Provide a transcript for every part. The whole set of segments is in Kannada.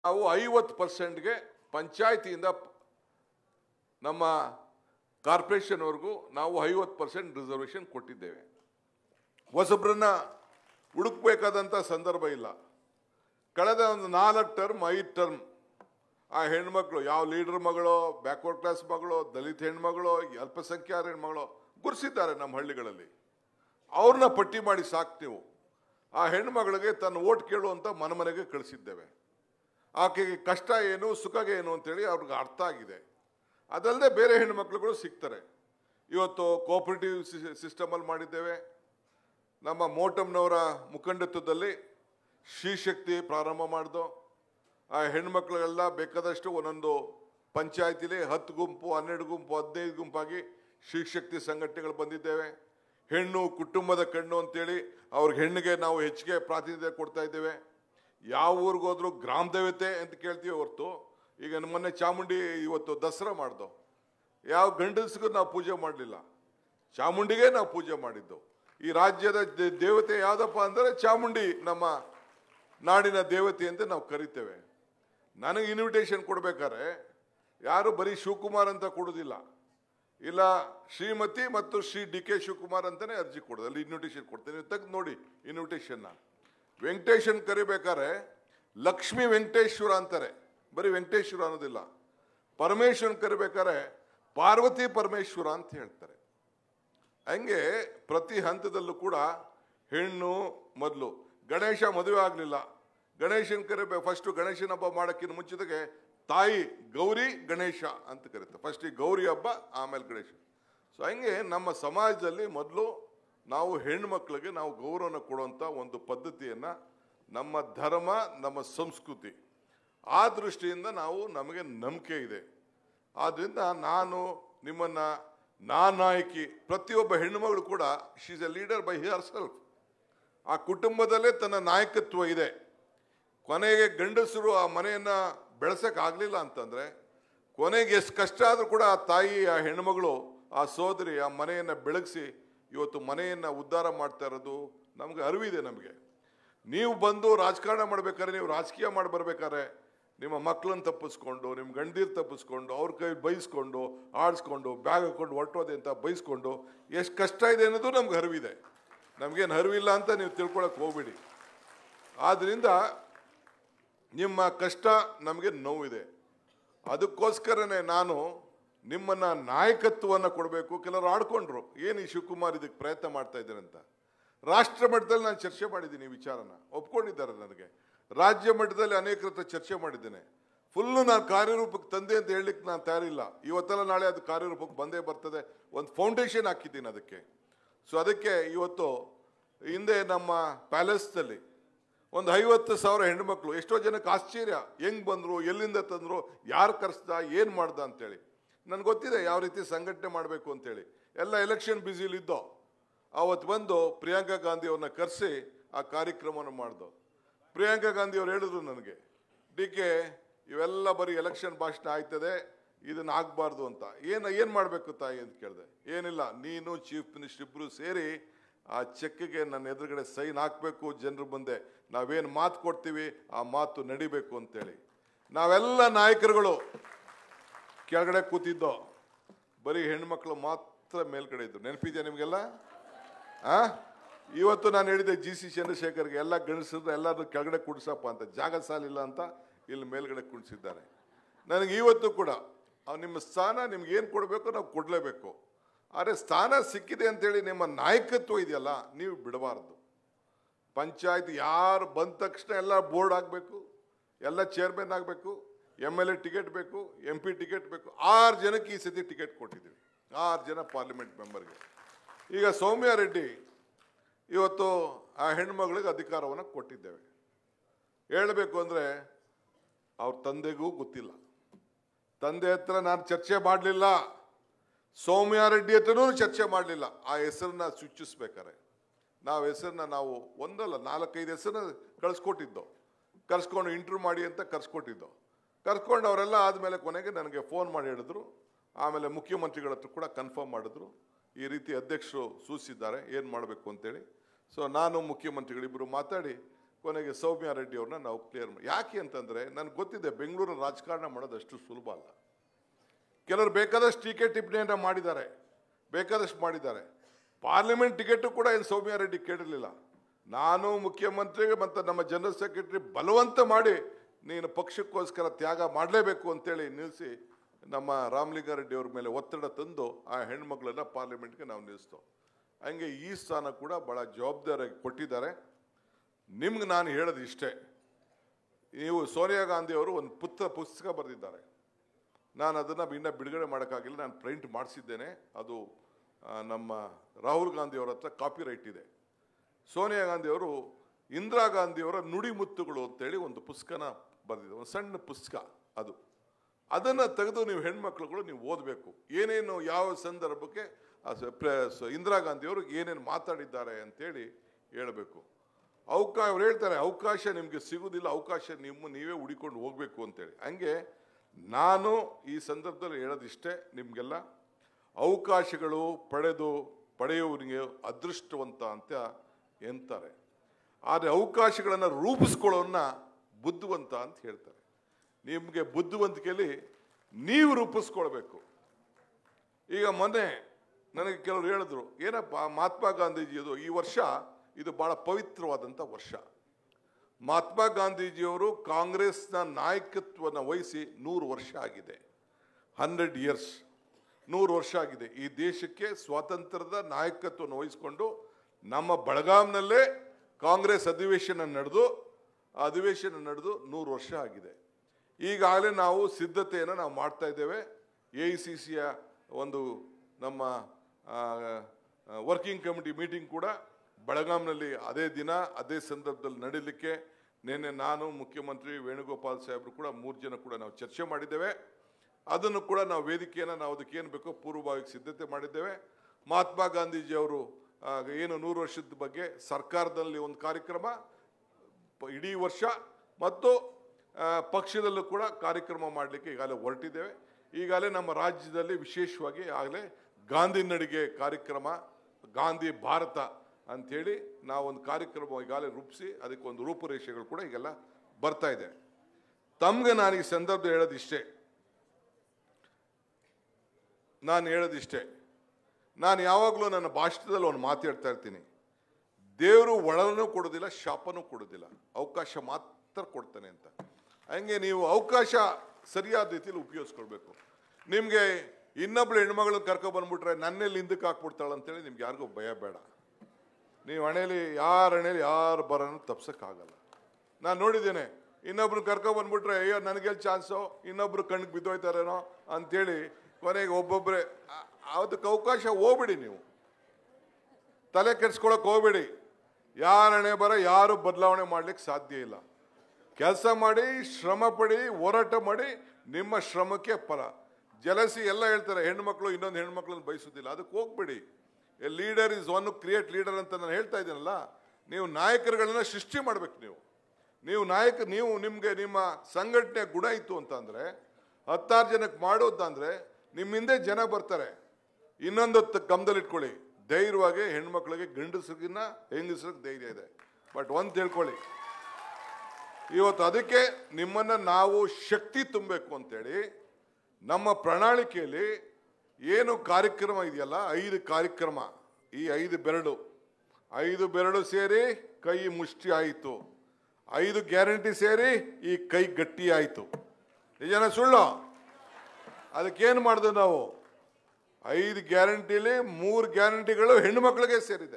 ನಾವು ಐವತ್ತು ಪರ್ಸೆಂಟ್ಗೆ ಪಂಚಾಯತಿಯಿಂದ ನಮ್ಮ ಕಾರ್ಪೊರೇಷನ್ವರೆಗೂ ನಾವು ಐವತ್ತು ಪರ್ಸೆಂಟ್ ರಿಸರ್ವೇಷನ್ ಕೊಟ್ಟಿದ್ದೇವೆ ಹೊಸಬ್ರನ್ನ ಹುಡುಕ್ಬೇಕಾದಂಥ ಸಂದರ್ಭ ಇಲ್ಲ ಕಳೆದ ಒಂದು ನಾಲ್ಕು ಟರ್ಮ್ ಐದು ಟರ್ಮ್ ಆ ಹೆಣ್ಮಕ್ಳು ಯಾವ ಲೀಡರ್ ಮಗಳು ಬ್ಯಾಕ್ವರ್ಡ್ ಕ್ಲಾಸ್ ಮಗಳು ದಲಿತ ಹೆಣ್ಮಗಳು ಅಲ್ಪಸಂಖ್ಯಾತ ಹೆಣ್ಮಗಳು ಗುರ್ಸಿದ್ದಾರೆ ನಮ್ಮ ಹಳ್ಳಿಗಳಲ್ಲಿ ಅವ್ರನ್ನ ಪಟ್ಟಿ ಮಾಡಿ ಸಾಕು ನೀವು ಆ ಹೆಣ್ಮಗಳಿಗೆ ತನ್ನ ಓಟ್ ಕೇಳುವಂಥ ಮನಮನೆಗೆ ಕಳಿಸಿದ್ದೇವೆ ಆಕೆಗೆ ಕಷ್ಟ ಏನು ಸುಖ ಏನು ಅಂತೇಳಿ ಅವ್ರಿಗೆ ಅರ್ಥ ಆಗಿದೆ ಅದಲ್ಲದೆ ಬೇರೆ ಹೆಣ್ಮಕ್ಳುಗಳು ಸಿಗ್ತಾರೆ ಇವತ್ತು ಕೋಆಪರೇಟಿವ್ ಸಿಸ್ಟಮಲ್ಲಿ ಮಾಡಿದ್ದೇವೆ ನಮ್ಮ ಮೋಟಮ್ನವರ ಮುಖಂಡತ್ವದಲ್ಲಿ ಶ್ರೀಶಕ್ತಿ ಪ್ರಾರಂಭ ಮಾಡ್ದು ಆ ಹೆಣ್ಮಕ್ಳಿಗೆಲ್ಲ ಬೇಕಾದಷ್ಟು ಒಂದೊಂದು ಪಂಚಾಯತಿಲಿ ಹತ್ತು ಗುಂಪು ಹನ್ನೆರಡು ಗುಂಪು ಹದಿನೈದು ಗುಂಪಾಗಿ ಶ್ರೀಶಕ್ತಿ ಸಂಘಟನೆಗಳು ಬಂದಿದ್ದೇವೆ ಹೆಣ್ಣು ಕುಟುಂಬದ ಕಣ್ಣು ಅಂತೇಳಿ ಅವ್ರಿಗೆ ಹೆಣ್ಣಿಗೆ ನಾವು ಹೆಚ್ಚಿಗೆ ಪ್ರಾತಿನಿಧ್ಯ ಕೊಡ್ತಾ ಇದ್ದೇವೆ ಯಾವ ಊರಿಗೆ ಹೋದ್ರು ಗ್ರಾಮ ದೇವತೆ ಅಂತ ಕೇಳ್ತೀವಿ ಹೊರ್ತು ಈಗ ಮೊನ್ನೆ ಚಾಮುಂಡಿ ಇವತ್ತು ದಸರಾ ಮಾಡ್ದು ಯಾವ ಗಂಡಸ್ಗೂ ನಾವು ಪೂಜೆ ಮಾಡಲಿಲ್ಲ ಚಾಮುಂಡಿಗೆ ನಾವು ಪೂಜೆ ಮಾಡಿದ್ದು ಈ ರಾಜ್ಯದ ದೇ- ದೇವತೆ ಯಾವುದಪ್ಪ ಅಂದರೆ ಚಾಮುಂಡಿ ನಮ್ಮ ನಾಡಿನ ದೇವತೆ ಅಂತ ನಾವು ಕರಿತೇವೆ ನನಗೆ ಇನ್ವಿಟೇಷನ್ ಕೊಡ್ಬೇಕಾದ್ರೆ ಯಾರು ಬರೀ ಶಿವಕುಮಾರ್ ಅಂತ ಕೊಡೋದಿಲ್ಲ ಇಲ್ಲ ಶ್ರೀಮತಿ ಮತ್ತು ಶ್ರೀ ಡಿ ಕೆ ಶಿವಕುಮಾರ್ ಅಂತಾನೆ ಅರ್ಜಿ ಕೊಡೋದು ಅಲ್ಲಿ ಇನ್ವಿಟೇಷನ್ ಕೊಡ್ತೇನೆ ನೀವು ತೆಗೆದು ನೋಡಿ ಇನ್ವಿಟೇಷನ್ನ ವೆಂಕಟೇಶನ್ ಕರಿಬೇಕಾದ್ರೆ ಲಕ್ಷ್ಮೀ ವೆಂಕಟೇಶ್ವರ ಅಂತಾರೆ ಬರೀ ವೆಂಕಟೇಶ್ವರ ಅನ್ನೋದಿಲ್ಲ ಪರಮೇಶ್ವರನ್ ಕರಿಬೇಕಾದ್ರೆ ಪಾರ್ವತಿ ಪರಮೇಶ್ವರ ಅಂತ ಹೇಳ್ತಾರೆ ಹಂಗೆ ಪ್ರತಿ ಹಂತದಲ್ಲೂ ಕೂಡ ಹೆಣ್ಣು ಮೊದಲು ಗಣೇಶ ಮದುವೆ ಆಗಲಿಲ್ಲ ಗಣೇಶನ್ ಕರಿಬೇಕು ಫಸ್ಟು ಗಣೇಶನ ಹಬ್ಬ ಮಾಡೋಕ್ಕಿಂತ ಮುಂಚಿತಗೆ ತಾಯಿ ಗೌರಿ ಗಣೇಶ ಅಂತ ಕರೀತಾರೆ ಫಸ್ಟ್ ಈ ಗೌರಿ ಹಬ್ಬ ಆಮೇಲೆ ಗಣೇಶ ಸೊ ಹಂಗೆ ನಮ್ಮ ಸಮಾಜದಲ್ಲಿ ಮೊದಲು ನಾವು ಹೆಣ್ಮಕ್ಳಿಗೆ ನಾವು ಗೌರವನ ಕೊಡುವಂಥ ಒಂದು ಪದ್ಧತಿಯನ್ನು ನಮ್ಮ ಧರ್ಮ ನಮ್ಮ ಸಂಸ್ಕೃತಿ ಆ ದೃಷ್ಟಿಯಿಂದ ನಾವು ನಮಗೆ ನಂಬಿಕೆ ಇದೆ ಆದ್ದರಿಂದ ನಾನು ನಿಮ್ಮನ್ನು ನಾಯಕಿ ಪ್ರತಿಯೊಬ್ಬ ಹೆಣ್ಣುಮಗಳು ಕೂಡ she's a leader by herself ಆ ಕುಟುಂಬದಲ್ಲೇ ತನ್ನ ನಾಯಕತ್ವ ಇದೆ ಕೊನೆಗೆ ಗಂಡಸರು ಆ ಮನೆಯನ್ನು ಬೆಳೆಸೋಕ್ಕಾಗಲಿಲ್ಲ ಅಂತಂದರೆ ಕೊನೆಗೆ ಎಷ್ಟು ಕಷ್ಟ ಆದರೂ ಕೂಡ ಆ ತಾಯಿ ಆ ಹೆಣ್ಮಗಳು ಆ ಸೋದರಿ ಆ ಮನೆಯನ್ನು ಬೆಳಗಿಸಿ ಇವತ್ತು ಮನೆಯನ್ನು ಉದ್ಧಾರ ಮಾಡ್ತಾ ಇರೋದು ನಮಗೆ ಅರಿವಿದೆ ನಮಗೆ ನೀವು ಬಂದು ರಾಜಕಾರಣ ಮಾಡ್ಬೇಕಾದ್ರೆ ನೀವು ರಾಜಕೀಯ ಮಾಡಿ ಬರ್ಬೇಕಾದ್ರೆ ನಿಮ್ಮ ಮಕ್ಕಳನ್ನ ತಪ್ಪಿಸ್ಕೊಂಡು ನಿಮ್ಮ ಗಂಡೀರ್ ತಪ್ಪಿಸ್ಕೊಂಡು ಅವ್ರ ಕೈ ಬೈಸ್ಕೊಂಡು ಆಡಿಸ್ಕೊಂಡು ಬ್ಯಾಗ್ ಹಾಕೊಂಡು ಹೊರಟೋದೆ ಅಂತ ಬೈಸ್ಕೊಂಡು ಎಷ್ಟು ಕಷ್ಟ ಇದೆ ಅನ್ನೋದು ನಮ್ಗೆ ಅರಿವಿದೆ ನಮಗೇನು ಅರಿವಿಲ್ಲ ಅಂತ ನೀವು ತಿಳ್ಕೊಳಕ್ಕೆ ಹೋಗ್ಬೇಡಿ ಆದ್ದರಿಂದ ನಿಮ್ಮ ಕಷ್ಟ ನಮಗೆ ನೋವಿದೆ ಅದಕ್ಕೋಸ್ಕರನೇ ನಾನು ನಿಮ್ಮನ್ನ ನಾಯಕತ್ವವನ್ನು ಕೊಡಬೇಕು ಕೆಲವರು ಆಡ್ಕೊಂಡ್ರು ಏನು ಈ ಶಿವಕುಮಾರ್ ಇದಕ್ಕೆ ಪ್ರಯತ್ನ ಮಾಡ್ತಾ ಇದ್ದಾರೆ ಅಂತ ರಾಷ್ಟ್ರ ಮಟ್ಟದಲ್ಲಿ ನಾನು ಚರ್ಚೆ ಮಾಡಿದ್ದೀನಿ ಈ ವಿಚಾರನ ಒಪ್ಕೊಂಡಿದ್ದಾರೆ ನನಗೆ ರಾಜ್ಯ ಮಟ್ಟದಲ್ಲಿ ಅನೇಕರ ಹತ್ರ ಚರ್ಚೆ ಮಾಡಿದ್ದೇನೆ ಫುಲ್ಲು ನಾನು ಕಾರ್ಯರೂಪಕ್ಕೆ ತಂದೆ ಅಂತ ಹೇಳಲಿಕ್ಕೆ ನಾನು ತಯಾರಿಲ್ಲ ಇವತ್ತೆಲ್ಲ ನಾಳೆ ಅದು ಕಾರ್ಯರೂಪಕ್ಕೆ ಬಂದೇ ಬರ್ತದೆ ಒಂದು ಫೌಂಡೇಶನ್ ಹಾಕಿದ್ದೀನಿ ಅದಕ್ಕೆ ಸೊ ಅದಕ್ಕೆ ಇವತ್ತು ಹಿಂದೆ ನಮ್ಮ ಪ್ಯಾಲೇಸ್ನಲ್ಲಿ ಒಂದು ಐವತ್ತು ಸಾವಿರ ಹೆಣ್ಮಕ್ಳು ಎಷ್ಟೋ ಜನಕ್ಕೆ ಆಶ್ಚರ್ಯ ಹೆಂಗ್ ಬಂದರು ಎಲ್ಲಿಂದ ತಂದರು ಯಾರು ಕರೆಸ್ದ ಏನು ಮಾಡ್ದ ಅಂತೇಳಿ ನನಗೆ ಗೊತ್ತಿದೆ ಯಾವ ರೀತಿ ಸಂಘಟನೆ ಮಾಡಬೇಕು ಅಂತೇಳಿ ಎಲ್ಲ ಎಲೆಕ್ಷನ್ ಬ್ಯುಸಿಲಿದ್ದೋ ಅವತ್ತು ಬಂದು ಪ್ರಿಯಾಂಕಾ ಗಾಂಧಿ ಅವ್ರನ್ನ ಕರೆಸಿ ಆ ಕಾರ್ಯಕ್ರಮವನ್ನು ಮಾಡ್ದು ಪ್ರಿಯಾಂಕಾ ಗಾಂಧಿ ಅವ್ರು ಹೇಳಿದ್ರು ನನಗೆ ಡಿ ಕೆ ಇವೆಲ್ಲ ಬರೀ ಎಲೆಕ್ಷನ್ ಭಾಷಣ ಆಯ್ತದೆ ಇದನ್ನ ಆಗಬಾರ್ದು ಅಂತ ಏನು ಏನು ಮಾಡಬೇಕು ತಾಯಿ ಅಂತ ಕೇಳಿದೆ ಏನಿಲ್ಲ ನೀನು ಚೀಫ್ ಮಿನಿಸ್ಟರ್ ಇಬ್ಬರು ಸೇರಿ ಆ ಚೆಕ್ಗೆ ನನ್ನ ಎದುರುಗಡೆ ಸೈನ್ ಹಾಕಬೇಕು ಜನರ ಮುಂದೆ ನಾವೇನು ಮಾತು ಕೊಡ್ತೀವಿ ಆ ಮಾತು ನಡಿಬೇಕು ಅಂತೇಳಿ ನಾವೆಲ್ಲ ನಾಯಕರುಗಳು ಕೆಳಗಡೆ ಕೂತಿದ್ದೋ ಬರೀ ಹೆಣ್ಮಕ್ಳು ಮಾತ್ರ ಮೇಲ್ಗಡೆ ಇದ್ರು ನೆನಪಿದೆಯಾ ನಿಮಗೆಲ್ಲ ಆ ಇವತ್ತು ನಾನು ಹೇಳಿದೆ ಜಿ ಸಿ ಚಂದ್ರಶೇಖರ್ಗೆ ಎಲ್ಲ ಗಣಸರು ಎಲ್ಲರೂ ಕೆಳಗಡೆ ಕುಡಿಸಪ್ಪ ಅಂತ ಜಾಗ ಸಾಲಿಲ್ಲ ಅಂತ ಇಲ್ಲಿ ಮೇಲ್ಗಡೆ ಕುಣಿಸಿದ್ದಾರೆ ನನಗೆ ಇವತ್ತು ಕೂಡ ಅವ್ ನಿಮ್ಮ ಸ್ಥಾನ ನಿಮ್ಗೆ ಏನು ಕೊಡಬೇಕು ನಾವು ಕೊಡಲೇಬೇಕು ಆದರೆ ಸ್ಥಾನ ಸಿಕ್ಕಿದೆ ಅಂತೇಳಿ ನಿಮ್ಮ ನಾಯಕತ್ವ ಇದೆಯಲ್ಲ ನೀವು ಬಿಡಬಾರ್ದು ಪಂಚಾಯತ್ ಯಾರು ಬಂದ ತಕ್ಷಣ ಎಲ್ಲ ಬೋರ್ಡ್ ಆಗಬೇಕು ಎಲ್ಲ ಚೇರ್ಮನ್ ಆಗಬೇಕು ಎಮ್ ಎಲ್ ಎ ಟಿಕೆಟ್ ಬೇಕು ಎಂ ಪಿ ಟಿಕೆಟ್ ಬೇಕು ಆರು ಜನಕ್ಕೆ ಈ ಸತಿ ಟಿಕೆಟ್ ಕೊಟ್ಟಿದ್ದೀವಿ ಆರು ಜನ ಪಾರ್ಲಿಮೆಂಟ್ ಮೆಂಬರ್ಗೆ ಈಗ ಸೌಮ್ಯ ರೆಡ್ಡಿ ಇವತ್ತು ಆ ಹೆಣ್ಮಗಳಿಗೆ ಅಧಿಕಾರವನ್ನು ಕೊಟ್ಟಿದ್ದೇವೆ ಹೇಳಬೇಕು ಅಂದರೆ ಅವ್ರ ತಂದೆಗೂ ಗೊತ್ತಿಲ್ಲ ತಂದೆ ಹತ್ರ ನಾನು ಚರ್ಚೆ ಮಾಡಲಿಲ್ಲ ಸೌಮ್ಯ ರೆಡ್ಡಿ ಹತ್ರನೂ ಚರ್ಚೆ ಮಾಡಲಿಲ್ಲ ಆ ಹೆಸರನ್ನ ಸೂಚಿಸ್ಬೇಕಾರೆ ನಾವು ಹೆಸರನ್ನ ನಾವು ಒಂದಲ್ಲ ನಾಲ್ಕೈದು ಹೆಸರನ್ನ ಕಳಿಸ್ಕೊಟ್ಟಿದ್ದೋ ಕರ್ಸ್ಕೊಂಡು ಇಂಟ್ರ್ಯೂ ಮಾಡಿ ಅಂತ ಕರ್ಸ್ಕೊಟ್ಟಿದ್ದೋ ಕರ್ಸ್ಕೊಂಡು ಅವರೆಲ್ಲ ಆದಮೇಲೆ ಕೊನೆಗೆ ನನಗೆ ಫೋನ್ ಮಾಡಿ ಹೇಳಿದ್ರು ಆಮೇಲೆ ಮುಖ್ಯಮಂತ್ರಿಗಳ ಹತ್ರ ಕೂಡ ಕನ್ಫರ್ಮ್ ಮಾಡಿದ್ರು ಈ ರೀತಿ ಅಧ್ಯಕ್ಷರು ಸೂಚಿಸಿದ್ದಾರೆ ಏನು ಮಾಡಬೇಕು ಅಂತೇಳಿ ಸೊ ನಾನು ಮುಖ್ಯಮಂತ್ರಿಗಳಿಬ್ಬರು ಮಾತಾಡಿ ಕೊನೆಗೆ ಸೌಮ್ಯ ರೆಡ್ಡಿ ಅವ್ರನ್ನ ನಾವು ಕ್ಲಿಯರ್ ಮಾಡಿ ಯಾಕೆ ಅಂತಂದರೆ ನನಗೆ ಗೊತ್ತಿದೆ ಬೆಂಗಳೂರು ರಾಜಕಾರಣ ಮಾಡೋದು ಅಷ್ಟು ಸುಲಭ ಅಲ್ಲ ಕೆಲವರು ಬೇಕಾದಷ್ಟು ಟೀಕೆ ಟಿಪ್ಪಣಿಯನ್ನು ಮಾಡಿದ್ದಾರೆ ಬೇಕಾದಷ್ಟು ಮಾಡಿದ್ದಾರೆ ಪಾರ್ಲಿಮೆಂಟ್ ಟಿಕೆಟು ಕೂಡ ಏನು ಸೌಮ್ಯ ರೆಡ್ಡಿ ಕೇಳಿರಲಿಲ್ಲ ನಾನು ಮುಖ್ಯಮಂತ್ರಿಗೆ ಮತ್ತು ನಮ್ಮ ಜನರಲ್ ಸೆಕ್ರೆಟರಿ ಬಲವಂತ ಮಾಡಿ ನೀನು ಪಕ್ಷಕ್ಕೋಸ್ಕರ ತ್ಯಾಗ ಮಾಡಲೇಬೇಕು ಅಂತೇಳಿ ನಿಲ್ಲಿಸಿ ನಮ್ಮ ರಾಮಲಿಂಗಾರೆಡ್ಡಿ ಅವ್ರ ಮೇಲೆ ಒತ್ತಡ ತಂದು ಆ ಹೆಣ್ಮಕ್ಳನ್ನ ಪಾರ್ಲಿಮೆಂಟ್ಗೆ ನಾವು ನಿಲ್ಲಿಸ್ತೋ ಹಂಗೆ ಈ ಸ್ಥಾನ ಕೂಡ ಭಾಳ ಜವಾಬ್ದಾರಿಯಾಗಿ ಕೊಟ್ಟಿದ್ದಾರೆ ನಿಮ್ಗೆ ನಾನು ಹೇಳೋದು ಇಷ್ಟೇ ನೀವು ಸೋನಿಯಾ ಗಾಂಧಿ ಅವರು ಒಂದು ಪುತ್ರ ಪುಸ್ತಕ ಬರೆದಿದ್ದಾರೆ ನಾನು ಅದನ್ನು ಇನ್ನೂ ಬಿಡುಗಡೆ ಮಾಡೋಕ್ಕಾಗಿಲ್ಲ ನಾನು ಪ್ರಿಂಟ್ ಮಾಡಿಸಿದ್ದೇನೆ ಅದು ಆ, ನಮ್ಮ ರಾಹುಲ್ ಗಾಂಧಿ ಅವರ ಹತ್ರ ಕಾಪಿ ರೈಟ್ ಇದೆ ಸೋನಿಯಾ ಗಾಂಧಿ ಅವರು ಇಂದಿರಾ ಗಾಂಧಿಯವರ ನುಡಿಮುತ್ತುಗಳು ಅಂತೇಳಿ ಒಂದು ಪುಸ್ತಕನ ಬರೆದಿದೆ ಒಂದು ಸಣ್ಣ ಪುಸ್ತಕ ಅದು ಅದನ್ನು ತೆಗೆದು ನೀವು ಹೆಣ್ಮಕ್ಳುಗಳು ನೀವು ಓದಬೇಕು ಏನೇನು ಯಾವ ಸಂದರ್ಭಕ್ಕೆ ಆ ಸ- ಪ್ರ- ಸ- ಇಂದಿರಾ ಗಾಂಧಿಯವರು ಏನೇನು ಮಾತಾಡಿದ್ದಾರೆ ಅಂತೇಳಿ ಹೇಳಬೇಕು ಅವಕಾಶ ಅವ್ರು ಹೇಳ್ತಾರೆ ಅವಕಾಶ ನಿಮಗೆ ಸಿಗುವುದಿಲ್ಲ ಅವಕಾಶ ನಿಮ್ಮ ನೀವೇ ಹುಡಿಕೊಂಡು ಹೋಗಬೇಕು ಅಂತೇಳಿ ಹಂಗೆ ನಾನು ಈ ಸಂದರ್ಭದಲ್ಲಿ ಹೇಳೋದಿಷ್ಟೇ ನಿಮಗೆಲ್ಲ ಅವಕಾಶಗಳು ಪಡೆದು ಪಡೆಯುವವನಿಗೆ ಅದೃಷ್ಟವಂತ ಅಂತ ಎಂತಾರೆ ಆದರೆ ಅವಕಾಶಗಳನ್ನು ರೂಪಿಸ್ಕೊಳ್ಳೋನ್ನ ಬುದ್ಧಿವಂತ ಅಂತ ಹೇಳ್ತಾರೆ ನಿಮಗೆ ಬುದ್ಧಿವಂತಿಕೆಯಲ್ಲಿ ನೀವು ರೂಪಿಸ್ಕೊಳ್ಬೇಕು ಈಗ ಮೊನ್ನೆ ನನಗೆ ಕೆಲವರು ಹೇಳಿದ್ರು ಏನಪ್ಪ ಮಹಾತ್ಮ ಗಾಂಧೀಜಿಯದು ಈ ವರ್ಷ ಇದು ಬಹಳ ಪವಿತ್ರವಾದಂಥ ವರ್ಷ ಮಹಾತ್ಮ ಗಾಂಧೀಜಿಯವರು ಕಾಂಗ್ರೆಸ್ನ ನಾಯಕತ್ವನ ವಹಿಸಿ ನೂರು ವರ್ಷ ಆಗಿದೆ ಹಂಡ್ರೆಡ್ ಇಯರ್ಸ್ ನೂರು ವರ್ಷ ಆಗಿದೆ ಈ ದೇಶಕ್ಕೆ ಸ್ವಾತಂತ್ರ್ಯದ ನಾಯಕತ್ವವನ್ನು ವಹಿಸಿಕೊಂಡು ನಮ್ಮ ಬೆಳಗಾಂನಲ್ಲೇ ಕಾಂಗ್ರೆಸ್ ಅಧಿವೇಶನ ನಡೆದು ಆ ಅಧಿವೇಶನ ನಡೆದು ನೂರು ವರ್ಷ ಆಗಿದೆ ಈಗಾಗಲೇ ನಾವು ಸಿದ್ಧತೆಯನ್ನು ನಾವು ಮಾಡ್ತಾ ಇದ್ದೇವೆ ಎ ಐ ಸಿ ಸಿಯ ಒಂದು ನಮ್ಮ ವರ್ಕಿಂಗ್ ಕಮಿಟಿ ಮೀಟಿಂಗ್ ಕೂಡ ಬೆಳಗಾಂನಲ್ಲಿ ಅದೇ ದಿನ ಅದೇ ಸಂದರ್ಭದಲ್ಲಿ ನಡೀಲಿಕ್ಕೆ ನಿನ್ನೆ ನಾನು ಮುಖ್ಯಮಂತ್ರಿ ವೇಣುಗೋಪಾಲ್ ಸಾಹೇಬರು ಕೂಡ ಮೂರು ಜನ ಕೂಡ ನಾವು ಚರ್ಚೆ ಮಾಡಿದ್ದೇವೆ ಅದನ್ನು ಕೂಡ ನಾವು ವೇದಿಕೆಯನ್ನು ನಾವು ಅದಕ್ಕೆ ಏನು ಬೇಕೋ ಪೂರ್ವಭಾವಿ ಸಿದ್ಧತೆ ಮಾಡಿದ್ದೇವೆ ಮಹಾತ್ಮ ಗಾಂಧೀಜಿ ಅವರು ಆ, ಏನು ನೂರು ವರ್ಷದ ಬಗ್ಗೆ ಸರ್ಕಾರದಲ್ಲಿ ಒಂದು ಕಾರ್ಯಕ್ರಮ ಪ- ಇಡೀ ವರ್ಷ ಮತ್ತು ಆ, ಪಕ್ಷದಲ್ಲೂ ಕೂಡ ಕಾರ್ಯಕ್ರಮ ಮಾಡಲಿಕ್ಕೆ ಈಗಾಗಲೇ ಹೊರಟಿದ್ದೇವೆ ಈಗಾಗಲೇ ನಮ್ಮ ರಾಜ್ಯದಲ್ಲಿ ವಿಶೇಷವಾಗಿ ಆಗಲೇ ಗಾಂಧಿ ನಡಿಗೆ ಕಾರ್ಯಕ್ರಮ ಗಾಂಧಿ ಭಾರತ ಅಂಥೇಳಿ ನಾವೊಂದು ಕಾರ್ಯಕ್ರಮ ಈಗಾಗಲೇ ರೂಪಿಸಿ ಅದಕ್ಕೆ ಒಂದು ರೂಪುರೇಷೆಗಳು ಕೂಡ ಈಗೆಲ್ಲ ಬರ್ತಾ ಇದೆ ತಮ್ಗೆ ನಾನು ಈ ಸಂದರ್ಭ ಹೇಳೋದಿಷ್ಟೇ ನಾನು ಹೇಳೋದಿಷ್ಟೇ ನಾನು ಯಾವಾಗಲೂ ನನ್ನ ಭಾಷಣದಲ್ಲಿ ಒಂದು ಮಾತಾಡ್ತಾ ಇರ್ತೀನಿ ದೇವರು ಒಳನೂ ಕೊಡೋದಿಲ್ಲ ಶಾಪನೂ ಕೊಡೋದಿಲ್ಲ ಅವಕಾಶ ಮಾತ್ರ ಕೊಡ್ತಾನೆ ಅಂತ ಹಂಗೆ ನೀವು ಅವಕಾಶ ಸರಿಯಾದ ರೀತಿಯಲ್ಲಿ ಉಪಯೋಗಿಸ್ಕೊಳ್ಬೇಕು ನಿಮಗೆ ಇನ್ನೊಬ್ಳು ಹೆಣ್ಮಗಳು ಕರ್ಕೊಬಂದ್ಬಿಟ್ರೆ ನನ್ನೆಲ್ಲಿ ಹಿಂದಕ್ಕೆ ಹಾಕ್ಬಿಡ್ತಾಳೆ ಅಂತೇಳಿ ನಿಮ್ಗೆ ಯಾರಿಗೂ ಭಯ ಬೇಡ ನೀವು ಹಣೆಯಲ್ಲಿ ಯಾರ ಹಣೆಯಲ್ಲಿ ಯಾರು ಬರೋನು ತಪ್ಸಕ್ಕಾಗಲ್ಲ ನಾನು ನೋಡಿದ್ದೇನೆ ಇನ್ನೊಬ್ರು ಕರ್ಕೊಬಂದ್ಬಿಟ್ರೆ ಅಯ್ಯೋ ನನಗೆಲ್ಲಿ ಚಾನ್ಸು ಇನ್ನೊಬ್ರು ಕಣ್ಣಿಗೆ ಬಿದ್ದೋಯ್ತಾರೇನೋ ಅಂತೇಳಿ ಕೊನೆಗೆ ಒಬ್ಬೊಬ್ಬರೇ ಆ- ಅದಕ್ಕೆ ಅವಕಾಶ ಹೋಗ್ಬಿಡಿ ನೀವು ತಲೆ ಕೆಡ್ಸ್ಕೊಳಕ್ ಹೋಗ್ಬೇಡಿ ಯಾರ ಹಣೆ ಬರ ಯಾರು ಬದಲಾವಣೆ ಮಾಡ್ಲಿಕ್ಕೆ ಸಾಧ್ಯ ಇಲ್ಲ ಕೆಲಸ ಮಾಡಿ ಶ್ರಮ ಪಡಿ ಹೋರಾಟ ಮಾಡಿ ನಿಮ್ಮ ಶ್ರಮಕ್ಕೆ ಫಲ ಜಲಸಿ ಎಲ್ಲ ಹೇಳ್ತಾರೆ ಹೆಣ್ಮಕ್ಳು ಇನ್ನೊಂದು ಹೆಣ್ಮಕ್ಳನ್ನ ಬಯಸುದಿಲ್ಲ ಅದಕ್ಕೆ ಹೋಗ್ಬೇಡಿ a leader is one create leader ಅಂತ ನಾನು ಹೇಳ್ತಾ ಇದ್ದೀನಲ್ಲ ನೀವು ನಾಯಕರುಗಳನ್ನ ಸೃಷ್ಟಿ ಮಾಡ್ಬೇಕು ನೀವು ನೀವು ನಾಯಕ ನೀವು ನಿಮಗೆ ನಿಮ್ಮ ಸಂಘಟನೆ ಗುಣ ಇತ್ತು ಅಂತಂದ್ರೆ ಹತ್ತಾರು ಜನಕ್ಕೆ ಮಾಡೋದಂದ್ರೆ ನಿಮ್ಮ ಹಿಂದೆ ಜನ ಬರ್ತಾರೆ ಇನ್ನೊಂದು ತ- ಗಮನದಲ್ಲಿಟ್ಕೊಳ್ಳಿ ಧೈರ್ಯವಾಗಿ ಹೆಣ್ಮಕ್ಳಿಗೆ ಗಂಡಸ್ರಿಗಿನ್ನ ಹೆಂಗಸ್ರಿಗೆ ಧೈರ್ಯ ಇದೆ ಬಟ್ ಒಂದು ತಿಳ್ಕೊಳ್ಳಿ ಇವತ್ತು ಅದಕ್ಕೆ ನಿಮ್ಮನ್ನು ನಾವು ಶಕ್ತಿ ತುಂಬಬೇಕು ಅಂತೇಳಿ ನಮ್ಮ ಪ್ರಣಾಳಿಕೆಯಲ್ಲಿ ಏನು ಕಾರ್ಯಕ್ರಮ ಇದೆಯಲ್ಲ ಐದು ಕಾರ್ಯಕ್ರಮ ಈ ಐದು ಬೆರಳು ಐದು ಬೆರಳು ಸೇರಿ ಕೈ ಮುಷ್ಟಿ ಆಯಿತು ಐದು ಗ್ಯಾರಂಟಿ ಸೇರಿ ಈ ಕೈ ಗಟ್ಟಿ ಆಯಿತು ನಿಜನ ಸುಳ್ಳು ಅದಕ್ಕೇನು ಮಾಡಿದ್ವಿ ನಾವು ಐದು ಗ್ಯಾರಂಟಿಲಿ ಮೂರು ಗ್ಯಾರಂಟಿಗಳು ಹೆಣ್ಣು ಮಕ್ಕಳಿಗೆ ಸೇರಿದೆ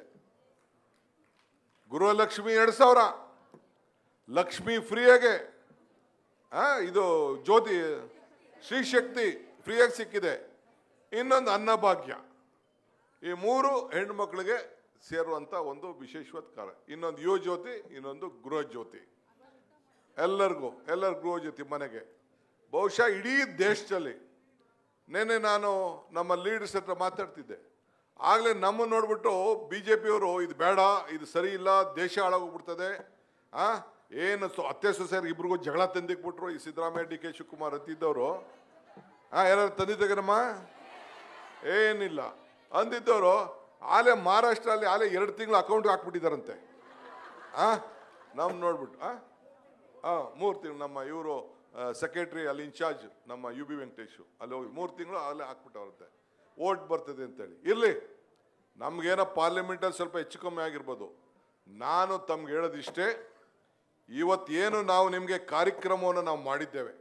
ಗೃಹಲಕ್ಷ್ಮಿ ಎರಡು ಸಾವಿರ ಲಕ್ಷ್ಮಿ ಫ್ರೀಯಾಗೆ ಆ, ಇದು ಜ್ಯೋತಿ ಶ್ರೀಶಕ್ತಿ ಫ್ರೀಯಾಗಿ ಸಿಕ್ಕಿದೆ ಇನ್ನೊಂದು ಅನ್ನಭಾಗ್ಯ ಈ ಮೂರು ಹೆಣ್ಣು ಮಕ್ಕಳಿಗೆ ಸೇರುವಂಥ ಒಂದು ವಿಶೇಷವಾದ ಕಾರ್ಯ ಇನ್ನೊಂದು ಯುವ ಜ್ಯೋತಿ ಇನ್ನೊಂದು ಗೃಹ ಜ್ಯೋತಿ ಎಲ್ಲರಿಗೂ ಎಲ್ಲರ ಗೃಹ ಜ್ಯೋತಿ ಮನೆಗೆ ಬಹುಶಃ ಇಡೀ ದೇಶದಲ್ಲಿ ನೆನ್ನೆ ನಾನು ನಮ್ಮ ಲೀಡರ್ಸ್ ಹತ್ರ ಮಾತಾಡ್ತಿದ್ದೆ ಆಗಲೇ ನಮ್ಮನ್ನು ನೋಡ್ಬಿಟ್ಟು ಬಿ ಜೆ ಪಿಯವರು ಇದು ಬೇಡ ಇದು ಸರಿ ಇಲ್ಲ ದೇಶ ಹಾಳಾಗೋಗ್ಬಿಡ್ತದೆ ಆ ಏನು ಸೊ ಅತ್ತೆ ಸೊಸೆಯರ್ ಇಬ್ರಿಗೂ ಜಗಳ ತಂದಿಕ್ಬಿಟ್ರು ಈ ಸಿದ್ದರಾಮಯ್ಯ ಡಿ ಕೆ ಶಿವಕುಮಾರ್ ಅಂತಿದ್ದವರು ಆ ಯಾರು ತಂದಿದ್ದಾಗನಮ್ಮ ಏನಿಲ್ಲ ಅಂದಿದ್ದವರು ಆಲೆ ಮಹಾರಾಷ್ಟ್ರಲ್ಲಿ ಆಲೆ ಎರಡು ತಿಂಗಳು ಅಕೌಂಟ್ಗೆ ಹಾಕ್ಬಿಟ್ಟಿದ್ದಾರಂತೆ ಆ ನಮ್ ನೋಡ್ಬಿಟ್ಟು ಆ ಹಾಂ ಮೂರು ತಿಂಗಳು ನಮ್ಮ ಇವರು ಸೆಕ್ರೆಟ್ರಿ ಅಲ್ಲಿ ಇನ್ಚಾರ್ಜ್ ನಮ್ಮ ಯು ಬಿ ವೆಂಕಟೇಶು ಅಲ್ಲಿ ಹೋಗಿ ಮೂರು ತಿಂಗಳು ಅಲ್ಲೇ ಹಾಕ್ಬಿಟ್ಟವ್ರಂತೆ ಓಟ್ ಬರ್ತದೆ ಅಂತೇಳಿ ಇರಲಿ ನಮಗೇನೋ ಪಾರ್ಲಿಮೆಂಟಲ್ಲಿ ಸ್ವಲ್ಪ ಹೆಚ್ಚು ಕಮ್ಮಿ ಆಗಿರ್ಬೋದು ನಾನು ತಮ್ಗೆ ಹೇಳೋದಿಷ್ಟೇ ಇವತ್ತೇನು ನಾವು ನಿಮಗೆ ಕಾರ್ಯಕ್ರಮವನ್ನು ನಾವು ಮಾಡಿದ್ದೇವೆ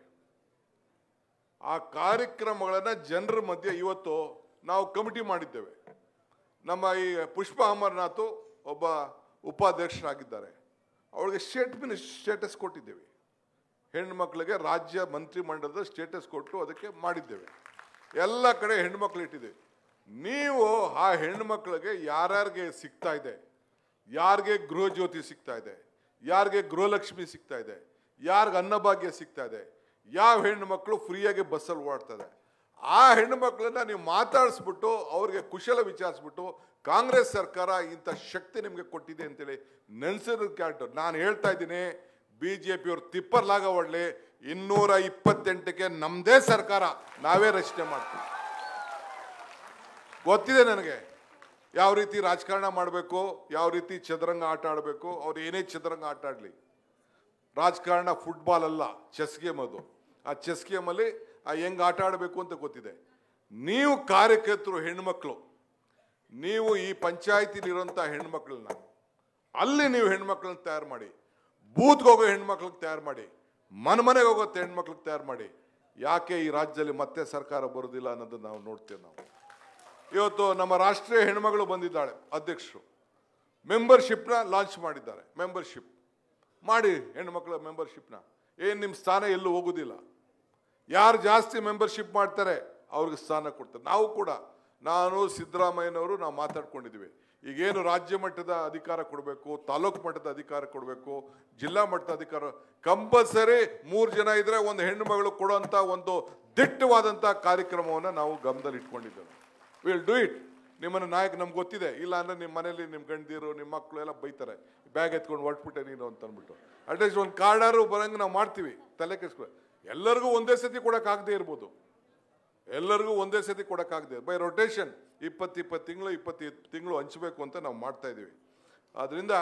ಆ ಕಾರ್ಯಕ್ರಮಗಳನ್ನು ಜನರ ಮಧ್ಯೆ ಇವತ್ತು ನಾವು ಕಮಿಟಿ ಮಾಡಿದ್ದೇವೆ ನಮ್ಮ ಈ ಪುಷ್ಪ ಅಮರ್ನಾಥ್ ಒಬ್ಬ ಉಪಾಧ್ಯಕ್ಷರಾಗಿದ್ದಾರೆ ಅವಳಿಗೆ ಸ್ಟೇಟ್ ಮಿನಿಸ್ ಸ್ಟೇಟಸ್ ಕೊಟ್ಟಿದ್ದೇವೆ ಹೆಣ್ಮಕ್ಳಿಗೆ ರಾಜ್ಯ ಮಂತ್ರಿಮಂಡಲದ ಸ್ಟೇಟಸ್ ಕೊಟ್ಟು ಅದಕ್ಕೆ ಮಾಡಿದ್ದೇವೆ ಎಲ್ಲ ಕಡೆ ಹೆಣ್ಮಕ್ಳು ಇಟ್ಟಿದ್ದೇವೆ ನೀವು ಆ ಹೆಣ್ಮಕ್ಳಿಗೆ ಯಾರ್ಯಾರಿಗೆ ಸಿಗ್ತಾ ಇದೆ ಯಾರಿಗೆ ಗೃಹ ಜ್ಯೋತಿ ಸಿಗ್ತಾ ಇದೆ ಯಾರಿಗೆ ಗೃಹಲಕ್ಷ್ಮಿ ಸಿಗ್ತಾ ಇದೆ ಯಾರಿಗೆ ಅನ್ನಭಾಗ್ಯ ಸಿಗ್ತಾ ಇದೆ ಯಾವ ಹೆಣ್ಣು ಮಕ್ಕಳು ಫ್ರೀಯಾಗಿ ಬಸ್ಸಲ್ಲಿ ಓಡ್ತದೆ ಆ ಹೆಣ್ಣು ಮಕ್ಕಳನ್ನ ನೀವು ಮಾತಾಡಿಸ್ಬಿಟ್ಟು ಅವ್ರಿಗೆ ಕುಶಲ ವಿಚಾರಿಸ್ಬಿಟ್ಟು ಕಾಂಗ್ರೆಸ್ ಸರ್ಕಾರ ಇಂಥ ಶಕ್ತಿ ನಿಮಗೆ ಕೊಟ್ಟಿದೆ ಅಂತೇಳಿ ನೆನ್ಸಿರೋ ಕ್ಯಾರೆಕ್ಟರ್ ನಾನು ಹೇಳ್ತಾ ಇದ್ದೀನಿ ಬಿ ಜೆ ಪಿಯವ್ರು ತಿಪ್ಪರ್ಲಾಗ ಒಳ್ಳೆ ಇನ್ನೂರ ಇಪ್ಪತ್ತೆಂಟಕ್ಕೆ ನಮ್ಮದೇ ಸರ್ಕಾರ ನಾವೇ ರಚನೆ ಮಾಡ್ತೀವಿ ಗೊತ್ತಿದೆ ನನಗೆ ಯಾವ ರೀತಿ ರಾಜಕಾರಣ ಮಾಡಬೇಕು ಯಾವ ರೀತಿ ಚದುರಂಗ ಆಟ ಆಡಬೇಕು ಅವ್ರು ಏನೇ ಚದುರಂಗ ಆಟ ಆಡಲಿ ರಾಜಕಾರಣ ಫುಟ್ಬಾಲ್ ಅಲ್ಲ ಚೆಸ್ ಗೇಮ್ ಅದು ಆ ಚೆಸ್ ಗೇಮಲ್ಲಿ ಆ ಹೆಂಗ್ ಆಟ ಆಡಬೇಕು ಅಂತ ಗೊತ್ತಿದೆ ನೀವು ಕಾರ್ಯಕರ್ತರು ಹೆಣ್ಮಕ್ಳು ನೀವು ಈ ಪಂಚಾಯತಿಲಿರುವಂಥ ಹೆಣ್ಮಕ್ಳನ್ನ ಅಲ್ಲಿ ನೀವು ಹೆಣ್ಮಕ್ಳನ್ನ ತಯಾರು ಮಾಡಿ ಬೂತ್ಗೆ ಹೋಗೋ ಹೆಣ್ಮಕ್ಳಿಗೆ ತಯಾರು ಮಾಡಿ ಮನೆ ಮನೆಗೆ ಹೋಗೋ ಹೆಣ್ಮಕ್ಳಿಗೆ ತಯಾರು ಮಾಡಿ ಯಾಕೆ ಈ ರಾಜ್ಯದಲ್ಲಿ ಮತ್ತೆ ಸರ್ಕಾರ ಬರೋದಿಲ್ಲ ಅನ್ನೋದನ್ನ ನಾವು ನೋಡ್ತೇವೆ ನಾವು ಇವತ್ತು ನಮ್ಮ ರಾಷ್ಟ್ರೀಯ ಹೆಣ್ಮಗಳು ಬಂದಿದ್ದಾಳೆ ಅಧ್ಯಕ್ಷರು ಮೆಂಬರ್ಶಿಪ್ನ ಲಾಂಚ್ ಮಾಡಿದ್ದಾರೆ ಮೆಂಬರ್ಶಿಪ್ ಮಾಡಿ ಹೆಣ್ಮಕ್ಳ ಮೆಂಬರ್ಶಿಪ್ನ ಏನು ನಿಮ್ಮ ಸ್ಥಾನ ಎಲ್ಲೂ ಹೋಗೋದಿಲ್ಲ ಯಾರು ಜಾಸ್ತಿ ಮೆಂಬರ್ಶಿಪ್ ಮಾಡ್ತಾರೆ ಅವ್ರಿಗೆ ಸ್ಥಾನ ಕೊಡ್ತಾರೆ ನಾವು ಕೂಡ ನಾನು ಸಿದ್ದರಾಮಯ್ಯನವರು ನಾವು ಮಾತಾಡ್ಕೊಂಡಿದ್ದೀವಿ ಈಗೇನು ರಾಜ್ಯ ಮಟ್ಟದ ಅಧಿಕಾರ ಕೊಡಬೇಕು ತಾಲೂಕು ಮಟ್ಟದ ಅಧಿಕಾರ ಕೊಡಬೇಕು ಜಿಲ್ಲಾ ಮಟ್ಟದ ಅಧಿಕಾರ ಕಂಪಲ್ಸರಿ ಮೂರು ಜನ ಇದ್ರೆ ಒಂದು ಹೆಣ್ಣು ಮಗಳು ಕೊಡುವಂಥ ಒಂದು ದಿಟ್ಟವಾದಂಥ ಕಾರ್ಯಕ್ರಮವನ್ನು ನಾವು ಗಮನದಲ್ಲಿ ಇಟ್ಕೊಂಡಿದ್ದೇವೆ ವಿಲ್ ಡೂ ಇಟ್ ನಿಮ್ಮನ್ನ ನಾಯಕ ನಮ್ಗೆ ಗೊತ್ತಿದೆ ಇಲ್ಲ ಅಂದ್ರೆ ನಿಮ್ಮ ಮನೇಲಿ ನಿಮ್ಮ ಗಂಡೀರು ನಿಮ್ಮ ಮಕ್ಕಳು ಎಲ್ಲ ಬೈತಾರೆ ಬ್ಯಾಗ್ ಎತ್ಕೊಂಡು ಹೊಟ್ಬಿಟ್ಟೆ ನೀನು ಅಂತ ಅಂದ್ಬಿಟ್ಟು ಅಟ್ಲೀಸ್ಟ್ ಒಂದು ಕಾರ್ಡಾರು ಬರಂಗೆ ನಾವು ಮಾಡ್ತೀವಿ ತಲೆ ಕೆಡಿಸ್ಕೊ ಎಲ್ಲರಿಗೂ ಒಂದೇ ಸತಿ ಕೊಡೋಕ್ಕಾಗದೇ ಇರ್ಬೋದು ಎಲ್ಲರಿಗೂ ಒಂದೇ ಸತಿ ಕೊಡೋಕ್ಕಾಗದೆ ಬೈ ರೊಟೇಷನ್ ಇಪ್ಪತ್ತು ಇಪ್ಪತ್ತು ತಿಂಗಳು ಇಪ್ಪತ್ತು ತಿಂಗಳು ಹಂಚಬೇಕು ಅಂತ ನಾವು ಮಾಡ್ತಾ ಇದ್ದೀವಿ ಆದ್ದರಿಂದ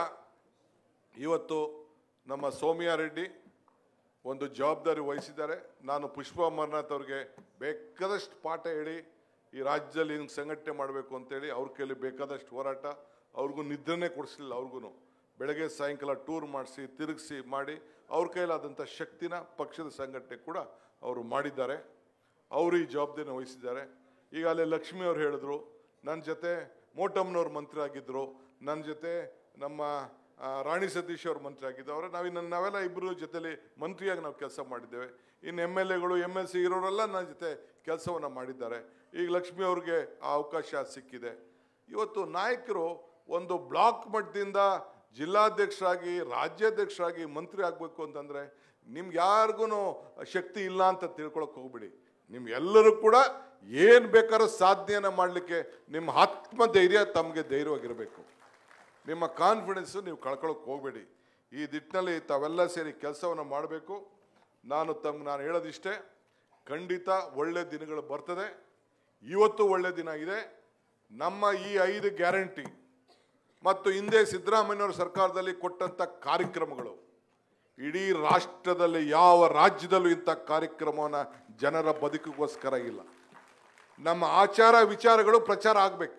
ಇವತ್ತು ನಮ್ಮ ಸೌಮ್ಯ ರೆಡ್ಡಿ ಒಂದು ಜವಾಬ್ದಾರಿ ವಹಿಸಿದ್ದಾರೆ ನಾನು ಪುಷ್ಪ ಅಮರ್ನಾಥ್ ಅವ್ರಿಗೆ ಬೇಕಾದಷ್ಟು ಪಾಠ ಹೇಳಿ ಈ ರಾಜ್ಯದಲ್ಲಿ ಹಿಂಗೆ ಸಂಘಟನೆ ಮಾಡಬೇಕು ಅಂತೇಳಿ ಅವ್ರ ಕೈಲಿ ಬೇಕಾದಷ್ಟು ಹೋರಾಟ ಅವ್ರಿಗೂ ನಿದ್ರೆನೇ ಕೊಡಿಸ್ಲಿಲ್ಲ ಅವ್ರಿಗೂ ಬೆಳಗ್ಗೆ ಸಾಯಂಕಾಲ ಟೂರ್ ಮಾಡಿಸಿ ತಿರುಗಿಸಿ ಮಾಡಿ ಅವ್ರ ಕೈಲಾದಂಥ ಶಕ್ತಿನ ಪಕ್ಷದ ಸಂಘಟನೆ ಕೂಡ ಅವರು ಮಾಡಿದ್ದಾರೆ ಅವರು ಈ ಜವಾಬ್ದಾರಿನ ವಹಿಸಿದ್ದಾರೆ ಈಗ ಅಲ್ಲೇ ಲಕ್ಷ್ಮಿ ಅವ್ರು ಹೇಳಿದ್ರು ನನ್ನ ಜೊತೆ ಮೋಟಮ್ನವ್ರು ಮಂತ್ರಿ ಆಗಿದ್ರು ನನ್ನ ಜೊತೆ ನಮ್ಮ ಆ, ರಾಣಿ ಸತೀಶ್ ಅವ್ರು ಮಂತ್ರಿ ಆಗಿದ್ದು ಅವರ ನಾವು ಇನ್ನು ನಾವೆಲ್ಲ ಇಬ್ಬರು ಜೊತೆಲಿ ಮಂತ್ರಿಯಾಗಿ ನಾವು ಕೆಲಸ ಮಾಡಿದ್ದೇವೆ ಇನ್ನು ಎಮ್ ಎಲ್ ಎಗಳು ಎಮ್ ಎಲ್ ಸಿ ಇರೋರೆಲ್ಲ ನನ್ನ ಜೊತೆ ಕೆಲಸವನ್ನು ಮಾಡಿದ್ದಾರೆ ಈಗ ಲಕ್ಷ್ಮಿ ಅವ್ರಿಗೆ ಆ ಅವಕಾಶ ಸಿಕ್ಕಿದೆ ಇವತ್ತು ನಾಯಕರು ಒಂದು ಬ್ಲಾಕ್ ಮಟ್ಟದಿಂದ ಜಿಲ್ಲಾಧ್ಯಕ್ಷರಾಗಿ ರಾಜ್ಯಾಧ್ಯಕ್ಷರಾಗಿ ಮಂತ್ರಿ ಆಗಬೇಕು ಅಂತಂದರೆ ನಿಮ್ಗೆ ಯಾರಿಗೂ ಶಕ್ತಿ ಇಲ್ಲ ಅಂತ ತಿಳ್ಕೊಳಕ್ಕೆ ಹೋಗ್ಬಿಡಿ ನಿಮ್ಗೆಲ್ಲರೂ ಕೂಡ ಏನು ಬೇಕಾದ್ರೂ ಸಾಧನೆಯನ್ನು ಮಾಡಲಿಕ್ಕೆ ನಿಮ್ಮ ಆತ್ಮಧೈರ್ಯ ತಮಗೆ ಧೈರ್ಯವಾಗಿರಬೇಕು ನಿಮ್ಮ ಕಾನ್ಫಿಡೆನ್ಸು ನೀವು ಕಳ್ಕೊಳ್ಳೋಕೆ ಹೋಗಬೇಡಿ ಈ ದಿಟ್ಟಿನಲ್ಲಿ ತಾವೆಲ್ಲ ಸೇರಿ ಕೆಲಸವನ್ನು ಮಾಡಬೇಕು ನಾನು ತಮ್ಗೆ ನಾನು ಹೇಳೋದಿಷ್ಟೇ ಖಂಡಿತ ಒಳ್ಳೆ ದಿನಗಳು ಬರ್ತದೆ ಇವತ್ತು ಒಳ್ಳೆ ದಿನ ಇದೆ ನಮ್ಮ ಈ ಐದು ಗ್ಯಾರಂಟಿ ಮತ್ತು ಹಿಂದೆ ಸಿದ್ದರಾಮಯ್ಯನವರ ಸರ್ಕಾರದಲ್ಲಿ ಕೊಟ್ಟಂಥ ಕಾರ್ಯಕ್ರಮಗಳು ಇಡೀ ರಾಷ್ಟ್ರದಲ್ಲಿ ಯಾವ ರಾಜ್ಯದಲ್ಲೂ ಇಂಥ ಕಾರ್ಯಕ್ರಮವನ್ನು ಜನರ ಬದುಕಿಗೋಸ್ಕರ ಇಲ್ಲ ನಮ್ಮ ಆಚಾರ ವಿಚಾರಗಳು ಪ್ರಚಾರ ಆಗಬೇಕು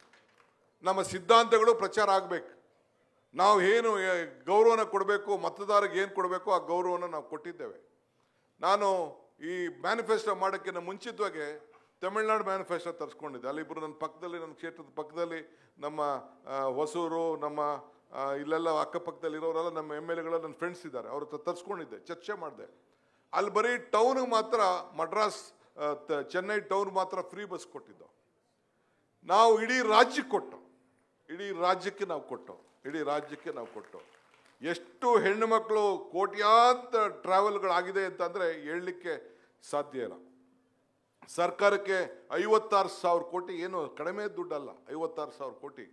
ನಮ್ಮ ಸಿದ್ಧಾಂತಗಳು ಪ್ರಚಾರ ಆಗಬೇಕು ನಾವು ಏನು ಏ, ಗೌರವನ ಕೊಡಬೇಕು ಮತದಾರರಿಗೆ ಏನು ಕೊಡಬೇಕು ಆ ಗೌರವನ ನಾವು ಕೊಟ್ಟಿದ್ದೇವೆ ನಾನು ಈ ಮ್ಯಾನಿಫೆಸ್ಟೋ ಮಾಡೋಕ್ಕಿಂತ ಮುಂಚಿತವಾಗಿ ತಮಿಳ್ನಾಡು ಮ್ಯಾನಿಫೆಸ್ಟೋ ತರಿಸ್ಕೊಂಡಿದ್ದೆ ಅಲ್ಲಿಬ್ಬರು ನನ್ನ ಪಕ್ಕದಲ್ಲಿ ನನ್ನ ಕ್ಷೇತ್ರದ ಪಕ್ಕದಲ್ಲಿ ನಮ್ಮ ಆ, ಹೊಸೂರು ನಮ್ಮ ಆ, ಇಲ್ಲೆಲ್ಲ ಅಕ್ಕಪಕ್ಕದಲ್ಲಿ ಇರೋರೆಲ್ಲ ನಮ್ಮ ಎಮ್ ಎಲ್ ಎಗಳ ನನ್ನ ಫ್ರೆಂಡ್ಸ್ ಇದ್ದಾರೆ ಅವ್ರ ಹತ್ರ ತರಿಸ್ಕೊಂಡಿದ್ದೆ ಚರ್ಚೆ ಮಾಡಿದೆ ಅಲ್ಲಿ ಬರೀ ಟೌನ್ಗೆ ಮಾತ್ರ ಮಡ್ರಾಸ್ ಆ, ತ- ಚೆನ್ನೈ ಟೌನ್ ಮಾತ್ರ ಫ್ರೀ ಬಸ್ ಕೊಟ್ಟಿದ್ದು ನಾವು ಇಡೀ ರಾಜ್ಯಕ್ಕೆ ಕೊಟ್ಟು ಇಡೀ ರಾಜ್ಯಕ್ಕೆ ನಾವು ಕೊಟ್ಟು ಇಡೀ ರಾಜ್ಯಕ್ಕೆ ನಾವು ಕೊಟ್ಟು ಎಷ್ಟು ಹೆಣ್ಣು ಮಕ್ಕಳು ಕೋಟ್ಯಾಂತರ ಟ್ರಾವೆಲ್ಗಳಾಗಿದೆ ಅಂತಂದರೆ ಹೇಳಲಿಕ್ಕೆ ಸಾಧ್ಯ ಇಲ್ಲ ಸರ್ಕಾರಕ್ಕೆ ಐವತ್ತಾರು ಸಾವಿರ ಕೋಟಿ ಏನು ಕಡಿಮೆ ದುಡ್ಡಲ್ಲ ಐವತ್ತಾರು ಸಾವಿರ ಕೋಟಿ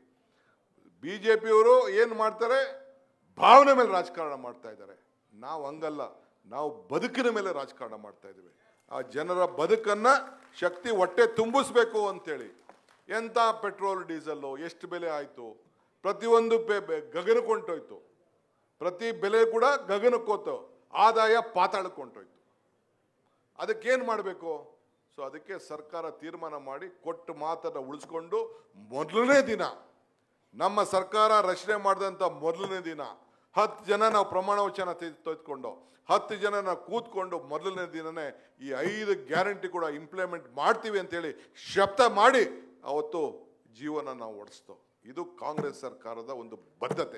ಬಿ ಜೆ ಪಿಯವರು ಏನು ಮಾಡ್ತಾರೆ ಭಾವನೆ ಮೇಲೆ ರಾಜಕಾರಣ ಮಾಡ್ತಾ ಇದ್ದಾರೆ ನಾವು ಹಂಗಲ್ಲ ನಾವು ಬದುಕಿನ ಮೇಲೆ ರಾಜಕಾರಣ ಮಾಡ್ತಾ ಇದ್ದೀವಿ ಆ ಜನರ ಬದುಕನ್ನ ಶಕ್ತಿ ಹೊಟ್ಟೆ ತುಂಬಿಸ್ಬೇಕು ಅಂತೇಳಿ ಎಂಥ ಪೆಟ್ರೋಲ್ ಡೀಸೆಲ್ಲು ಎಷ್ಟು ಬೆಲೆ ಆಯಿತು ಪ್ರತಿಯೊಂದು ಬೆ ಬೆ- ಗಗನಕೊಂಡೋಯ್ತು ಪ್ರತಿ ಬೆಲೆ ಕೂಡ ಗಗನಕ್ಕೋತು ಆದಾಯ ಪಾತಾಳಕ್ಕೆ ಹೊಂಟೋಯ್ತು ಅದಕ್ಕೇನು ಮಾಡಬೇಕು ಸೊ ಅದಕ್ಕೆ ಸರ್ಕಾರ ತೀರ್ಮಾನ ಮಾಡಿ ಕೊಟ್ಟ ಮಾತನ್ನು ಉಳಿಸ್ಕೊಂಡು ಮೊದಲನೇ ದಿನ ನಮ್ಮ ಸರ್ಕಾರ ರಚನೆ ಮಾಡಿದಂಥ ಮೊದಲನೇ ದಿನ ಹತ್ತು ಜನ ನಾವು ಪ್ರಮಾಣ ವಚನ ತೆಗೆ- ತೆಗೆದುಕೊಂಡು ಹತ್ತು ಜನ ನಾವು ಕೂತ್ಕೊಂಡು ಮೊದಲನೇ ದಿನನೇ ಈ ಐದು ಗ್ಯಾರಂಟಿ ಕೂಡ ಇಂಪ್ಲಿಮೆಂಟ್ ಮಾಡ್ತೀವಿ ಅಂತೇಳಿ ಶಬ್ದ ಮಾಡಿ ಅವತ್ತು ಜೀವನ ನಾವು ಓಡಿಸ್ತೋ ಇದು ಕಾಂಗ್ರೆಸ್ ಸರ್ಕಾರದ ಒಂದು ಬದ್ಧತೆ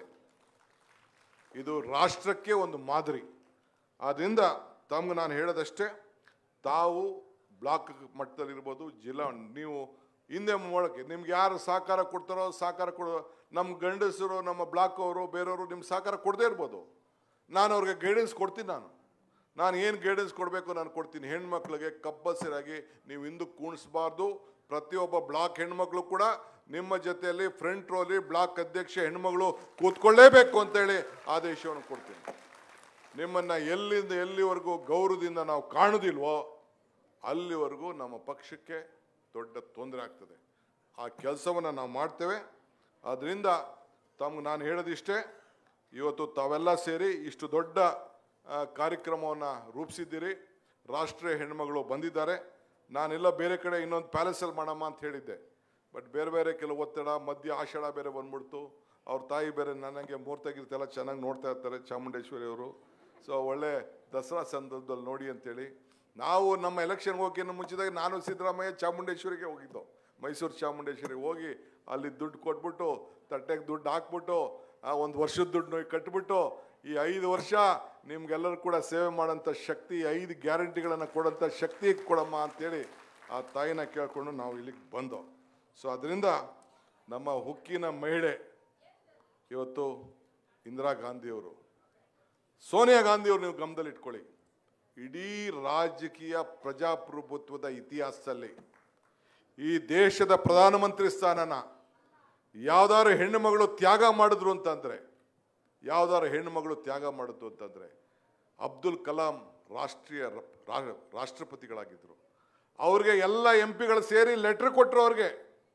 ಇದು ರಾಷ್ಟ್ರಕ್ಕೆ ಒಂದು ಮಾದರಿ ಆದ್ದರಿಂದ ತಮ್ಗೆ ನಾನು ಹೇಳೋದಷ್ಟೇ ತಾವು ಬ್ಲಾಕ್ ಮಟ್ಟದಲ್ಲಿರ್ಬೋದು ಜಿಲ್ಲಾ ನೀವು ಹಿಂದೆ ಮೊಳಕೆ ನಿಮ್ಗೆ ಯಾರು ಸಹಕಾರ ಕೊಡ್ತಾರೋ ಸಹಕಾರ ಕೊಡೋ ನಮ್ಮ ಗಂಡಸರು ನಮ್ಮ ಬ್ಲಾಕ್ ಅವರು ಬೇರೆಯವರು ನಿಮ್ಗೆ ಸಹಕಾರ ಕೊಡದೇ ಇರ್ಬೋದು ನಾನು ಅವ್ರಿಗೆ ಗೈಡೆನ್ಸ್ ಕೊಡ್ತೀನಿ ನಾನು ನಾನು ಏನು ಗೈಡೆನ್ಸ್ ಕೊಡಬೇಕು ನಾನು ಕೊಡ್ತೀನಿ ಹೆಣ್ಮಕ್ಳಿಗೆ ಕಂಪಲ್ಸರಿಯಾಗಿ ನೀವು ಹಿಂದಕ್ಕೆ ಕೂಣಿಸ್ಬಾರ್ದು ಪ್ರತಿಯೊಬ್ಬ ಬ್ಲಾಕ್ ಹೆಣ್ಮಕ್ಳು ಕೂಡ ನಿಮ್ಮ ಜೊತೆಯಲ್ಲಿ ಫ್ರಂಟ್ ರೋಲಿ ಬ್ಲಾಕ್ ಅಧ್ಯಕ್ಷ ಹೆಣ್ಮಗಳು ಕೂತ್ಕೊಳ್ಳೇಬೇಕು ಅಂತೇಳಿ ಆದೇಶವನ್ನು ಕೊಡ್ತೀನಿ ನಿಮ್ಮನ್ನ ಎಲ್ಲಿಂದ ಎಲ್ಲಿವರೆಗೂ ಗೌರವದಿಂದ ನಾವು ಕಾಣುದಿಲ್ವೋ ಅಲ್ಲಿವರೆಗೂ ನಮ್ಮ ಪಕ್ಷಕ್ಕೆ ದೊಡ್ಡ ತೊಂದರೆ ಆಗ್ತದೆ ಆ ಕೆಲಸವನ್ನು ನಾವು ಮಾಡ್ತೇವೆ ಅದರಿಂದ ತಮ್ಗೆ ನಾನು ಹೇಳೋದಿಷ್ಟೇ ಇವತ್ತು ತಾವೆಲ್ಲ ಸೇರಿ ಇಷ್ಟು ದೊಡ್ಡ ಕಾರ್ಯಕ್ರಮವನ್ನು ರೂಪಿಸಿದ್ದೀರಿ ರಾಷ್ಟ್ರೀಯ ಹೆಣ್ಮಗಳು ಬಂದಿದ್ದಾರೆ ನಾನೆಲ್ಲ ಬೇರೆ ಕಡೆ ಇನ್ನೊಂದು ಪ್ಯಾಲೇಸಲ್ಲಿ ಮಾಡಮ್ಮ ಅಂತ ಹೇಳಿದ್ದೆ ಬಟ್ ಬೇರೆ ಬೇರೆ ಕೆಲವು ಒತ್ತಡ ಮಧ್ಯ ಆಷಾಢ ಬೇರೆ ಬಂದ್ಬಿಡ್ತು ಅವ್ರ ತಾಯಿ ಬೇರೆ ನನಗೆ ಮೂರ್ತಾಗಿರ್ತೆಲ್ಲ ಚೆನ್ನಾಗಿ ನೋಡ್ತಾ ಇರ್ತಾರೆ ಚಾಮುಂಡೇಶ್ವರಿ ಅವರು ಸೊ ಒಳ್ಳೆ ದಸರಾ ಸಂದರ್ಭದಲ್ಲಿ ನೋಡಿ ಅಂತೇಳಿ ನಾವು ನಮ್ಮ ಎಲೆಕ್ಷನ್ಗೆ ಹೋಗಿನ್ನು ಮುಂಚಿದಾಗ ನಾನು ಸಿದ್ದರಾಮಯ್ಯ ಚಾಮುಂಡೇಶ್ವರಿಗೆ ಹೋಗಿದ್ದು ಮೈಸೂರು ಚಾಮುಂಡೇಶ್ವರಿಗೆ ಹೋಗಿ ಅಲ್ಲಿ ದುಡ್ಡು ಕೊಟ್ಬಿಟ್ಟು ತಟ್ಟೆಗೆ ದುಡ್ಡು ಹಾಕ್ಬಿಟ್ಟು ಆ ಒಂದು ವರ್ಷದ ದುಡ್ಡು ಕಟ್ಬಿಟ್ಟು ಈ ಐದು ವರ್ಷ ನಿಮ್ಗೆಲ್ಲರೂ ಕೂಡ ಸೇವೆ ಮಾಡೋಂಥ ಶಕ್ತಿ ಐದು ಗ್ಯಾರಂಟಿಗಳನ್ನು ಕೊಡೋಂಥ ಶಕ್ತಿ ಕೊಡಮ್ಮ ಅಂತೇಳಿ ಆ ತಾಯಿನ ಕೇಳ್ಕೊಂಡು ನಾವು ಇಲ್ಲಿಗೆ ಬಂದೋ ಸೊ ಅದರಿಂದ ನಮ್ಮ ಹುಕ್ಕಿನ ಮಹಿಳೆ ಇವತ್ತು ಇಂದಿರಾ ಗಾಂಧಿಯವರು ಸೋನಿಯಾ ಗಾಂಧಿಯವರು ನೀವು ಗಮನದಲ್ಲಿ ಇಟ್ಕೊಳ್ಳಿ ಇಡೀ ರಾಜಕೀಯ ಪ್ರಜಾಪ್ರಭುತ್ವದ ಇತಿಹಾಸದಲ್ಲಿ ಈ ದೇಶದ ಪ್ರಧಾನಮಂತ್ರಿ ಸ್ಥಾನನ ಯಾವ್ದಾದ್ರು ಹೆಣ್ಣು ಮಗಳು ತ್ಯಾಗ ಮಾಡಿದ್ರು ಅಂತಂದ್ರೆ ಯಾವ್ದಾದ್ರು ಹೆಣ್ಣು ಮಗಳು ತ್ಯಾಗ ಮಾಡಿದ್ರು ಅಂತಂದ್ರೆ ಅಬ್ದುಲ್ ಕಲಾಂ ರಾಷ್ಟ್ರೀಯ ರ- ರಾ- ರಾಷ್ಟ್ರಪತಿಗಳಾಗಿದ್ದರು ಅವ್ರಿಗೆ ಎಲ್ಲ ಎಂ ಪಿಗಳು ಸೇರಿ ಲೆಟ್ರ್ ಕೊಟ್ಟರು ಅವ್ರಿಗೆ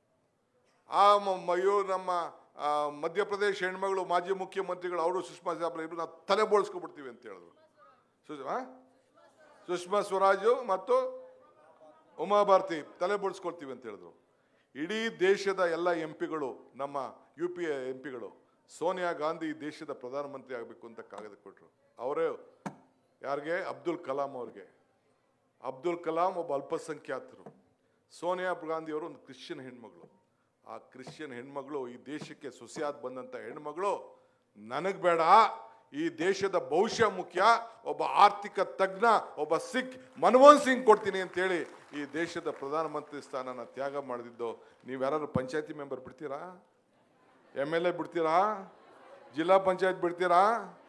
ಆ ಮ- ಮ- ಇವ್ರು ನಮ್ಮ ಆ, ಮಧ್ಯಪ್ರದೇಶ ಹೆಣ್ಮಗಳು ಮಾಜಿ ಮುಖ್ಯಮಂತ್ರಿಗಳು ಅವರು ಸುಷ್ಮಾ ಸ್ವರಾಜ್ ಇಬ್ರು ನಾವು ತಲೆ ಬೋಳ್ಸ್ಕೊಬಿಡ್ತೀವಿ ಅಂತ ಹೇಳಿದ್ರು ಸುಷ್- ಆ? ಸುಷ್ಮಾ ಸ್ವರಾಜು ಮತ್ತು ಉಮಾ ಭಾರತಿ ತಲೆ ಬೋಳ್ಸ್ಕೊಳ್ತೀವಿ ಅಂತ ಹೇಳಿದ್ರು ಇಡೀ ದೇಶದ ಎಲ್ಲ ಎಂ ಪಿಗಳು ನಮ್ಮ ಯು ಪಿ ಎ ಎಂ ಪಿಗಳು ಸೋನಿಯಾ ಗಾಂಧಿ ಈ ದೇಶದ ಪ್ರಧಾನಮಂತ್ರಿ ಆಗಬೇಕು ಅಂತ ಕಾಗದ ಕೊಟ್ಟರು ಅವರೇ ಯಾರಿಗೆ ಅಬ್ದುಲ್ ಕಲಾಂ ಅವ್ರಿಗೆ ಅಬ್ದುಲ್ ಕಲಾಂ ಒಬ್ಬ ಅಲ್ಪಸಂಖ್ಯಾತರು ಸೋನಿಯಾ ಗಾಂಧಿ ಅವರು ಒಂದು ಕ್ರಿಶ್ಚಿಯನ್ ಹೆಣ್ಮಗಳು ಆ ಕ್ರಿಶ್ಚಿಯನ್ ಹೆಣ್ಮಗಳು ಈ ದೇಶಕ್ಕೆ ಸೊಸೆಯಾದ ಬಂದಂಥ ಹೆಣ್ಮಗಳು ನನಗೆ ಬೇಡ ಈ ದೇಶದ ಭವಿಷ್ಯ ಮುಖ್ಯ ಒಬ್ಬ ಆರ್ಥಿಕ ತಜ್ಞ ಒಬ್ಬ ಸಿಖ್ ಮನಮೋಹನ್ ಸಿಂಗ್ ಕೊಡ್ತೀನಿ ಅಂತೇಳಿ ಈ ದೇಶದ ಪ್ರಧಾನಮಂತ್ರಿ ಸ್ಥಾನನ ತ್ಯಾಗ ಮಾಡಿದ್ದು ನೀವು ಯಾರು ಪಂಚಾಯತಿ ಮೆಂಬರ್ ಬಿಡ್ತೀರಾ ಎಮ್ ಎಲ್ ಎ ಬಿಡ್ತೀರಾ ಜಿಲ್ಲಾ ಪಂಚಾಯತ್ ಬಿಡ್ತೀರಾ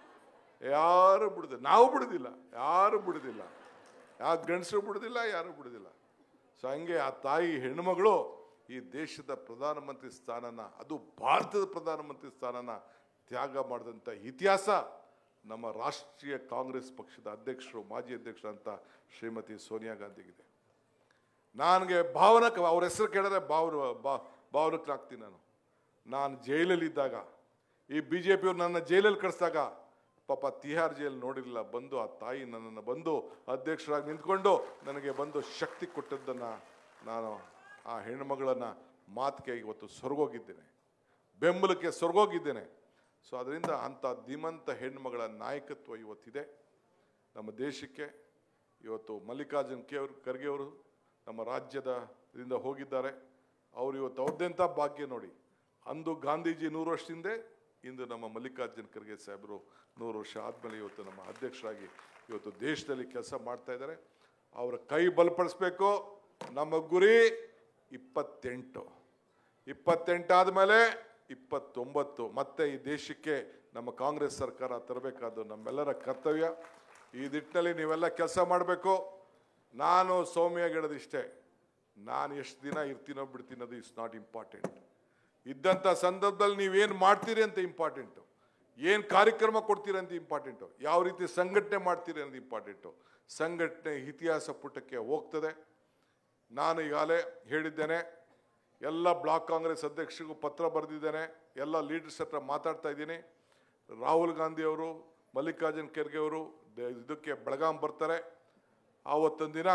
ಯಾರು ಬಿಡುದಿಲ್ಲ ನಾವು ಬಿಡುದಿಲ್ಲ ಯಾರು ಬಿಡುದಿಲ್ಲ ಯಾವ ಗಂಡಸರು ಬಿಡುದಿಲ್ಲ ಯಾರು ಬಿಡುದಿಲ್ಲ ಸೊ ಹಂಗೆ ಆ ತಾಯಿ ಹೆಣ್ಣುಮಗಳು ಈ ದೇಶದ ಪ್ರಧಾನಮಂತ್ರಿ ಸ್ಥಾನನ ಅದು ಭಾರತದ ಪ್ರಧಾನಮಂತ್ರಿ ಸ್ಥಾನನ ತ್ಯಾಗ ಮಾಡಿದಂಥ ಇತಿಹಾಸ ನಮ್ಮ ರಾಷ್ಟ್ರೀಯ ಕಾಂಗ್ರೆಸ್ ಪಕ್ಷದ ಅಧ್ಯಕ್ಷರು ಮಾಜಿ ಅಧ್ಯಕ್ಷರಂತ ಶ್ರೀಮತಿ ಸೋನಿಯಾ ಗಾಂಧಿಗಿದೆ ನನಗೆ ಭಾವನಕ ಅವ್ರ ಹೆಸರು ಕೇಳಿದ್ರೆ ಭಾವನ ಬಾ ಭಾವನಕ್ಕಾಗ್ತೀನಿ ನಾನು ನಾನು ಜೈಲಲ್ಲಿದ್ದಾಗ ಈ ಬಿ ಜೆ ಪಿಯವ್ರು ನನ್ನ ಜೈಲಲ್ಲಿ ಕಳಿಸಿದಾಗ ಪಾಪ ತಿಹಾರ್ ಜೈಲ್ ನೋಡಿರಲಿಲ್ಲ ಬಂದು ಆ ತಾಯಿ ನನ್ನನ್ನು ಬಂದು ಅಧ್ಯಕ್ಷರಾಗಿ ನಿಂತ್ಕೊಂಡು ನನಗೆ ಬಂದು ಶಕ್ತಿ ಕೊಟ್ಟದ್ದನ್ನು ನಾನು ಆ ಹೆಣ್ಣುಮಗಳನ್ನು ಮಾತಿಗೆ ಇವತ್ತು ಸೊರಗೋಗಿದ್ದೇನೆ ಬೆಂಬಲಕ್ಕೆ ಸೊರಗೋಗಿದ್ದೇನೆ ಸೊ ಅದರಿಂದ ಅಂಥ ಧೀಮಂತ ಹೆಣ್ಣುಮಗಳ ನಾಯಕತ್ವ ಇವತ್ತಿದೆ ನಮ್ಮ ದೇಶಕ್ಕೆ ಇವತ್ತು ಮಲ್ಲಿಕಾರ್ಜುನ್ ಕೆ ಅವರು ಖರ್ಗೆ ಅವರು ನಮ್ಮ ರಾಜ್ಯದ ದಿಂದ ಹೋಗಿದ್ದಾರೆ ಅವರು ಇವತ್ತು ಅವ್ರದ್ದೆಂಥ ಭಾಗ್ಯ ನೋಡಿ ಅಂದು ಗಾಂಧೀಜಿ ನೂರು ವರ್ಷ ಹಿಂದೆ ಇಂದು ನಮ್ಮ ಮಲ್ಲಿಕಾರ್ಜುನ್ ಖರ್ಗೆ ಸಾಹೇಬರು ನೂರು ವರ್ಷ ಆದಮೇಲೆ ಇವತ್ತು ನಮ್ಮ ಅಧ್ಯಕ್ಷರಾಗಿ ಇವತ್ತು ದೇಶದಲ್ಲಿ ಕೆಲಸ ಮಾಡ್ತಾ ಇದ್ದಾರೆ ಅವರ ಕೈ ಬಲಪಡಿಸ್ಬೇಕು ನಮ್ಮ ಗುರಿ ಇಪ್ಪತ್ತೆಂಟು ಇಪ್ಪತ್ತೆಂಟು ಆದಮೇಲೆ ಇಪ್ಪತ್ತೊಂಬತ್ತು ಮತ್ತೆ ಈ ದೇಶಕ್ಕೆ ನಮ್ಮ ಕಾಂಗ್ರೆಸ್ ಸರ್ಕಾರ ತರಬೇಕಾದ್ದು ನಮ್ಮೆಲ್ಲರ ಕರ್ತವ್ಯ ಈ ನಿಟ್ಟಿನಲ್ಲಿ ನೀವೆಲ್ಲ ಕೆಲಸ ಮಾಡಬೇಕು ನಾನು ಸೌಮ್ಯ ಇಷ್ಟೇ ನಾನು ಎಷ್ಟು ದಿನ ಇರ್ತೀನೋ ಬಿಡ್ತೀನೋ ಇಟ್ಸ್ ನಾಟ್ ಇಂಪಾರ್ಟೆಂಟ್ ಇದ್ದಂಥ ಸಂದರ್ಭದಲ್ಲಿ ನೀವೇನು ಮಾಡ್ತೀರಿ ಅಂತ ಇಂಪಾರ್ಟೆಂಟು ಏನು ಕಾರ್ಯಕ್ರಮ ಕೊಡ್ತೀರಿ ಅಂತ ಇಂಪಾರ್ಟೆಂಟು ಯಾವ ರೀತಿ ಸಂಘಟನೆ ಮಾಡ್ತೀರಿ ಅನ್ನೋದು ಇಂಪಾರ್ಟೆಂಟು ಸಂಘಟನೆ ಇತಿಹಾಸ ಪುಟಕ್ಕೆ ಹೋಗ್ತದೆ ನಾನು ಈಗಾಗಲೇ ಹೇಳಿದ್ದೇನೆ ಎಲ್ಲ ಬ್ಲಾಕ್ ಕಾಂಗ್ರೆಸ್ ಅಧ್ಯಕ್ಷರಿಗೂ ಪತ್ರ ಬರೆದಿದ್ದೇನೆ ಎಲ್ಲ ಲೀಡರ್ಸ್ ಹತ್ರ ಮಾತಾಡ್ತಾ ಇದ್ದೀನಿ ರಾಹುಲ್ ಗಾಂಧಿ ಅವರು ಮಲ್ಲಿಕಾರ್ಜುನ್ ಖರ್ಗೆ ಅವರು ದ- ಇದಕ್ಕೆ ಬೆಳಗಾಂ ಬರ್ತಾರೆ ಆವತ್ತೊಂದು ದಿನ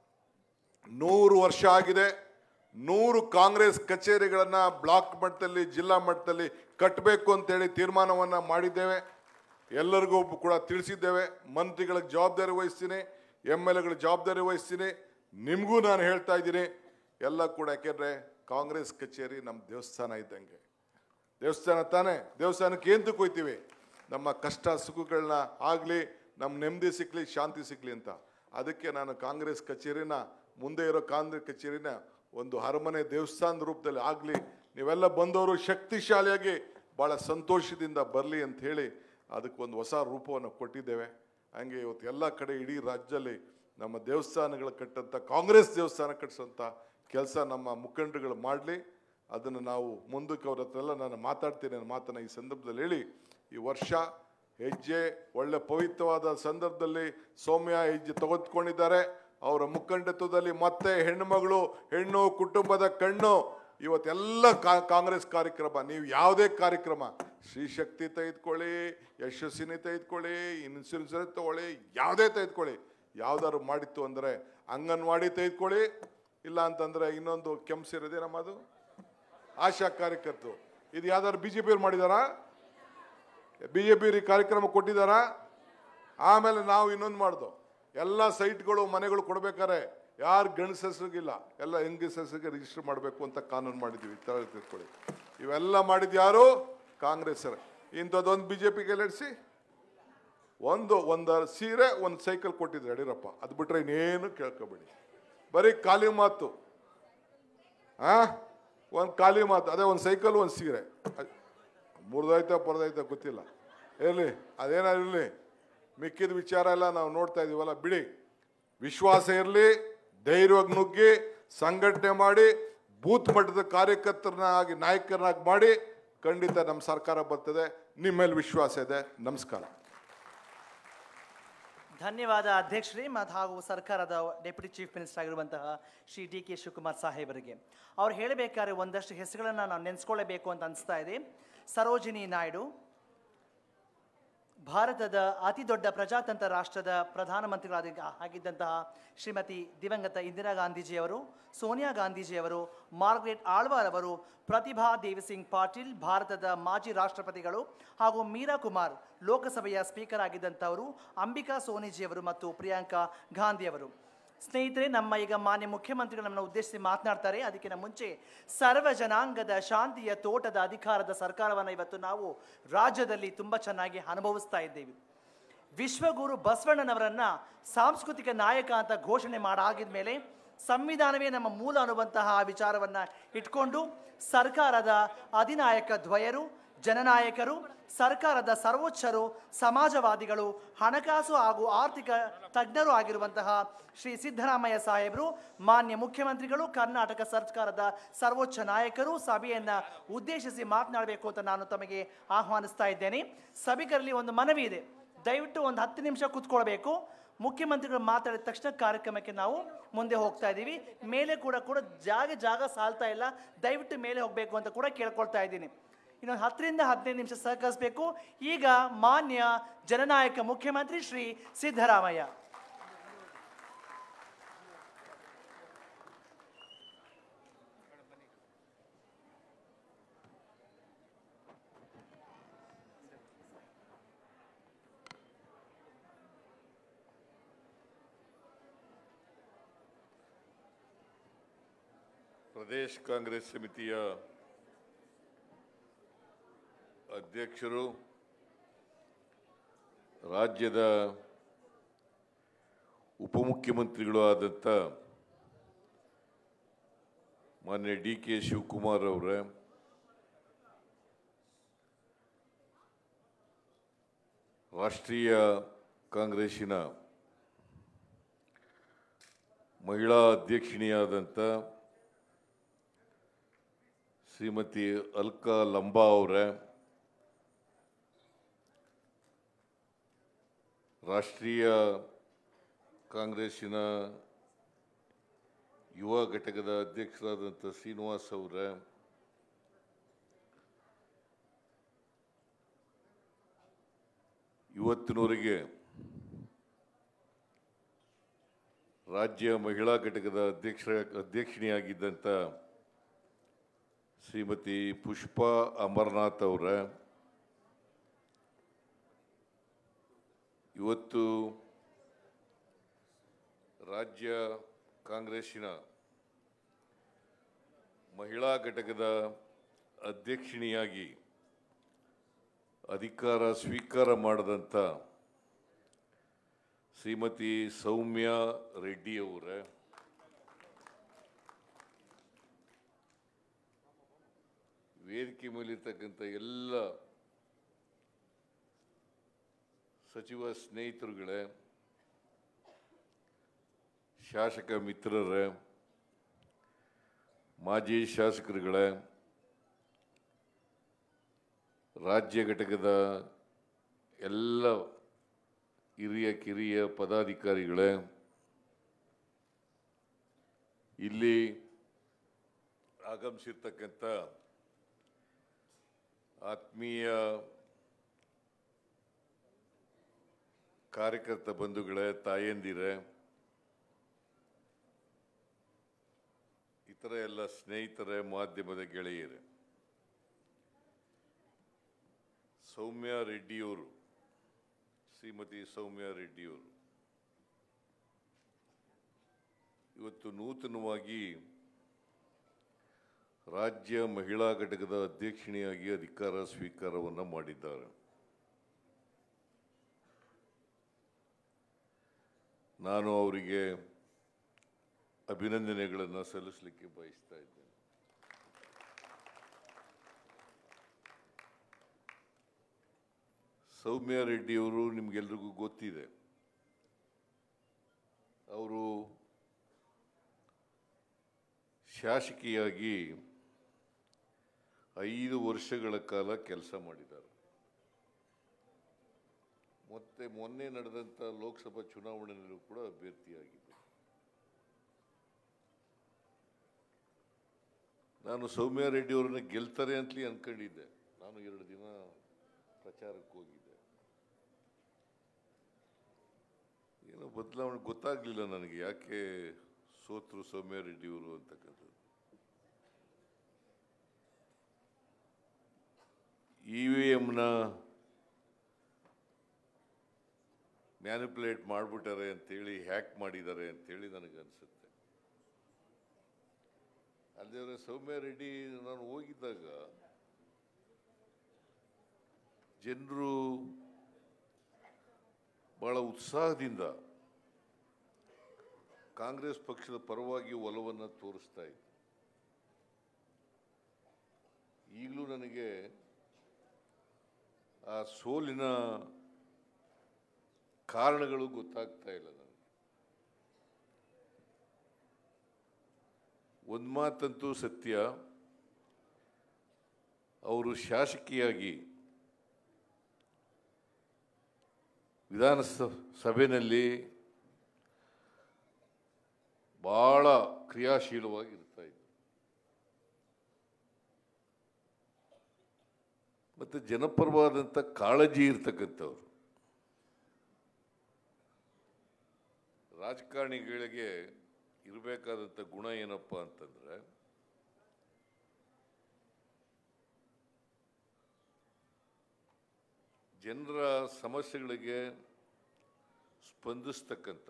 ನೂರು ವರ್ಷ ಆಗಿದೆ ನೂರು ಕಾಂಗ್ರೆಸ್ ಕಚೇರಿಗಳನ್ನು ಬ್ಲಾಕ್ ಮಟ್ಟದಲ್ಲಿ ಜಿಲ್ಲಾ ಮಟ್ಟದಲ್ಲಿ ಕಟ್ಟಬೇಕು ಅಂತೇಳಿ ತೀರ್ಮಾನವನ್ನು ಮಾಡಿದ್ದೇವೆ ಎಲ್ಲರಿಗೂ ಕೂಡ ತಿಳಿಸಿದ್ದೇವೆ ಮಂತ್ರಿಗಳಿಗೆ ಜವಾಬ್ದಾರಿ ವಹಿಸ್ತೀನಿ ಎಮ್ ಎಲ್ ಎಗಳ ಜವಾಬ್ದಾರಿ ವಹಿಸ್ತೀನಿ ನಿಮಗೂ ನಾನು ಹೇಳ್ತಾ ಇದ್ದೀನಿ ಎಲ್ಲ ಕೂಡ ಯಾಕೆಂದರೆ ಕಾಂಗ್ರೆಸ್ ಕಚೇರಿ ನಮ್ಮ ದೇವಸ್ಥಾನ ಇದ್ದಂಗೆ ದೇವಸ್ಥಾನ ತಾನೇ ದೇವಸ್ಥಾನಕ್ಕೆ ಏನು ಹೋಯ್ತೀವಿ ನಮ್ಮ ಕಷ್ಟ ಸುಖಗಳನ್ನ ಆಗಲಿ ನಮ್ಮ ನೆಮ್ಮದಿ ಸಿಕ್ಕಲಿ ಶಾಂತಿ ಸಿಕ್ಕಲಿ ಅಂತ ಅದಕ್ಕೆ ನಾನು ಕಾಂಗ್ರೆಸ್ ಕಚೇರಿನ ಮುಂದೆ ಇರೋ ಕಾಂಗ್ರೆಸ್ ಕಚೇರಿನ ಒಂದು ಅರಮನೆ ದೇವಸ್ಥಾನದ ರೂಪದಲ್ಲಿ ಆಗಲಿ ನೀವೆಲ್ಲ ಬಂದವರು ಶಕ್ತಿಶಾಲಿಯಾಗಿ ಭಾಳ ಸಂತೋಷದಿಂದ ಬರಲಿ ಅಂತ ಹೇಳಿ ಅದಕ್ಕೊಂದು ಹೊಸ ರೂಪವನ್ನು ಕೊಟ್ಟಿದ್ದೇವೆ ಹಂಗೆ ಇವತ್ತು ಎಲ್ಲ ಕಡೆ ಇಡೀ ರಾಜ್ಯದಲ್ಲಿ ನಮ್ಮ ದೇವಸ್ಥಾನಗಳು ಕಟ್ಟಂಥ ಕಾಂಗ್ರೆಸ್ ದೇವಸ್ಥಾನ ಕಟ್ಟಿಸೋಂಥ ಕೆಲಸ ನಮ್ಮ ಮುಖಂಡರುಗಳು ಮಾಡಲಿ ಅದನ್ನು ನಾವು ಮುಂದಕ್ಕೆ ಅವ್ರ ಹತ್ರ ಎಲ್ಲ ನಾನು ಮಾತಾಡ್ತೀನಿ ಅನ್ನೋ ಮಾತನ್ನು ಈ ಸಂದರ್ಭದಲ್ಲಿ ಹೇಳಿ ಈ ವರ್ಷ ಹೆಜ್ಜೆ ಒಳ್ಳೆ ಪವಿತ್ರವಾದ ಸಂದರ್ಭದಲ್ಲಿ ಸೌಮ್ಯ ಹೆಜ್ಜೆ ತೆಗೆದುಕೊಂಡಿದ್ದಾರೆ ಅವರ ಮುಖಂಡತ್ವದಲ್ಲಿ ಮತ್ತೆ ಹೆಣ್ಣುಮಗಳು ಹೆಣ್ಣು ಕುಟುಂಬದ ಕಣ್ಣು ಇವತ್ತೆಲ್ಲ ಕಾ- ಕಾಂಗ್ರೆಸ್ ಕಾರ್ಯಕ್ರಮ ನೀವು ಯಾವುದೇ ಕಾರ್ಯಕ್ರಮ ಶ್ರೀಶಕ್ತಿ ತೆಗೆದುಕೊಳ್ಳಿ ಯಶಸ್ವಿನಿ ತೆಗೆದುಕೊಳ್ಳಿ ಇನ್ಸೂರೆನ್ಸ್ ತಗೊಳ್ಳಿ ಯಾವುದೇ ತೆಗೆದುಕೊಳ್ಳಿ ಯಾವ್ದಾದ್ರು ಮಾಡಿತ್ತು ಅಂದರೆ ಅಂಗನವಾಡಿ ತೆಗೆದುಕೊಳ್ಳಿ ಇಲ್ಲ ಅಂತಂದ್ರೆ ಇನ್ನೊಂದು ಕೆಮ್ಸಿರೋದೇ ನಮ್ಮದು ಆಶಾ ಕಾರ್ಯಕರ್ತರು ಇದು ಯಾವ್ದಾದ್ರು ಬಿ ಜೆ ಪಿಯವ್ರು ಮಾಡಿದಾರಾ ಬಿ ಜೆ ಪಿ ಕಾರ್ಯಕ್ರಮ ಕೊಟ್ಟಿದ್ದಾರಾ ಆಮೇಲೆ ನಾವು ಇನ್ನೊಂದು ಮಾಡ್ದು ಎಲ್ಲ ಸೈಟ್ಗಳು ಮನೆಗಳು ಕೊಡ್ಬೇಕಾರೆ ಯಾರು ಗಂಡಸ ಹೆಸರಿಗಿಲ್ಲ ಎಲ್ಲ ಹೆಂಗಸ ಹೆಸರಿಗೆ ರಿಜಿಸ್ಟರ್ ಮಾಡಬೇಕು ಅಂತ ಕಾನೂನು ಮಾಡಿದ್ದೀವಿ ತರ ತಿಳ್ಕೊಳ್ಳಿ ಇವೆಲ್ಲ ಮಾಡಿದ್ದು ಯಾರು ಕಾಂಗ್ರೆಸ್ ಇಂಥದ್ದೊಂದು ಬಿ ಜೆ ಪಿಗೆ ನಡೆಸಿ ಒಂದು ಒಂದು ಸೀರೆ ಒಂದು ಸೈಕಲ್ ಕೊಟ್ಟಿದ್ರು ಯಡಿಯೂರಪ್ಪ ಅದು ಬಿಟ್ರೆ ಇನ್ನೇನು ಕೇಳ್ಕೊಬೇಡಿ ಬರೀ ಖಾಲಿ ಮಾತು ಆ ಒಂದು ಖಾಲಿ ಮಾತು ಅದೇ ಒಂದು ಸೈಕಲ್ ಒಂದು ಸೀರೆ ಮುರಿದೋಯ್ತಾ ಪರದೋಯ್ತಾ ಗೊತ್ತಿಲ್ಲ ಇರಲಿ ಅದೇನಾಗಿರಲಿ ಮಿಕ್ಕಿದ ವಿಚಾರ ಎಲ್ಲ ನಾವು ನೋಡ್ತಾ ಇದೀವಲ್ಲ ಬಿಡಿ ವಿಶ್ವಾಸ ಇರಲಿ ಧೈರ್ಯವಾಗಿ ನುಗ್ಗಿ ಸಂಘಟನೆ ಮಾಡಿ ಬೂತ್ ಮಟ್ಟದ ಕಾರ್ಯಕರ್ತರನ್ನಾಗಿ ನಾಯಕರನ್ನಾಗಿ ಮಾಡಿ ಖಂಡಿತ ನಮ್ಮ ಸರ್ಕಾರ ಬರ್ತದೆ ನಿಮ್ಮ ಮೇಲೆ ವಿಶ್ವಾಸ ಇದೆ ನಮಸ್ಕಾರ ಧನ್ಯವಾದ ಅಧ್ಯಕ್ಷರೇ ಮತ್ತು ಹಾಗೂ ಸರ್ಕಾರದ ಡೆಪ್ಯೂಟಿ ಚೀಫ್ ಮಿನಿಸ್ಟರ್ ಆಗಿರುವಂತಹ ಶ್ರೀ ಡಿ ಕೆ ಶಿವಕುಮಾರ್ ಸಾಹೇಬರಿಗೆ ಅವ್ರು ಹೇಳಬೇಕಾದ್ರೆ ಒಂದಷ್ಟು ಹೆಸರುಗಳನ್ನು ನಾವು ನೆನೆಸ್ಕೊಳ್ಳಬೇಕು ಅಂತ ಅನಿಸ್ತಾ ಇದೆ ಸರೋಜಿನಿ ನಾಯ್ಡು ಭಾರತದ ಅತಿ ದೊಡ್ಡ ಪ್ರಜಾತಂತ್ರ ರಾಷ್ಟ್ರದ ಪ್ರಧಾನಮಂತ್ರಿಗಳಾದ ಆಗಿದ್ದಂತಹ ಶ್ರೀಮತಿ ದಿವಂಗತ ಇಂದಿರಾ ಗಾಂಧೀಜಿಯವರು ಸೋನಿಯಾ ಗಾಂಧೀಜಿಯವರು ಮಾರ್ಗ್ರೆಟ್ ಆಳ್ವಾರ್ ಅವರು ಪ್ರತಿಭಾ ದೇವಿಸಿಂಗ್ ಪಾಟೀಲ್ ಭಾರತದ ಮಾಜಿ ರಾಷ್ಟ್ರಪತಿಗಳು ಹಾಗೂ ಮೀರಾ ಕುಮಾರ್ ಲೋಕಸಭೆಯ ಸ್ಪೀಕರ್ ಆಗಿದ್ದಂಥವರು ಅಂಬಿಕಾ ಸೋನಿಜಿಯವರು ಮತ್ತು ಪ್ರಿಯಾಂಕಾ ಗಾಂಧಿಯವರು ಸ್ನೇಹಿತರೆ ನಮ್ಮ ಈಗ ಮಾನ್ಯ ಮುಖ್ಯಮಂತ್ರಿಗಳು ನಮ್ಮನ್ನು ಉದ್ದೇಶಿಸಿ ಮಾತನಾಡ್ತಾರೆ ಅದಕ್ಕಿಂತ ಮುಂಚೆ ಸರ್ವ ಜನಾಂಗದ ಶಾಂತಿಯ ತೋಟದ ಅಧಿಕಾರದ ಸರ್ಕಾರವನ್ನು ಇವತ್ತು ನಾವು ರಾಜ್ಯದಲ್ಲಿ ತುಂಬ ಚೆನ್ನಾಗಿ ಅನುಭವಿಸ್ತಾ ಇದ್ದೇವೆ ವಿಶ್ವಗುರು ಬಸವಣ್ಣನವರನ್ನ ಸಾಂಸ್ಕೃತಿಕ ನಾಯಕ ಅಂತ ಘೋಷಣೆ ಮಾಡಾಗಿದ ಮೇಲೆ ಸಂವಿಧಾನವೇ ನಮ್ಮ ಮೂಲ ಅನ್ನುವಂತಹ ವಿಚಾರವನ್ನ ಇಟ್ಕೊಂಡು ಸರ್ಕಾರದ ಅಧಿನಾಯಕ ದ್ವಯರು ಜನನಾಯಕರು ಸರ್ಕಾರದ ಸರ್ವೋಚ್ಚರು ಸಮಾಜವಾದಿಗಳು ಹಣಕಾಸು ಹಾಗೂ ಆರ್ಥಿಕ ತಜ್ಞರು ಆಗಿರುವಂತಹ ಶ್ರೀ ಸಿದ್ದರಾಮಯ್ಯ ಸಾಹೇಬರು ಮಾನ್ಯ ಮುಖ್ಯಮಂತ್ರಿಗಳು ಕರ್ನಾಟಕ ಸರ್ಕಾರದ ಸರ್ವೋಚ್ಚ ನಾಯಕರು ಸಭೆಯನ್ನ ಉದ್ದೇಶಿಸಿ ಮಾತನಾಡಬೇಕು ಅಂತ ನಾನು ತಮಗೆ ಆಹ್ವಾನಿಸ್ತಾ ಇದ್ದೇನೆ ಸಭಿಕರಲ್ಲಿ ಒಂದು ಮನವಿ ಇದೆ ದಯವಿಟ್ಟು ಒಂದು ಹತ್ತು ನಿಮಿಷ ಕೂತ್ಕೊಳ್ಬೇಕು ಮುಖ್ಯಮಂತ್ರಿಗಳು ಮಾತಾಡಿದ ತಕ್ಷಣ ಕಾರ್ಯಕ್ರಮಕ್ಕೆ ನಾವು ಮುಂದೆ ಹೋಗ್ತಾ ಇದ್ದೀವಿ ಮೇಲೆ ಕೂಡ ಕೂಡ ಜಾಗ ಜಾಗ ಸಾಲ್ತಾ ಇಲ್ಲ ದಯವಿಟ್ಟು ಮೇಲೆ ಹೋಗಬೇಕು ಅಂತ ಕೂಡ ಕೇಳ್ಕೊಳ್ತಾ ಇದ್ದೀನಿ ಇನ್ನೊಂದು ಹತ್ತರಿಂದ ಹದಿನೈದು ನಿಮಿಷ ಸಹಕರಿಸಬೇಕು ಈಗ ಮಾನ್ಯ ಜನನಾಯಕ ಮುಖ್ಯಮಂತ್ರಿ ಶ್ರೀ ಸಿದ್ದರಾಮಯ್ಯ ಪ್ರದೇಶ್ ಕಾಂಗ್ರೆಸ್ ಸಮಿತಿಯ ಅಧ್ಯಕ್ಷರು ರಾಜ್ಯದ ಉಪಮುಖ್ಯಮಂತ್ರಿಗಳು ಆದಂಥ ಮಾನ್ಯ ಡಿ ಕೆ ಶಿವಕುಮಾರ್ ಅವರ ರಾಷ್ಟ್ರೀಯ ಕಾಂಗ್ರೆಸ್ಸಿನ ಮಹಿಳಾ ಅಧ್ಯಕ್ಷಿಣಿಯಾದಂಥ ಶ್ರೀಮತಿ ಅಲ್ಕಾ ಲಂಬಾ ಅವರ ರಾಷ್ಟ್ರೀಯ ಕಾಂಗ್ರೆಸ್ಸಿನ ಯುವ ಘಟಕದ ಅಧ್ಯಕ್ಷರಾದಂಥ ಶ್ರೀನಿವಾಸ್ ಅವರ ಇವತ್ತಿನವರೆಗೆ ರಾಜ್ಯ ಮಹಿಳಾ ಘಟಕದ ಅಧ್ಯಕ್ಷ ಅಧ್ಯಕ್ಷಿಣಿಯಾಗಿದ್ದಂಥ ಶ್ರೀಮತಿ ಪುಷ್ಪಾ ಅಮರ್ನಾಥ್ ಅವರ ಇವತ್ತು ರಾಜ್ಯ ಕಾಂಗ್ರೆಸ್ಸಿನ ಮಹಿಳಾ ಘಟಕದ ಅಧ್ಯಕ್ಷಿಣಿಯಾಗಿ ಅಧಿಕಾರ ಸ್ವೀಕಾರ ಮಾಡಿದಂಥ ಶ್ರೀಮತಿ ಸೌಮ್ಯ ರೆಡ್ಡಿ ಅವರ ವೇದಿಕೆ ಮೇಲಿರ್ತಕ್ಕಂಥ ಎಲ್ಲ ಸಚಿವ ಸ್ನೇಹಿತರುಗಳೇ ಶಾಸಕ ಮಿತ್ರರೇ ಮಾಜಿ ಶಾಸಕರುಗಳೇ ರಾಜ್ಯ ಘಟಕದ ಎಲ್ಲ ಹಿರಿಯ ಕಿರಿಯ ಪದಾಧಿಕಾರಿಗಳೇ ಇಲ್ಲಿ ಆಗಮಿಸಿರ್ತಕ್ಕಂಥ ಆತ್ಮೀಯ ಕಾರ್ಯಕರ್ತ ಬಂಧುಗಳೇ ತಾಯಂದಿರೇ ಇತರ ಎಲ್ಲ ಸ್ನೇಹಿತರೇ ಮಾಧ್ಯಮದ ಗೆಳೆಯರೇ ಸೌಮ್ಯ ರೆಡ್ಡಿಯವರು ಶ್ರೀಮತಿ ಸೌಮ್ಯ ರೆಡ್ಡಿಯವರು ಇವತ್ತು ನೂತನವಾಗಿ ರಾಜ್ಯ ಮಹಿಳಾ ಘಟಕದ ಅಧ್ಯಕ್ಷಿಣಿಯಾಗಿ ಅಧಿಕಾರ ಸ್ವೀಕಾರವನ್ನು ಮಾಡಿದ್ದಾರೆ ನಾನು ಅವರಿಗೆ ಅಭಿನಂದನೆಗಳನ್ನು ಸಲ್ಲಿಸಲಿಕ್ಕೆ ಬಯಸ್ತಾ ಇದ್ದೇನೆ ಸೌಮ್ಯ ರೆಡ್ಡಿಯವರು ನಿಮಗೆಲ್ರಿಗೂ ಗೊತ್ತಿದೆ ಅವರು ಶಾಸಕಿಯಾಗಿ ಐದು ವರ್ಷಗಳ ಕಾಲ ಕೆಲಸ ಮಾಡಿದ್ದಾರೆ ಮತ್ತೆ ಮೊನ್ನೆ ನಡೆದಂಥ ಲೋಕಸಭಾ ಚುನಾವಣೆಯಲ್ಲೂ ಕೂಡ ಅಭ್ಯರ್ಥಿಯಾಗಿದ್ದೆ ನಾನು ಸೌಮ್ಯ ರೆಡ್ಡಿ ಅವರನ್ನ ಗೆಲ್ತಾರೆ ಅಂತಲೇ ಅನ್ಕೊಂಡಿದ್ದೆ ನಾನು ಎರಡು ದಿನ ಪ್ರಚಾರಕ್ಕೆ ಹೋಗಿದ್ದೆ ಏನೋ ಬದಲಾವಣೆ ಗೊತ್ತಾಗ್ಲಿಲ್ಲ ನನಗೆ ಯಾಕೆ ಸೋತ್ರು ಸೌಮ್ಯ ರೆಡ್ಡಿ ಅವರು ಅಂತಕ್ಕಂಥದ್ದು ಇ ವಿ ಎಮ್ನ ಮ್ಯಾನಿಪುಲೇಟ್ ಮಾಡಿಬಿಟ್ಟಾರೆ ಅಂತೇಳಿ ಹ್ಯಾಕ್ ಮಾಡಿದ್ದಾರೆ ಅಂತೇಳಿ ನನಗೆ ಅನಿಸುತ್ತೆ ಅಲ್ಲದೆ ಸೌಮ್ಯ ರೆಡ್ಡಿ ನಾನು ಹೋಗಿದ್ದಾಗ ಜನರು ಬಹಳ ಉತ್ಸಾಹದಿಂದ ಕಾಂಗ್ರೆಸ್ ಪಕ್ಷದ ಪರವಾಗಿ ಒಲವನ್ನು ತೋರಿಸ್ತಾ ಇದ್ರು ಈಗಲೂ ನನಗೆ ಆ ಸೋಲಿನ ಕಾರಣಗಳು ಗೊತ್ತಾಗ್ತಾ ಇಲ್ಲ ನನಗೆ ಒಂದು ಮಾತಂತೂ ಸತ್ಯ ಅವರು ಶಾಸಕಿಯಾಗಿ ವಿಧಾನ ಸಭೆಯಲ್ಲಿ ಬಹಳ ಕ್ರಿಯಾಶೀಲವಾಗಿ ಇರ್ತಾ ಇದ್ರು ಮತ್ತು ಜನಪರವಾದಂಥ ಕಾಳಜಿ ಇರ್ತಕ್ಕಂಥವ್ರು ರಾಜಕಾರಣಿಗಳಿಗೆ ಇರಬೇಕಾದಂಥ ಗುಣ ಏನಪ್ಪ ಅಂತಂದ್ರೆ ಜನರ ಸಮಸ್ಯೆಗಳಿಗೆ ಸ್ಪಂದಿಸ್ತಕ್ಕಂಥ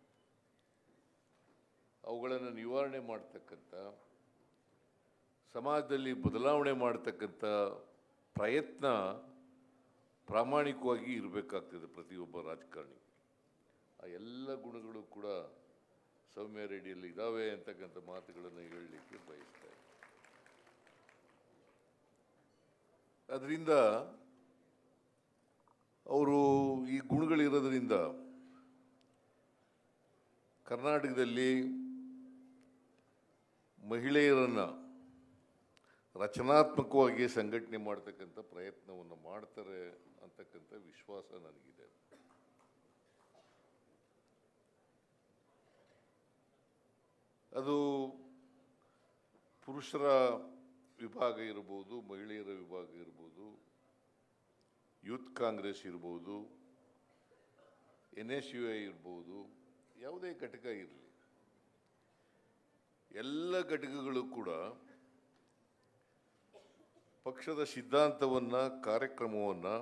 ಅವುಗಳನ್ನು ನಿವಾರಣೆ ಮಾಡ್ತಕ್ಕಂಥ ಸಮಾಜದಲ್ಲಿ ಬದಲಾವಣೆ ಮಾಡ್ತಕ್ಕಂಥ ಪ್ರಯತ್ನ ಪ್ರಾಮಾಣಿಕವಾಗಿ ಇರಬೇಕಾಗ್ತದೆ ಪ್ರತಿಯೊಬ್ಬ ರಾಜಕಾರಣಿ ಆ ಎಲ್ಲ ಗುಣಗಳು ಕೂಡ ಸೌಮ್ಯ ರೆಡ್ಡಿಯಲ್ಲಿ ಇದ್ದಾವೆ ಅಂತಕ್ಕಂಥ ಮಾತುಗಳನ್ನು ಹೇಳಲಿಕ್ಕೆ ಬಯಸ್ತಾ ಇದ್ದೀನಿ ಅದರಿಂದ ಅವರು ಈ ಗುಣಗಳಿರೋದ್ರಿಂದ ಕರ್ನಾಟಕದಲ್ಲಿ ಮಹಿಳೆಯರನ್ನು ರಚನಾತ್ಮಕವಾಗಿ ಸಂಘಟನೆ ಮಾಡ್ತಕ್ಕಂಥ ಪ್ರಯತ್ನವನ್ನು ಮಾಡ್ತಾರೆ ಅಂತಕ್ಕಂಥ ವಿಶ್ವಾಸ ನನಗಿದೆ ಅದು ಪುರುಷರ ವಿಭಾಗ ಇರ್ಬೋದು ಮಹಿಳೆಯರ ವಿಭಾಗ ಇರ್ಬೋದು ಯೂತ್ ಕಾಂಗ್ರೆಸ್ ಇರ್ಬೋದು ಎನ್ ಎಸ್ ಯು ಐ ಇರ್ಬೋದು ಯಾವುದೇ ಘಟಕ ಇರಲಿ ಎಲ್ಲ ಘಟಕಗಳು ಕೂಡ ಪಕ್ಷದ ಸಿದ್ಧಾಂತವನ್ನು ಕಾರ್ಯಕ್ರಮವನ್ನು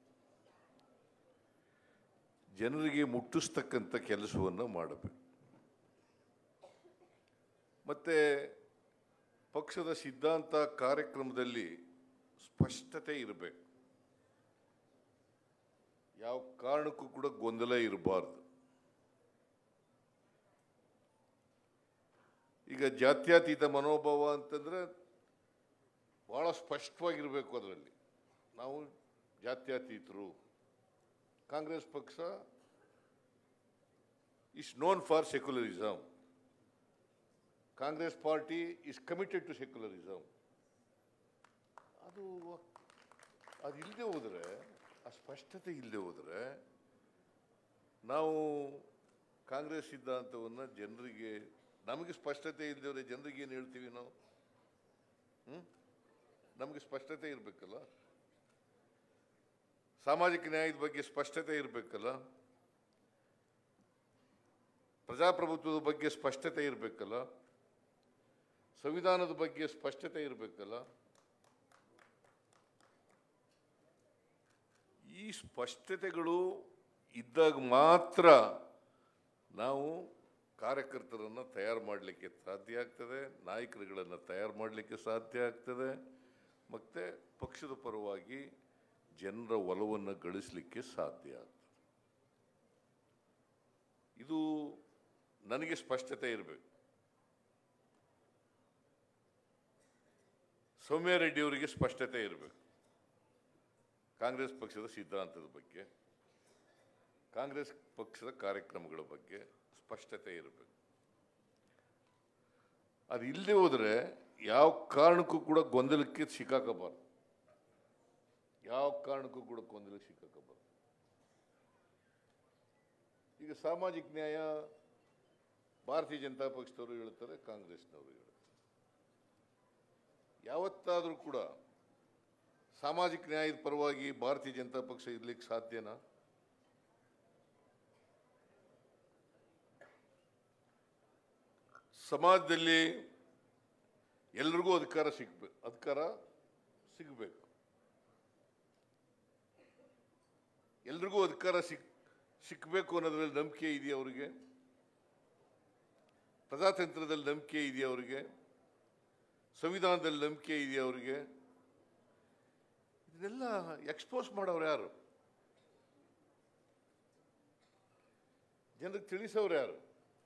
ಜನರಿಗೆ ಮುಟ್ಟಿಸ್ತಕ್ಕಂಥ ಕೆಲಸವನ್ನು ಮಾಡಬೇಕು ಮತ್ತು ಪಕ್ಷದ ಸಿದ್ಧಾಂತ ಕಾರ್ಯಕ್ರಮದಲ್ಲಿ ಸ್ಪಷ್ಟತೆ ಇರಬೇಕು ಯಾವ ಕಾರಣಕ್ಕೂ ಕೂಡ ಗೊಂದಲ ಇರಬಾರ್ದು ಈಗ ಜಾತ್ಯತೀತ ಮನೋಭಾವ ಅಂತಂದ್ರೆ ಬಹಳ ಸ್ಪಷ್ಟವಾಗಿರಬೇಕು ಅದರಲ್ಲಿ ನಾವು ಜಾತ್ಯತೀತರು ಕಾಂಗ್ರೆಸ್ ಪಕ್ಷ is known for secularism Congress party is committed to secularism ಅದು ಅದು ಇಲ್ಲದೆ ಹೋದರೆ ಆ ಸ್ಪಷ್ಟತೆ ಇಲ್ಲದೆ ಹೋದರೆ ನಾವು ಕಾಂಗ್ರೆಸ್ ಸಿದ್ಧಾಂತವನ್ನು ಜನರಿಗೆ ನಮಗೆ ಸ್ಪಷ್ಟತೆ ಇಲ್ಲದೆ ಹೋದರೆ ಜನರಿಗೆ ಏನು ಹೇಳ್ತೀವಿ ನಾವು ಹ್ಮ್? ನಮಗೆ ಸ್ಪಷ್ಟತೆ ಇರಬೇಕಲ್ಲ ಸಾಮಾಜಿಕ ನ್ಯಾಯದ ಬಗ್ಗೆ ಸ್ಪಷ್ಟತೆ ಇರಬೇಕಲ್ಲ ಪ್ರಜಾಪ್ರಭುತ್ವದ ಬಗ್ಗೆ ಸ್ಪಷ್ಟತೆ ಇರಬೇಕಲ್ಲ ಸಂವಿಧಾನದ ಬಗ್ಗೆ ಸ್ಪಷ್ಟತೆ ಇರಬೇಕಲ್ಲ ಈ ಸ್ಪಷ್ಟತೆಗಳು ಇದ್ದಾಗ ಮಾತ್ರ ನಾವು ಕಾರ್ಯಕರ್ತರನ್ನು ತಯಾರು ಮಾಡಲಿಕ್ಕೆ ಸಾಧ್ಯ ಆಗ್ತದೆ ನಾಯಕರುಗಳನ್ನು ತಯಾರು ಮಾಡಲಿಕ್ಕೆ ಸಾಧ್ಯ ಆಗ್ತದೆ ಮತ್ತು ಪಕ್ಷದ ಪರವಾಗಿ ಜನರ ಒಲವನ್ನು ಗಳಿಸಲಿಕ್ಕೆ ಸಾಧ್ಯ ಆಗ್ತದೆ ಇದು ನನಗೆ ಸ್ಪಷ್ಟತೆ ಇರಬೇಕು ಸೌಮ್ಯ ರೆಡ್ಡಿ ಅವರಿಗೆ ಸ್ಪಷ್ಟತೆ ಇರಬೇಕು ಕಾಂಗ್ರೆಸ್ ಪಕ್ಷದ ಸಿದ್ಧಾಂತದ ಬಗ್ಗೆ ಕಾಂಗ್ರೆಸ್ ಪಕ್ಷದ ಕಾರ್ಯಕ್ರಮಗಳ ಬಗ್ಗೆ ಸ್ಪಷ್ಟತೆ ಇರಬೇಕು ಅದು ಇಲ್ಲದೆ ಹೋದರೆ ಯಾವ ಕಾರಣಕ್ಕೂ ಕೂಡ ಗೊಂದಲಕ್ಕೆ ಸಿಕ್ಕಾಕಬಾರ್ದು ಯಾವ ಕಾರಣಕ್ಕೂ ಕೂಡ ಗೊಂದಲಕ್ಕೆ ಸಿಕ್ಕಾಕಬಾರ್ದು ಈಗ ಸಾಮಾಜಿಕ ನ್ಯಾಯ ಭಾರತೀಯ ಜನತಾ ಪಕ್ಷದವರು ಹೇಳ್ತಾರೆ ಕಾಂಗ್ರೆಸ್ನವರು ಹೇಳ್ತಾರೆ ಯಾವತ್ತಾದರೂ ಕೂಡ ಸಾಮಾಜಿಕ ನ್ಯಾಯದ ಪರವಾಗಿ ಭಾರತೀಯ ಜನತಾ ಪಕ್ಷ ಇರ್ಲಿಕ್ಕೆ ಸಾಧ್ಯನಾ ಸಮಾಜದಲ್ಲಿ ಎಲ್ರಿಗೂ ಅಧಿಕಾರ ಸಿಗ್ಬೇಕು ಅಧಿಕಾರ ಸಿಗಬೇಕು ಎಲ್ರಿಗೂ ಅಧಿಕಾರ ಸಿಕ್ ಸಿಕ್ಕಬೇಕು ಅನ್ನೋದ್ರಲ್ಲಿ ನಂಬಿಕೆ ಇದೆಯಾ ಅವರಿಗೆ ಪ್ರಜಾತಂತ್ರದಲ್ಲಿ ನಂಬಿಕೆ ಇದೆಯಾ ಅವರಿಗೆ ಸಂವಿಧಾನದಲ್ಲಿ ನಂಬಿಕೆ ಇದೆಯಾ ಅವರಿಗೆ ಇದನ್ನೆಲ್ಲ ಎಕ್ಸ್ಪೋಸ್ ಮಾಡೋರು ಯಾರು ಜನರಿಗೆ ತಿಳಿಸೋರು ಯಾರು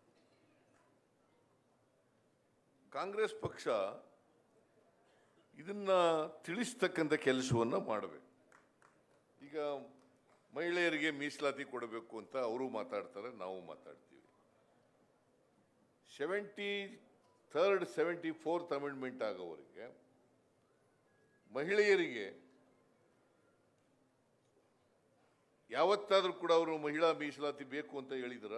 ಕಾಂಗ್ರೆಸ್ ಪಕ್ಷ ಇದನ್ನ ತಿಳಿಸ್ತಕ್ಕಂಥ ಕೆಲಸವನ್ನು ಮಾಡಬೇಕು ಈಗ ಮಹಿಳೆಯರಿಗೆ ಮೀಸಲಾತಿ ಕೊಡಬೇಕು ಅಂತ ಅವರು ಮಾತಾಡ್ತಾರೆ ನಾವು ಮಾತಾಡ್ತೀವಿ seventy third seventy fourth amendment ಆಗೋವರೆಗೆ ಮಹಿಳೆಯರಿಗೆ ಯಾವತ್ತಾದ್ರೂ ಕೂಡ ಅವರು ಮಹಿಳಾ ಮೀಸಲಾತಿ ಬೇಕು ಅಂತ ಹೇಳಿದ್ರ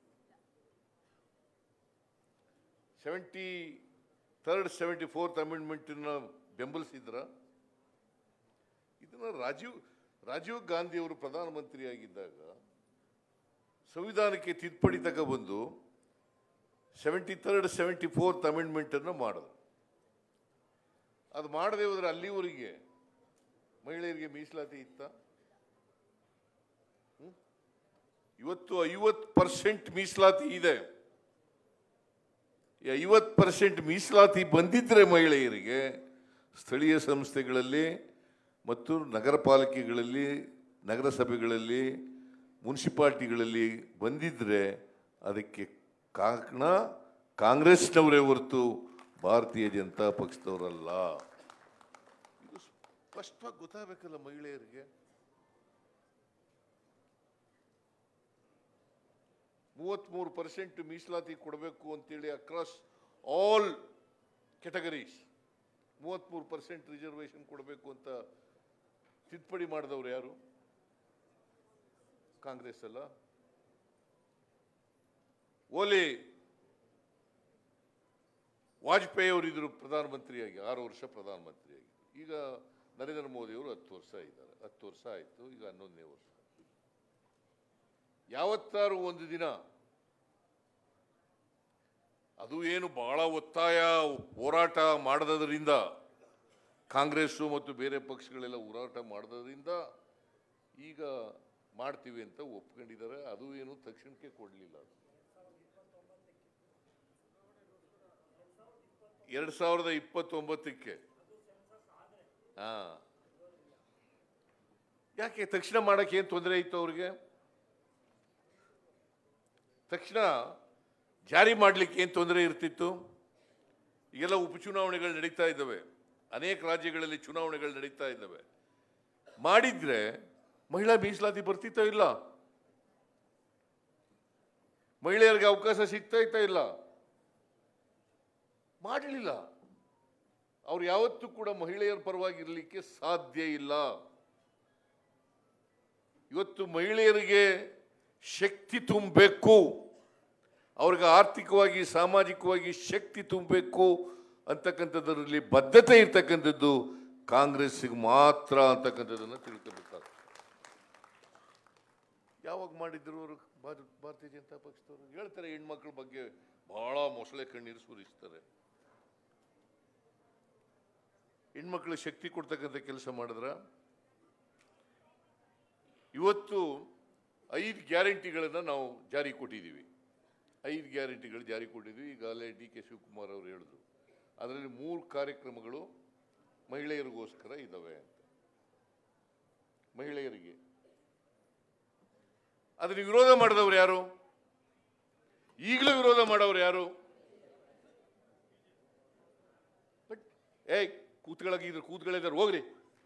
ಸೆವೆಂಟಿ ಥರ್ಡ್ ಸೆವೆಂಟಿ ಫೋರ್ತ್ ಅಮೆಂಡ್ಮೆಂಟನ್ನ ಬೆಂಬಲಿಸಿದ್ರ ಇದನ್ನ ರಾಜೀವ್ ರಾಜೀವ್ ಗಾಂಧಿ ಅವರು ಪ್ರಧಾನಮಂತ್ರಿಯಾಗಿದ್ದಾಗ ಸಂವಿಧಾನಕ್ಕೆ ತಿದ್ದುಪಡಿ ತಗೊಬಂದು ಸೆವೆಂಟಿ ಥರ್ಡ್ ಸೆವೆಂಟಿ ಫೋರ್ತ್ ಅಮೆಂಡ್ಮೆಂಟನ್ನು ಮಾಡಿದ್ರು ಅದು ಮಾಡದೆ ಹೋದ್ರೆ ಅಲ್ಲಿವರೆಗೆ ಮಹಿಳೆಯರಿಗೆ ಮೀಸಲಾತಿ ಇತ್ತ ಹ್ಮ್? ಇವತ್ತು ಐವತ್ತು ಪರ್ಸೆಂಟ್ ಮೀಸಲಾತಿ ಇದೆ ಈ ಐವತ್ತು ಪರ್ಸೆಂಟ್ ಮೀಸಲಾತಿ ಬಂದಿದ್ರೆ ಮಹಿಳೆಯರಿಗೆ ಸ್ಥಳೀಯ ಸಂಸ್ಥೆಗಳಲ್ಲಿ ಮತ್ತು ನಗರ ಪಾಲಿಕೆಗಳಲ್ಲಿ ನಗರಸಭೆಗಳಲ್ಲಿ ಮುನ್ಸಿಪಾಲ್ಟಿಗಳಲ್ಲಿ ಬಂದಿದ್ರೆ ಅದಕ್ಕೆ ಕಾರಣ ಕಾಂಗ್ರೆಸ್ನವರೇ ಹೊರತು ಭಾರತೀಯ ಜನತಾ ಪಕ್ಷದವರಲ್ಲ ಇದು ಸ್ಪಷ್ಟವಾಗಿ ಗೊತ್ತಾಗಬೇಕಲ್ಲ ಮಹಿಳೆಯರಿಗೆ ಮೂವತ್ತ್ಮೂರು ಪರ್ಸೆಂಟ್ ಮೀಸಲಾತಿ ಕೊಡಬೇಕು ಅಂತೇಳಿ ಅಕ್ರಾಸ್ ಆಲ್ ಕೆಟಗರೀಸ್ ಮೂವತ್ತ್ಮೂರು ಪರ್ಸೆಂಟ್ ರಿಸರ್ವೇಷನ್ ಕೊಡಬೇಕು ಅಂತ ತಿದ್ದುಪಡಿ ಮಾಡಿದವರು ಯಾರು ಕಾಂಗ್ರೆಸ್ ಅಲ್ಲ ಓಲಿ ವಾಜಪೇಯಿ ಅವರು ಇದ್ರು ಪ್ರಧಾನಮಂತ್ರಿಯಾಗಿ ಆರು ವರ್ಷ ಪ್ರಧಾನಮಂತ್ರಿಯಾಗಿ ಈಗ ನರೇಂದ್ರ ಮೋದಿ ಅವರು ಹತ್ತು ವರ್ಷ ಇದ್ದಾರೆ ಹತ್ತು ವರ್ಷ ಆಯಿತು ಈಗ ಹನ್ನೊಂದನೇ ವರ್ಷ ಯಾವತ್ತಾರು ಒಂದು ದಿನ ಅದು ಏನು ಬಹಳ ಒತ್ತಾಯ ಹೋರಾಟ ಮಾಡದರಿಂದ ಕಾಂಗ್ರೆಸ್ಸು ಮತ್ತು ಬೇರೆ ಪಕ್ಷಗಳೆಲ್ಲ ಹೋರಾಟ ಮಾಡದ್ರಿಂದ ಈಗ ಮಾಡ್ತೀವಿ ಅಂತ ಒಪ್ಕೊಂಡಿದ್ದಾರೆ ಅದು ಏನು ತಕ್ಷಣಕ್ಕೆ ಕೊಡಲಿಲ್ಲ ಎರಡು ಸಾವಿರದ ಇಪ್ಪತ್ತೊಂಬತ್ತಕ್ಕೆ ಹಾ ಯಾಕೆ ತಕ್ಷಣ ಮಾಡಕ್ಕೆ ಏನು ತೊಂದರೆ ಇತ್ತು ಅವ್ರಿಗೆ ತಕ್ಷಣ ಜಾರಿ ಮಾಡಲಿಕ್ಕೆ ಏನು ತೊಂದರೆ ಇರ್ತಿತ್ತು ಈಗೆಲ್ಲ ಉಪಚುನಾವಣೆಗಳು ನಡೀತಾ ಇದ್ದಾವೆ ಅನೇಕ ರಾಜ್ಯಗಳಲ್ಲಿ ಚುನಾವಣೆಗಳು ನಡೀತಾ ಇದ್ದಾವೆ ಮಾಡಿದ್ರೆ ಮಹಿಳಾ ಮೀಸಲಾತಿ ಬರ್ತಿತ್ತಾ ಇಲ್ಲ ಮಹಿಳೆಯರಿಗೆ ಅವಕಾಶ ಸಿಗ್ತಾ ಇತ್ತಾ ಇಲ್ಲ ಮಾಡಲಿಲ್ಲ ಅವ್ರು ಯಾವತ್ತೂ ಕೂಡ ಮಹಿಳೆಯರ ಪರವಾಗಿರಲಿಕ್ಕೆ ಸಾಧ್ಯ ಇಲ್ಲ ಇವತ್ತು ಮಹಿಳೆಯರಿಗೆ ಶಕ್ತಿ ತುಂಬಬೇಕು ಅವ್ರಿಗೆ ಆರ್ಥಿಕವಾಗಿ ಸಾಮಾಜಿಕವಾಗಿ ಶಕ್ತಿ ತುಂಬಬೇಕು ಅಂತಕ್ಕಂಥದ್ರಲ್ಲಿ ಬದ್ಧತೆ ಇರ್ತಕ್ಕಂಥದ್ದು ಕಾಂಗ್ರೆಸ್ಸಿಗೆ ಮಾತ್ರ ಅಂತಕ್ಕಂಥದ್ದನ್ನು ತಿಳ್ಕೊಬೇಕಾಗ್ತದೆ ಯಾವಾಗ ಮಾಡಿದ್ರು ಅವರು ಭಾರ- ಭಾರತೀಯ ಜನತಾ ಪಕ್ಷದವರು ಹೇಳ್ತಾರೆ ಹೆಣ್ಮಕ್ಳ ಬಗ್ಗೆ ಬಹಳ ಮೊಸಳೆ ಕಣ್ಣೀರು ಸುರಿಸ್ತಾರೆ ಹೆಣ್ಮಕ್ಳಿಗೆ ಶಕ್ತಿ ಕೊಡ್ತಕ್ಕಂಥ ಕೆಲಸ ಮಾಡಿದ್ರ ಇವತ್ತು ಐದು ಗ್ಯಾರಂಟಿಗಳನ್ನು ನಾವು ಜಾರಿ ಕೊಟ್ಟಿದ್ದೀವಿ ಐದು ಗ್ಯಾರಂಟಿಗಳು ಜಾರಿ ಕೊಟ್ಟಿದ್ವಿ ಈಗಾಗಲೇ ಡಿ ಕೆ ಶಿವಕುಮಾರ್ ಅವರು ಹೇಳಿದ್ರು ಅದರಲ್ಲಿ ಮೂರು ಕಾರ್ಯಕ್ರಮಗಳು ಮಹಿಳೆಯರಿಗೋಸ್ಕರ ಇದ್ದಾವೆ ಅಂತ ಮಹಿಳೆಯರಿಗೆ ಅದನ್ನು ವಿರೋಧ ಮಾಡಿದವರು ಯಾರು ಈಗಲೂ ವಿರೋಧ ಮಾಡೋರು ಯಾರು ಬಟ್ ಏಯ್ ಕೂತ್ಗಳಾಗಿದ್ರು ಕೂತ್ಗಳಿದ್ದಾರೆ ಹೋಗ್ರಿ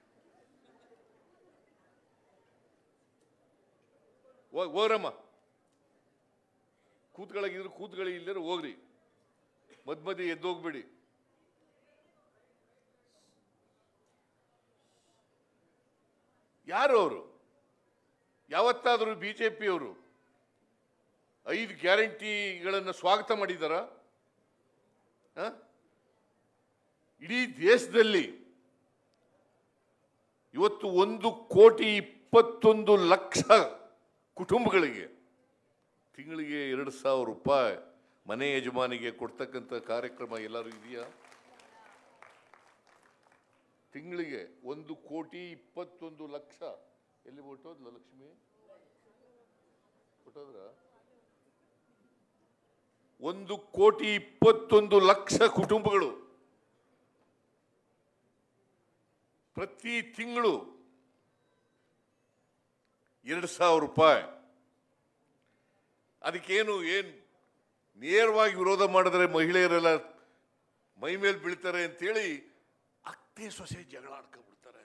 ಹೋಗ್- ಹೋಗ್ರಮ್ಮ ಕೂತ್ಗಳಾಗಿದ್ರು ಕೂತ್ಗಳು ಇಲ್ಲದ್ರೆ ಹೋಗ್ರಿ ಮದ್ ಮಧ್ಯೆ ಎದ್ದೋಗ್ಬೇಡಿ ಯಾರು ಅವರು ಯಾವತ್ತಾದರೂ ಬಿ ಜೆ ಪಿಯವರು ಐದು ಗ್ಯಾರಂಟಿಗಳನ್ನು ಸ್ವಾಗತ ಮಾಡಿದಾರ ಇಡೀ ದೇಶದಲ್ಲಿ ಇವತ್ತು ಒಂದು ಕೋಟಿ ಇಪ್ಪತ್ತೊಂದು ಲಕ್ಷ ಕುಟುಂಬಗಳಿಗೆ ತಿಂಗಳಿಗೆ ಎರಡು ಸಾವಿರ ರೂಪಾಯಿ ಮನೆ ಯಜಮಾನಿಗೆ ಕೊಡ್ತಕ್ಕಂಥ ಕಾರ್ಯಕ್ರಮ ಎಲ್ಲರೂ ಇದೆಯಾ ತಿಂಗಳಿಗೆ ಒಂದು ಕೋಟಿ ಇಪ್ಪತ್ತೊಂದು ಲಕ್ಷ ಎಲ್ಲಿ ಹೊಟ್ಟೋದ್ಲ ಲಕ್ಷ್ಮಿ ಹೊಟ್ಟೋದ್ರ ಒಂದು ಕೋಟಿ ಇಪ್ಪತ್ತೊಂದು ಲಕ್ಷ ಕುಟುಂಬಗಳು ಪ್ರತಿ ತಿಂಗಳು ಎರಡು ಸಾವಿರ ರೂಪಾಯಿ ಅದಕ್ಕೇನು ಏನು ನೇರವಾಗಿ ವಿರೋಧ ಮಾಡಿದ್ರೆ ಮಹಿಳೆಯರೆಲ್ಲ ಮೈ ಮೇಲೆ ಬೀಳ್ತಾರೆ ಅಂತೇಳಿ ಅತ್ತೆ ಸೊಸೆ ಜಗಳ ಆಡ್ಕೊಂಡ್ಬಿಡ್ತಾರೆ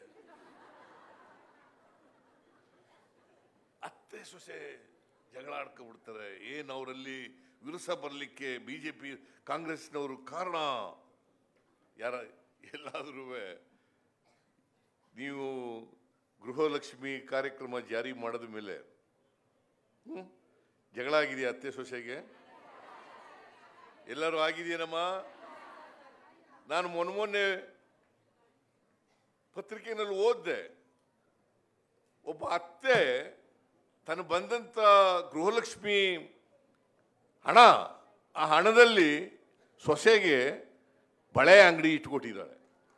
ಅತ್ತೆ ಸೊಸೆ ಜಗಳ ಆಡ್ಕೊಂಡ್ಬಿಡ್ತಾರೆ ಏನು ಅವರಲ್ಲಿ ವಿರಸ ಬರಲಿಕ್ಕೆ ಬಿ ಜೆ ಪಿ ಕಾಂಗ್ರೆಸ್ನವರು ಕಾರಣ ಯಾರ ಎಲ್ಲಾದ್ರೂ ನೀವು ಗೃಹಲಕ್ಷ್ಮಿ ಕಾರ್ಯಕ್ರಮ ಜಾರಿ ಮಾಡಿದ ಮೇಲೆ ಹ್ಮ್? ಜಗಳ ಆಗಿದೆಯಾ ಅತ್ತೆ ಸೊಸೆಗೆ ಎಲ್ಲರೂ ಆಗಿದೆಯೇನಮ್ಮ ನಾನು ಮೊನ್ನೆ ಮೊನ್ನೆ ಪತ್ರಿಕೆಯಲ್ಲಿ ಓದಿದೆ ಒಬ್ಬ ಅತ್ತೆ ತನ್ನ ಬಂದಂತ ಗೃಹಲಕ್ಷ್ಮಿ ಹಣ ಆ ಹಣದಲ್ಲಿ ಸೊಸೆಗೆ ಬಳೆ ಅಂಗಡಿ ಇಟ್ಕೊಟ್ಟಿದ್ದಾಳೆ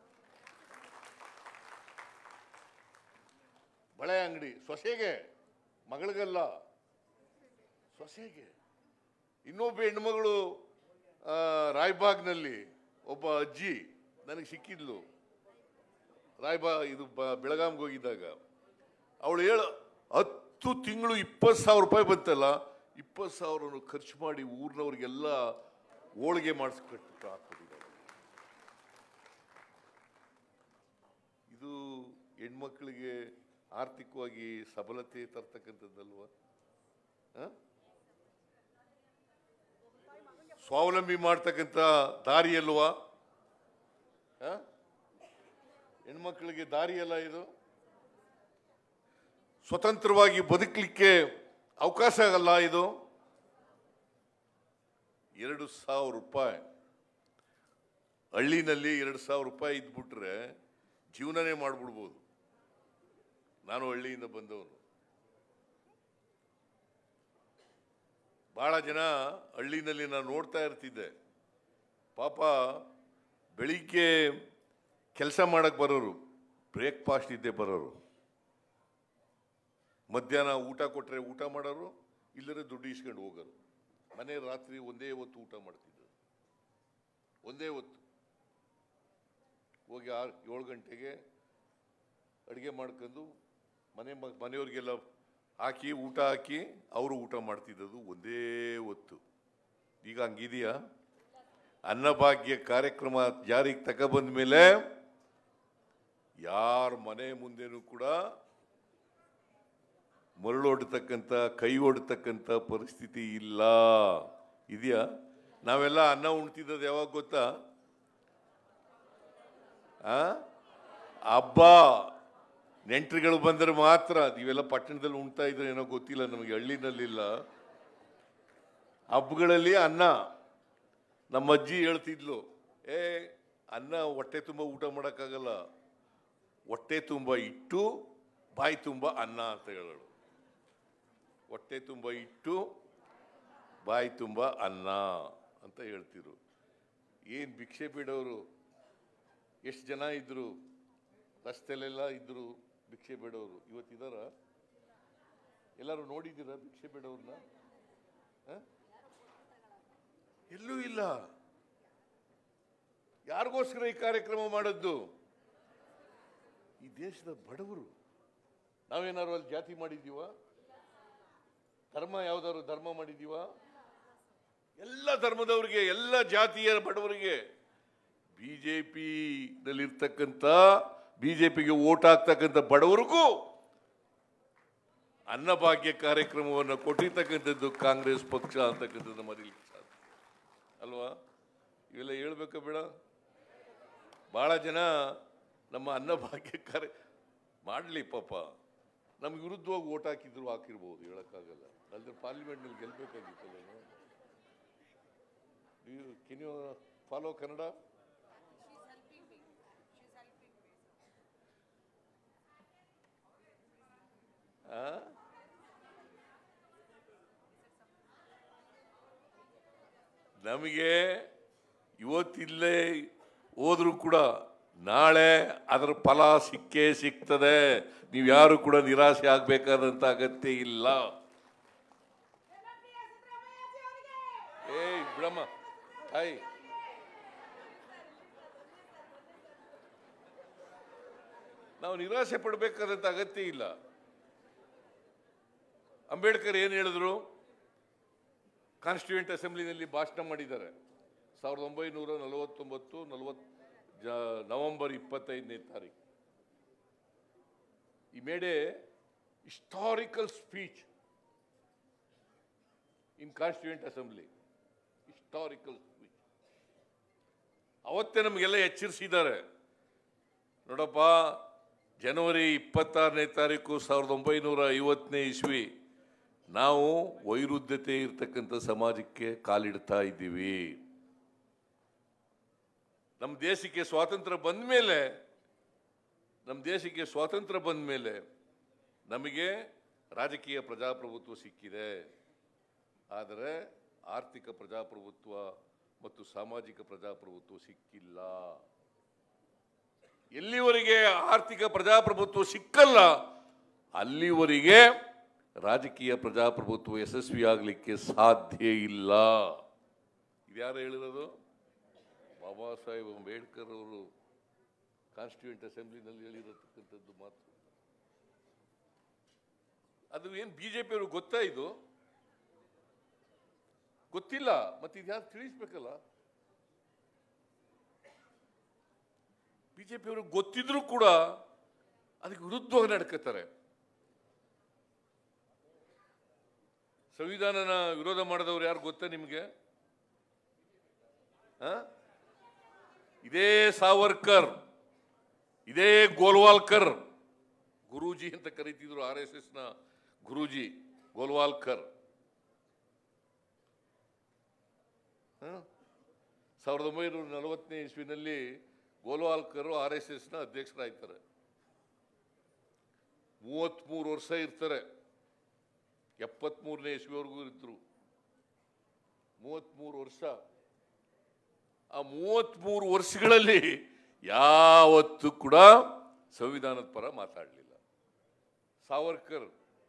ಬಳೆ ಅಂಗಡಿ ಸೊಸೆಗೆ ಮಗಳಿಗಲ್ಲ ಸೊಸೆಗೆ ಇನ್ನೊಬ್ಬ ಹೆಣ್ಮಗಳು ಆ, ರಾಯ್ಬಾಗ್ನಲ್ಲಿ ಒಬ್ಬ ಅಜ್ಜಿ ನನಗೆ ಸಿಕ್ಕಿದ್ಲು ರಾಯ್ಬಾ ಇದು ಬ- ಬೆಳಗಾಂಗೆ ಹೋಗಿದ್ದಾಗ ಅವಳು ಹೇಳ ಹತ್ತು ತಿಂಗಳು ಇಪ್ಪತ್ತು ಸಾವಿರ ರೂಪಾಯಿ ಬಂತಲ್ಲ ಇಪ್ಪತ್ತು ಸಾವಿರನು ಖರ್ಚು ಮಾಡಿ ಊರಿನವ್ರಿಗೆಲ್ಲ ಹೋಳಿಗೆ ಮಾಡಿಸ್ಕೊಟ್ಟು ಹಾಕ್ಬಿಟ್ಟಿದ್ದಾರೆ ಇದು ಹೆಣ್ಮಕ್ಳಿಗೆ ಆರ್ಥಿಕವಾಗಿ ಸಬಲತೆ ತರ್ತಕ್ಕಂಥದ್ದಲ್ವಾ ಆ? ಸ್ವಾವಲಂಬಿ ಮಾಡ್ತಕ್ಕಂಥ ದಾರಿ ಅಲ್ವಾ ಆ? ಹೆಣ್ಮಕ್ಳಿಗೆ ದಾರಿ ಅಲ್ಲ ಇದು ಸ್ವತಂತ್ರವಾಗಿ ಬದುಕಲಿಕ್ಕೆ ಅವಕಾಶ ಆಗಲ್ಲ ಇದು ಎರಡು ಸಾವಿರ ರೂಪಾಯಿ ಹಳ್ಳಿನಲ್ಲಿ ಎರಡು ಸಾವಿರ ರೂಪಾಯಿ ಇದ್ಬಿಟ್ರೆ ಜೀವನನೇ ಮಾಡ್ಬಿಡ್ಬೋದು ನಾನು ಹಳ್ಳಿಯಿಂದ ಬಂದವನು ಭಾಳ ಜನ ಹಳ್ಳಿನಲ್ಲಿ ನಾನು ನೋಡ್ತಾ ಇರ್ತಿದ್ದೆ ಪಾಪ ಬೆಳಿಗ್ಗೆ ಕೆಲಸ ಮಾಡಕ್ಕೆ ಬರೋರು ಬ್ರೇಕ್ಫಾಸ್ಟ್ ಇದ್ದೇ ಬರೋರು ಮಧ್ಯಾಹ್ನ ಊಟ ಕೊಟ್ಟರೆ ಊಟ ಮಾಡೋರು ಇಲ್ಲರೆ ದುಡ್ಡು ಇಸ್ಕೊಂಡು ಹೋಗೋರು ಮನೆ ರಾತ್ರಿ ಒಂದೇ ಹೊತ್ತು ಊಟ ಮಾಡ್ತಿದ್ರು ಒಂದೇ ಹೊತ್ತು ಹೋಗಿ ಆರು ಏಳು ಗಂಟೆಗೆ ಅಡುಗೆ ಮಾಡ್ಕೊಂಡು ಮನೆ ಮ- ಮನೆಯವ್ರಿಗೆಲ್ಲ ಹಾಕಿ ಊಟ ಹಾಕಿ ಅವರು ಊಟ ಮಾಡ್ತಿದ್ದದು ಒಂದೇ ಹೊತ್ತು ಈಗ ಹಂಗಿದೆಯಾ ಅನ್ನಭಾಗ್ಯ ಕಾರ್ಯಕ್ರಮ ಜಾರಿಗೆ ತಗೊಬಂದ ಮೇಲೆ ಯಾರ ಮನೆ ಮುಂದೆನೂ ಕೂಡ ಮರಳೊಡ್ತಕ್ಕಂಥ ಕೈ ಒಡ್ತಕ್ಕಂಥ ಪರಿಸ್ಥಿತಿ ಇಲ್ಲ ಇದೆಯಾ ನಾವೆಲ್ಲ ಅನ್ನ ಉಣ್ತಿದ್ದದ್ದು ಯಾವಾಗ ಗೊತ್ತಾ ಆ ಹಬ್ಬ ನೆಂಟ್ರುಗಳು ಬಂದರೆ ಮಾತ್ರ ನೀವೆಲ್ಲ ಪಟ್ಟಣದಲ್ಲಿ ಉಣ್ತಾ ಇದ್ರೆ ಏನೋ ಗೊತ್ತಿಲ್ಲ ನಮಗೆ ಹಳ್ಳಿನಲ್ಲಿಲ್ಲ ಹಬ್ಬಗಳಲ್ಲಿ ಅನ್ನ ನಮ್ಮ ಅಜ್ಜಿ ಹೇಳ್ತಿದ್ಲು ಏ ಅನ್ನ ಹೊಟ್ಟೆ ತುಂಬ ಊಟ ಮಾಡೋಕ್ಕಾಗಲ್ಲ ಹೊಟ್ಟೆ ತುಂಬ ಇಟ್ಟು ಬಾಯಿ ತುಂಬ ಅನ್ನ ಅಂತ ಹೇಳೋಳು ಹೊಟ್ಟೆ ತುಂಬ ಇಟ್ಟು ಬಾಯಿ ತುಂಬ ಅನ್ನ ಅಂತ ಹೇಳ್ತಿರು ಏನು ಭಿಕ್ಷೆ ಬಿಡೋರು ಎಷ್ಟು ಜನ ಇದ್ರು ರಸ್ತೆಲೆಲ್ಲ ಇದ್ರು ಭಿಕ್ಷೆ ಬೇಡವರು ಇವತ್ತಿದಾರ ಎಲ್ಲರೂ ನೋಡಿದ್ದೀರಾ ಭಿಕ್ಷೆ ಬೇಡವ್ರನ್ನ ಹ? ಎಲ್ಲೂ ಇಲ್ಲ ಯಾರಿಗೋಸ್ಕರ ಈ ಕಾರ್ಯಕ್ರಮ ಮಾಡದ್ದು ಈ ದೇಶದ ಬಡವರು ನಾವೇನಾದ್ರು ಅಲ್ಲಿ ಜಾತಿ ಮಾಡಿದ್ದೀವ ಧರ್ಮ ಯಾವ್ದಾದ್ರು ಧರ್ಮ ಮಾಡಿದ್ದೀವ ಎಲ್ಲ ಧರ್ಮದವರಿಗೆ ಎಲ್ಲ ಜಾತಿಯ ಬಡವರಿಗೆ ಬಿಜೆಪಿ ನಲ್ಲಿರ್ತಕ್ಕಂಥ ಬಿಜೆಪಿಗೆ ಓಟ್ ಹಾಕ್ತಕ್ಕಂಥ ಬಡವರಿಗೂ ಅನ್ನಭಾಗ್ಯ ಕಾರ್ಯಕ್ರಮವನ್ನು ಕೊಟ್ಟಿರ್ತಕ್ಕಂಥದ್ದು ಕಾಂಗ್ರೆಸ್ ಪಕ್ಷ ಅಂತಕ್ಕಂಥದ್ದು ಮರೀಲಿಕ್ಕೆ ಸಾಧ್ಯ ಅಲ್ವಾ ಇವೆಲ್ಲ ಹೇಳ್ಬೇಕಾ ಬೇಡ ಭಾಳ ಜನ ನಮ್ಮ ಅನ್ನಭಾಗ್ಯ ಕಾರ್ಯ ಮಾಡಲಿ ಪಾಪ ನಮ್ಗೆ ವಿರುದ್ಧವಾಗಿ ಓಟ್ ಹಾಕಿದ್ರು ಹಾಕಿರ್ಬೋದು ಹೇಳೋಕ್ಕಾಗಲ್ಲ ಅಲ್ಲದೆ ಪಾರ್ಲಿಮೆಂಟ್ನಲ್ಲಿ ಗೆಲ್ಬೇಕಾಗಿತ್ತಲ್ಲ ನೀವು ಕೆನ್ ಯು ಫಾಲೋ ಕನ್ನಡ ಆ? ನಮಗೆ ಇವತ್ತಿಲ್ಲೇ ಹೋದ್ರೂ ಕೂಡ ನಾಳೆ ಅದರ ಫಲ ಸಿಕ್ಕೇ ಸಿಗ್ತದೆ ನೀವು ಯಾರು ಕೂಡ ನಿರಾಸೆ ಆಗ್ಬೇಕಾದಂತ ಅಗತ್ಯ ಇಲ್ಲ ಏಯ್ ಬಿಡಮ್ಮ ತಾಯಿ ನಾವು ನಿರಾಸೆ ಪಡಬೇಕಾದಂತ ಅಗತ್ಯ ಇಲ್ಲ ಅಂಬೇಡ್ಕರ್ ಏನು ಹೇಳಿದ್ರು ಕಾನ್ಸ್ಟಿಟ್ಯೂಂಟ್ ಅಸೆಂಬ್ಲಿನಲ್ಲಿ ಭಾಷಣ ಮಾಡಿದ್ದಾರೆ ಸಾವಿರದ ಒಂಬೈನೂರ ನಲವತ್ತೊಂಬತ್ತು ನಲವತ್ ಜ ನವೆಂಬರ್ ಇಪ್ಪತ್ತೈದನೇ ತಾರೀಕು ಈ made a historical speech in constituent assembly historical speech ಅವತ್ತೇ ನಮಗೆಲ್ಲ ಎಚ್ಚರಿಸಿದ್ದಾರೆ ನೋಡಪ್ಪ ಜನವರಿ ಇಪ್ಪತ್ತಾರನೇ ತಾರೀಕು ಸಾವಿರದ ಒಂಬೈನೂರ ಐವತ್ತನೇ ಇಸ್ವಿ ನಾವು ವೈರುಧ್ಯತೆ ಇರ್ತಕ್ಕಂಥ ಸಮಾಜಕ್ಕೆ ಕಾಲಿಡ್ತಾ ಇದ್ದೀವಿ ನಮ್ಮ ದೇಶಕ್ಕೆ ಸ್ವಾತಂತ್ರ್ಯ ಬಂದ ಮೇಲೆ ನಮ್ಮ ದೇಶಕ್ಕೆ ಸ್ವಾತಂತ್ರ್ಯ ಬಂದ ಮೇಲೆ ನಮಗೆ ರಾಜಕೀಯ ಪ್ರಜಾಪ್ರಭುತ್ವ ಸಿಕ್ಕಿದೆ ಆದರೆ ಆರ್ಥಿಕ ಪ್ರಜಾಪ್ರಭುತ್ವ ಮತ್ತು ಸಾಮಾಜಿಕ ಪ್ರಜಾಪ್ರಭುತ್ವ ಸಿಕ್ಕಿಲ್ಲ ಎಲ್ಲಿವರೆಗೆ ಆರ್ಥಿಕ ಪ್ರಜಾಪ್ರಭುತ್ವ ಸಿಕ್ಕಲ್ಲ ಅಲ್ಲಿವರೆಗೆ ರಾಜಕೀಯ ಪ್ರಜಾಪ್ರಭುತ್ವ ಯಶಸ್ವಿಯಾಗಲಿಕ್ಕೆ ಸಾಧ್ಯ ಇಲ್ಲ ಇದ್ಯಾರು ಹೇಳಿರೋದು ಬಾಬಾ ಸಾಹೇಬ್ ಅಂಬೇಡ್ಕರ್ ಅವರು ಕಾನ್ಸ್ಟಿಟ್ಯೂಂಟ್ ಅಸೆಂಬ್ಲಿನಲ್ಲಿ ಹೇಳಿರತಕ್ಕಂಥದ್ದು ಮಾತು ಅದು ಏನು ಬಿಜೆಪಿ ಅವ್ರಿಗೆ ಗೊತ್ತಾ ಇದು ಗೊತ್ತಿಲ್ಲ ಮತ್ತೆ ಇದ್ಯಾರು ತಿಳಿಸ್ಬೇಕಲ್ಲ ಬಿಜೆಪಿ ಅವ್ರಿಗೆ ಗೊತ್ತಿದ್ರು ಕೂಡ ಅದಕ್ಕೆ ವಿರುದ್ಧವಾಗಿ ನಡ್ಕೋತಾರೆ ಸಂವಿಧಾನನ ವಿರೋಧ ಮಾಡಿದವ್ರು ಯಾರು ಗೊತ್ತಾ ನಿಮಗೆ ಆ? ಇದೇ ಸಾವರ್ಕರ್ ಇದೇ ಗೋಲ್ವಾಲ್ಕರ್ ಗುರೂಜಿ ಅಂತ ಕರೀತಿದ್ರು ಆರ್ ಎಸ್ ಎಸ್ ನ ಗುರೂಜಿ ಗೋಲ್ವಾಲ್ಕರ್ ಆ? ಸಾವಿರದ ಒಂಬೈನೂರ ನಲವತ್ತನೇ ಇಸ್ವಿನಲ್ಲಿ ಗೋಲ್ವಾಲ್ಕರ್ ಆರ್ ಎಸ್ ಎಸ್ ನ ಅಧ್ಯಕ್ಷರಾಗ್ತಾರೆ ಮೂವತ್ಮೂರು ವರ್ಷ ಇರ್ತಾರೆ ಎಪ್ಪತ್ಮೂರನೇ ಇಸ್ವಿವರೆಗೂ ಇದ್ರು ಮೂವತ್ತ್ಮೂರು ವರ್ಷ ಆ ಮೂವತ್ತ್ಮೂರು ವರ್ಷಗಳಲ್ಲಿ ಯಾವತ್ತೂ ಕೂಡ ಸಂವಿಧಾನದ ಪರ ಮಾತಾಡಲಿಲ್ಲ ಸಾವರ್ಕರ್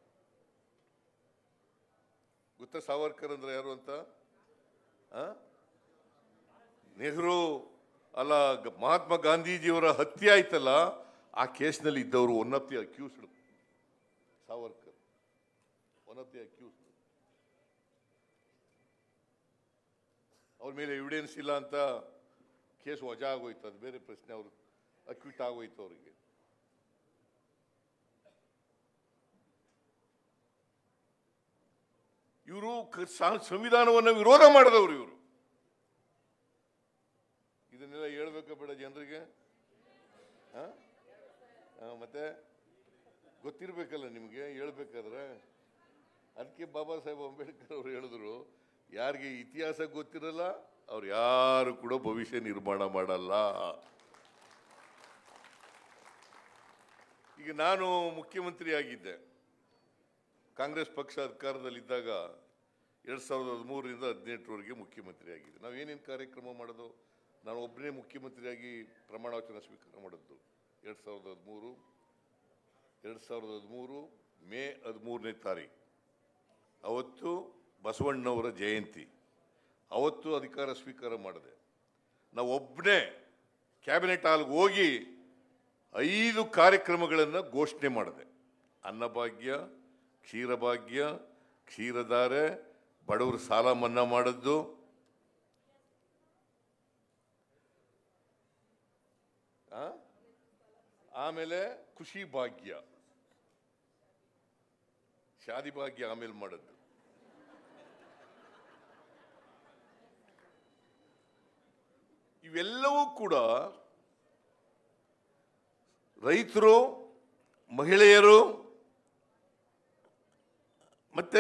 ಗೊತ್ತಾ ಸಾವರ್ಕರ್ ಅಂದ್ರೆ ಯಾರು ಅಂತ ಆ? ನೆಹರು ಅಲ್ಲ ಗ- ಮಹಾತ್ಮ ಗಾಂಧೀಜಿಯವರ ಹತ್ಯೆ ಆಯ್ತಲ್ಲ ಆ ಕೇಸ್ನಲ್ಲಿ ಇದ್ದವರು one of the accused Savarkar one of the accused ಅವ್ರ ಮೇಲೆ ಎವಿಡೆನ್ಸ್ ಇಲ್ಲ ಅಂತ ಕೇಸ್ ವಜಾ ಆಗೋಯ್ತು ಅದು ಬೇರೆ ಪ್ರಶ್ನೆ ಅವರು ಅಕ್ವಿಟ್ ಆಗೋಯ್ತು ಅವರಿಗೆ ಇವರು ಸಂವಿಧಾನವನ್ನು ವಿರೋಧ ಮಾಡಿದವರು ಇವರು ಇದನ್ನೆಲ್ಲ ಹೇಳ್ಬೇಕಾ ಬೇಡ ಜನರಿಗೆ ಆ? ಆ, ಮತ್ತೆ ಗೊತ್ತಿರ್ಬೇಕಲ್ಲ ನಿಮಗೆ ಹೇಳ್ಬೇಕಾದ್ರೆ ಅದಕ್ಕೆ ಬಾಬಾ ಸಾಹೇಬ್ ಅಂಬೇಡ್ಕರ್ ಅವರು ಹೇಳಿದ್ರು ಯಾರಿಗೆ ಇತಿಹಾಸ ಗೊತ್ತಿರಲ್ಲ ಅವ್ರು ಯಾರು ಕೂಡ ಭವಿಷ್ಯ ನಿರ್ಮಾಣ ಮಾಡಲ್ಲ ಈಗ ನಾನು ಮುಖ್ಯಮಂತ್ರಿ ಆಗಿದ್ದೆ ಕಾಂಗ್ರೆಸ್ ಪಕ್ಷ ಅಧಿಕಾರದಲ್ಲಿದ್ದಾಗ ಎರಡು ಸಾವಿರದ ಹದಿಮೂರರಿಂದ ಹದಿನೆಂಟರವರೆಗೆ ಮುಖ್ಯಮಂತ್ರಿ ಆಗಿದ್ದೆ ನಾವು ಏನೇನು ಕಾರ್ಯಕ್ರಮ ಮಾಡೋದು ನಾನು ಒಬ್ಬನೇ ಮುಖ್ಯಮಂತ್ರಿಯಾಗಿ ಪ್ರಮಾಣ ವಚನ ಸ್ವೀಕಾರ ಮಾಡಿದ್ದು ಎರಡು ಸಾವಿರದ ಹದಿಮೂರು ಎರಡು ಸಾವಿರದ ಹದಿಮೂರು ಮೇ ಹದಿಮೂರನೇ ತಾರೀಕು ಅವತ್ತು ಬಸವಣ್ಣವರ ಜಯಂತಿ ಅವತ್ತು ಅಧಿಕಾರ ಸ್ವೀಕಾರ ಮಾಡಿದೆ ನಾವು ಒಬ್ಬನೇ ಕ್ಯಾಬಿನೆಟ್ ಹಾಲ್ಗೆ ಹೋಗಿ ಐದು ಕಾರ್ಯಕ್ರಮಗಳನ್ನು ಘೋಷಣೆ ಮಾಡಿದೆ ಅನ್ನಭಾಗ್ಯ ಕ್ಷೀರಭಾಗ್ಯ ಕ್ಷೀರಧಾರೆ ಬಡವರು ಸಾಲ ಮನ್ನಾ ಮಾಡಿದ್ದು ಆ? ಆಮೇಲೆ ಖುಷಿ ಭಾಗ್ಯ ಶಾದಿ ಭಾಗ್ಯ ಆಮೇಲೆ ಮಾಡದ್ದು ಇವೆಲ್ಲವೂ ಕೂಡ ರೈತರು ಮಹಿಳೆಯರು ಮತ್ತೆ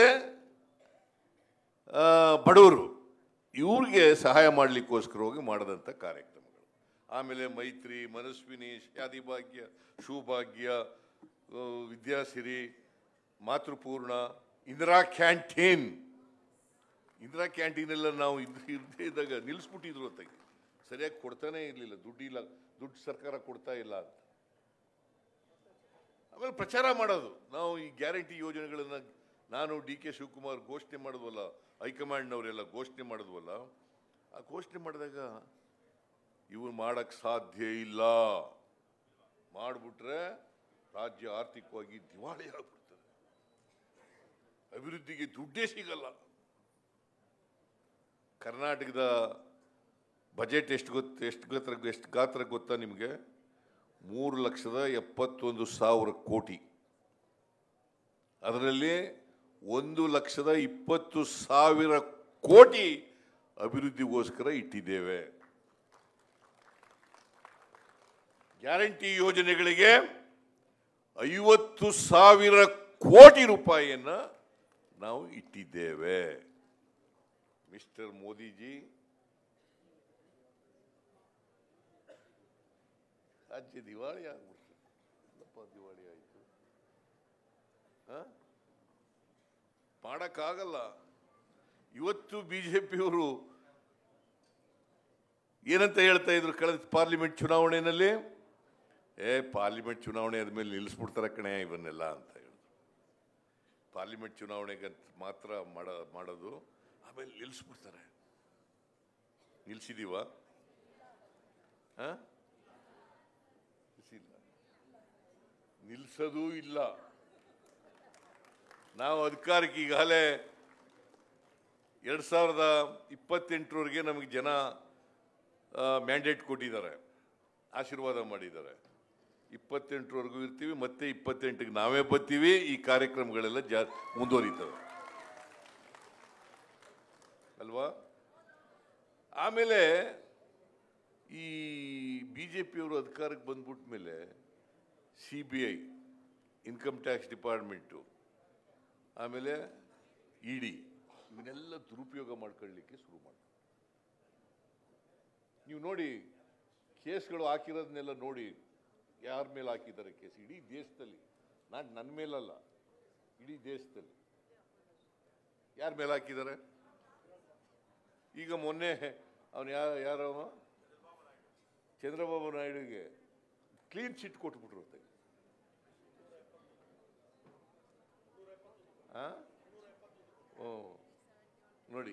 ಆ, ಬಡವರು ಇವ್ರಿಗೆ ಸಹಾಯ ಮಾಡಲಿಕ್ಕೋಸ್ಕರವಾಗಿ ಮಾಡಿದಂಥ ಕಾರ್ಯಕ್ರಮಗಳು ಆಮೇಲೆ ಮೈತ್ರಿ ಮನಸ್ವಿನಿ ಶಾದಿ ಭಾಗ್ಯ ಶುಭಾಗ್ಯ ಆ, ವಿದ್ಯಾಸಿರಿ ಮಾತೃಪೂರ್ಣ ಇಂದಿರಾ ಕ್ಯಾಂಟೀನ್ ಇಂದಿರಾ ಕ್ಯಾಂಟೀನ್ ಎಲ್ಲ ನಾವು ಇದ್ ಇರದೇ ಇದ್ದಾಗ ನಿಲ್ಲಿಸ್ಬಿಟ್ಟಿದ್ರು ಅಂತಾಗೆ ಸರಿಯಾಗಿ ಕೊಡ್ತಾನೆ ಇರಲಿಲ್ಲ ದುಡ್ಡಿಲ್ಲ ದುಡ್ಡು ಸರ್ಕಾರ ಕೊಡ್ತಾ ಇಲ್ಲ ಅಂತ ಆಮೇಲೆ ಪ್ರಚಾರ ಮಾಡೋದು ನಾವು ಈ ಗ್ಯಾರಂಟಿ ಯೋಜನೆಗಳನ್ನ ನಾನು ಡಿ ಕೆ ಶಿವಕುಮಾರ್ ಘೋಷಣೆ ಮಾಡಿದ್ವಲ್ಲ ಹೈಕಮಾಂಡ್ನವರೆಲ್ಲ ಘೋಷಣೆ ಮಾಡಿದ್ವಲ್ಲ ಆ ಘೋಷಣೆ ಮಾಡಿದಾಗ ಇವ್ರು ಮಾಡಕ್ ಸಾಧ್ಯ ಇಲ್ಲ ಮಾಡಿಬಿಟ್ರೆ ರಾಜ್ಯ ಆರ್ಥಿಕವಾಗಿ ದಿವಾಳಿ ಆಗ್ಬಿಡ್ತದೆ ಅಭಿವೃದ್ಧಿಗೆ ದುಡ್ಡೇ ಸಿಗಲ್ಲ ಕರ್ನಾಟಕದ ಬಜೆಟ್ ಎಷ್ಟು ಗೊತ್ತು ಎಷ್ಟು ಗಾತ್ರ ಎಷ್ಟು ಗಾತ್ರ ಗೊತ್ತಾ ನಿಮಗೆ ಮೂರು ಲಕ್ಷದ ಎಪ್ಪತ್ತೊಂದು ಸಾವಿರ ಕೋಟಿ ಅದರಲ್ಲಿ ಒಂದು ಲಕ್ಷದ ಇಪ್ಪತ್ತು ಸಾವಿರ ಕೋಟಿ ಅಭಿವೃದ್ಧಿಗೋಸ್ಕರ ಇಟ್ಟಿದ್ದೇವೆ ಗ್ಯಾರಂಟಿ ಯೋಜನೆಗಳಿಗೆ ಐವತ್ತು ಸಾವಿರ ಕೋಟಿ ರೂಪಾಯಿಯನ್ನ ನಾವು ಇಟ್ಟಿದ್ದೇವೆ ಮಿಸ್ಟರ್ ಮೋದಿಜಿ ರಾಜ್ಯ ದಿವಾಳಿ ಆಗ್ಬಿಡ್ತು ಎಲ್ಲಪ್ಪ ದಿವಾಳಿ ಆಯಿತು ಮಾಡಕ್ಕಾಗಲ್ಲ ಇವತ್ತು ಬಿ ಜೆ ಪಿಯವರು ಏನಂತ ಹೇಳ್ತಾ ಇದ್ರು ಕಳೆದ ಪಾರ್ಲಿಮೆಂಟ್ ಚುನಾವಣೆಯಲ್ಲಿ ಏ ಪಾರ್ಲಿಮೆಂಟ್ ಚುನಾವಣೆ ಆದ್ಮೇಲೆ ನಿಲ್ಲಿಸ್ಬಿಡ್ತಾರೆ ಕಣೆ ಇವನ್ನೆಲ್ಲ ಅಂತ ಹೇಳಿದ್ರು ಪಾರ್ಲಿಮೆಂಟ್ ಚುನಾವಣೆಗೆ ಮಾತ್ರ ಮಾಡ ಮಾಡೋದು ಆಮೇಲೆ ನಿಲ್ಲಿಸ್ಬಿಡ್ತಾರೆ ನಿಲ್ಸಿದೀವ ಆ? ನಿಲ್ಸಿಲ್ಲ ನಿಲ್ಸೋದೂ ಇಲ್ಲ ನಾವು ಅಧಿಕಾರಕ್ಕೆ ಈಗಾಗಲೇ ಎರಡು ಸಾವಿರದ ಇಪ್ಪತ್ತೆಂಟರವರೆಗೆ ನಮಗೆ ಜನ ಮ್ಯಾಂಡೇಟ್ ಕೊಟ್ಟಿದ್ದಾರೆ ಆಶೀರ್ವಾದ ಮಾಡಿದ್ದಾರೆ ಇಪ್ಪತ್ತೆಂಟರವರೆಗೂ ಇರ್ತೀವಿ ಮತ್ತೆ ಇಪ್ಪತ್ತೆಂಟಿಗೆ ನಾವೇ ಬರ್ತೀವಿ ಈ ಕಾರ್ಯಕ್ರಮಗಳೆಲ್ಲ ಜಾ ಮುಂದುವರಿತವೆ ಅಲ್ವಾ ಆಮೇಲೆ ಈ ಬಿ ಜೆ ಪಿಯವರು ಅಧಿಕಾರಕ್ಕೆ ಬಂದ್ಬಿಟ್ಟ ಮೇಲೆ C B I income tax department ಆಮೇಲೆ ಇ ಡಿ ಇವನ್ನೆಲ್ಲ ದುರುಪಯೋಗ ಮಾಡ್ಕೊಳ್ಳಿಕ್ಕೆ ಶುರು ಮಾಡಿ ನೀವು ನೋಡಿ ಕೇಸ್ಗಳು ಹಾಕಿರೋದನ್ನೆಲ್ಲ ನೋಡಿ ಯಾರ ಮೇಲೆ ಹಾಕಿದ್ದಾರೆ ಕೇಸ್ ಇಡೀ ದೇಶದಲ್ಲಿ ನಾನು ನನ್ನ ಮೇಲಲ್ಲ ಇಡೀ ದೇಶದಲ್ಲಿ ಯಾರ ಮೇಲೆ ಹಾಕಿದ್ದಾರೆ ಈಗ ಮೊನ್ನೆ ಅವನು ಯಾರ ಯಾರವ ಚಂದ್ರಬಾಬು ನಾಯ್ಡುಗೆ ಕ್ಲೀನ್ ಚಿಟ್ ಕೊಟ್ಬಿಟ್ರು ಅಂತ ಆ? ಓ ನೋಡಿ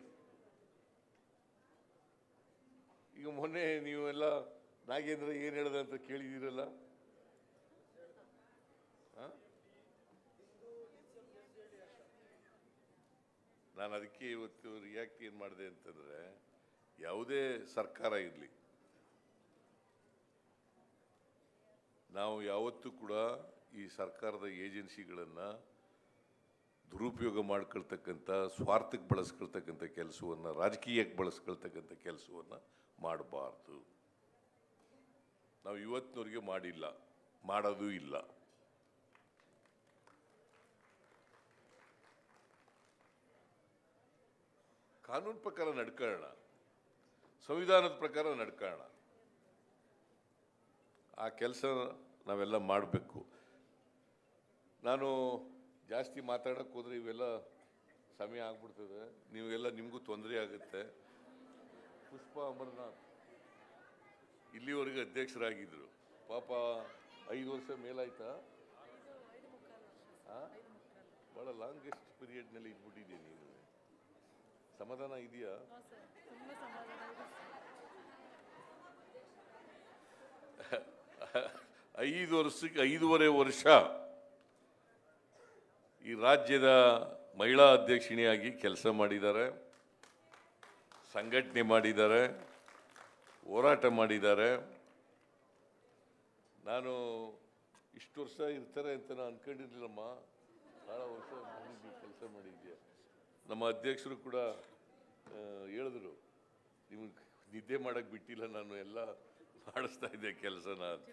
ಈಗ ಮೊನ್ನೆ ನೀವೆಲ್ಲ ನಾಗೇಂದ್ರ ಏನು ಹೇಳ್ದ ಅಂತ ಕೇಳಿದ್ದೀರಲ್ಲ ಆ? ನಾನು ಅದಕ್ಕೆ ಇವತ್ತು ರಿಯಾಕ್ಟ್ ಏನು ಮಾಡಿದೆ ಅಂತಂದ್ರೆ ಯಾವುದೇ ಸರ್ಕಾರ ಇರಲಿ ನಾವು ಯಾವತ್ತೂ ಕೂಡ ಈ ಸರ್ಕಾರದ ಏಜೆನ್ಸಿಗಳನ್ನು ದುರುಪಯೋಗ ಮಾಡ್ಕೊಳ್ತಕ್ಕಂಥ ಸ್ವಾರ್ಥಕ್ಕೆ ಬಳಸ್ಕೊಳ್ತಕ್ಕಂಥ ಕೆಲಸವನ್ನು ರಾಜಕೀಯಕ್ಕೆ ಬಳಸ್ಕೊಳ್ತಕ್ಕಂಥ ಕೆಲಸವನ್ನು ಮಾಡಬಾರ್ದು ನಾವು ಇವತ್ತಿನವರೆಗೆ ಮಾಡಿಲ್ಲ ಮಾಡೋದೂ ಇಲ್ಲ ಕಾನೂನು ಪ್ರಕಾರ ನಡ್ಕೊಳ್ಳೋಣ ಸಂವಿಧಾನದ ಪ್ರಕಾರ ನಡ್ಕೊಳ್ಳೋಣ ಆ ಕೆಲಸ ನಾವೆಲ್ಲ ಮಾಡಬೇಕು ನಾನು ಜಾಸ್ತಿ ಮಾತಾಡಕ್ಕೆ ಹೋದ್ರೆ ಇವೆಲ್ಲ ಸಮಯ ಆಗ್ಬಿಡ್ತದೆ ನೀವೆಲ್ಲ ನಿಮಗೂ ತೊಂದರೆ ಆಗುತ್ತೆ ಪುಷ್ಪ ಅಮರನಾಥ್ ಇಲ್ಲಿವರೆಗೆ ಅಧ್ಯಕ್ಷರಾಗಿದ್ದರು ಪಾಪ ಐದು ವರ್ಷ ಮೇಲಾಯ್ತಾ ಆ? ಭಾಳ ಲಾಂಗೆಸ್ಟ್ ಪೀರಿಯಡ್ನಲ್ಲಿ ಇದ್ಬಿಟ್ಟಿದ್ದೀನಿ ನೀನು ಸಮಾಧಾನ ಇದೆಯಾ ಐದು ವರ್ಷಕ್ಕೆ ಐದೂವರೆ ವರ್ಷ ಈ ರಾಜ್ಯದ ಮಹಿಳಾ ಅಧ್ಯಕ್ಷಿಣಿಯಾಗಿ ಕೆಲಸ ಮಾಡಿದ್ದಾರೆ ಸಂಘಟನೆ ಮಾಡಿದ್ದಾರೆ ಹೋರಾಟ ಮಾಡಿದ್ದಾರೆ ನಾನು ಇಷ್ಟು ವರ್ಷ ಇರ್ತಾರೆ ಅಂತ ನಾನು ಅನ್ಕೊಂಡಿರ್ಲಿಲ್ಲಮ್ಮ ಭಾಳ ವರ್ಷ ಮಾಡಿದ್ವಿ ಕೆಲಸ ಮಾಡಿದ್ಯಾ ನಮ್ಮ ಅಧ್ಯಕ್ಷರು ಕೂಡ ಆ, ಹೇಳಿದ್ರು ನಿಮ್ಗೆ ನಿದ್ದೆ ಮಾಡಕ್ಕೆ ಬಿಟ್ಟಿಲ್ಲ ನಾನು ಎಲ್ಲ ಮಾಡಿಸ್ತಾ ಇದ್ದೆ ಕೆಲಸನ ಅಂತ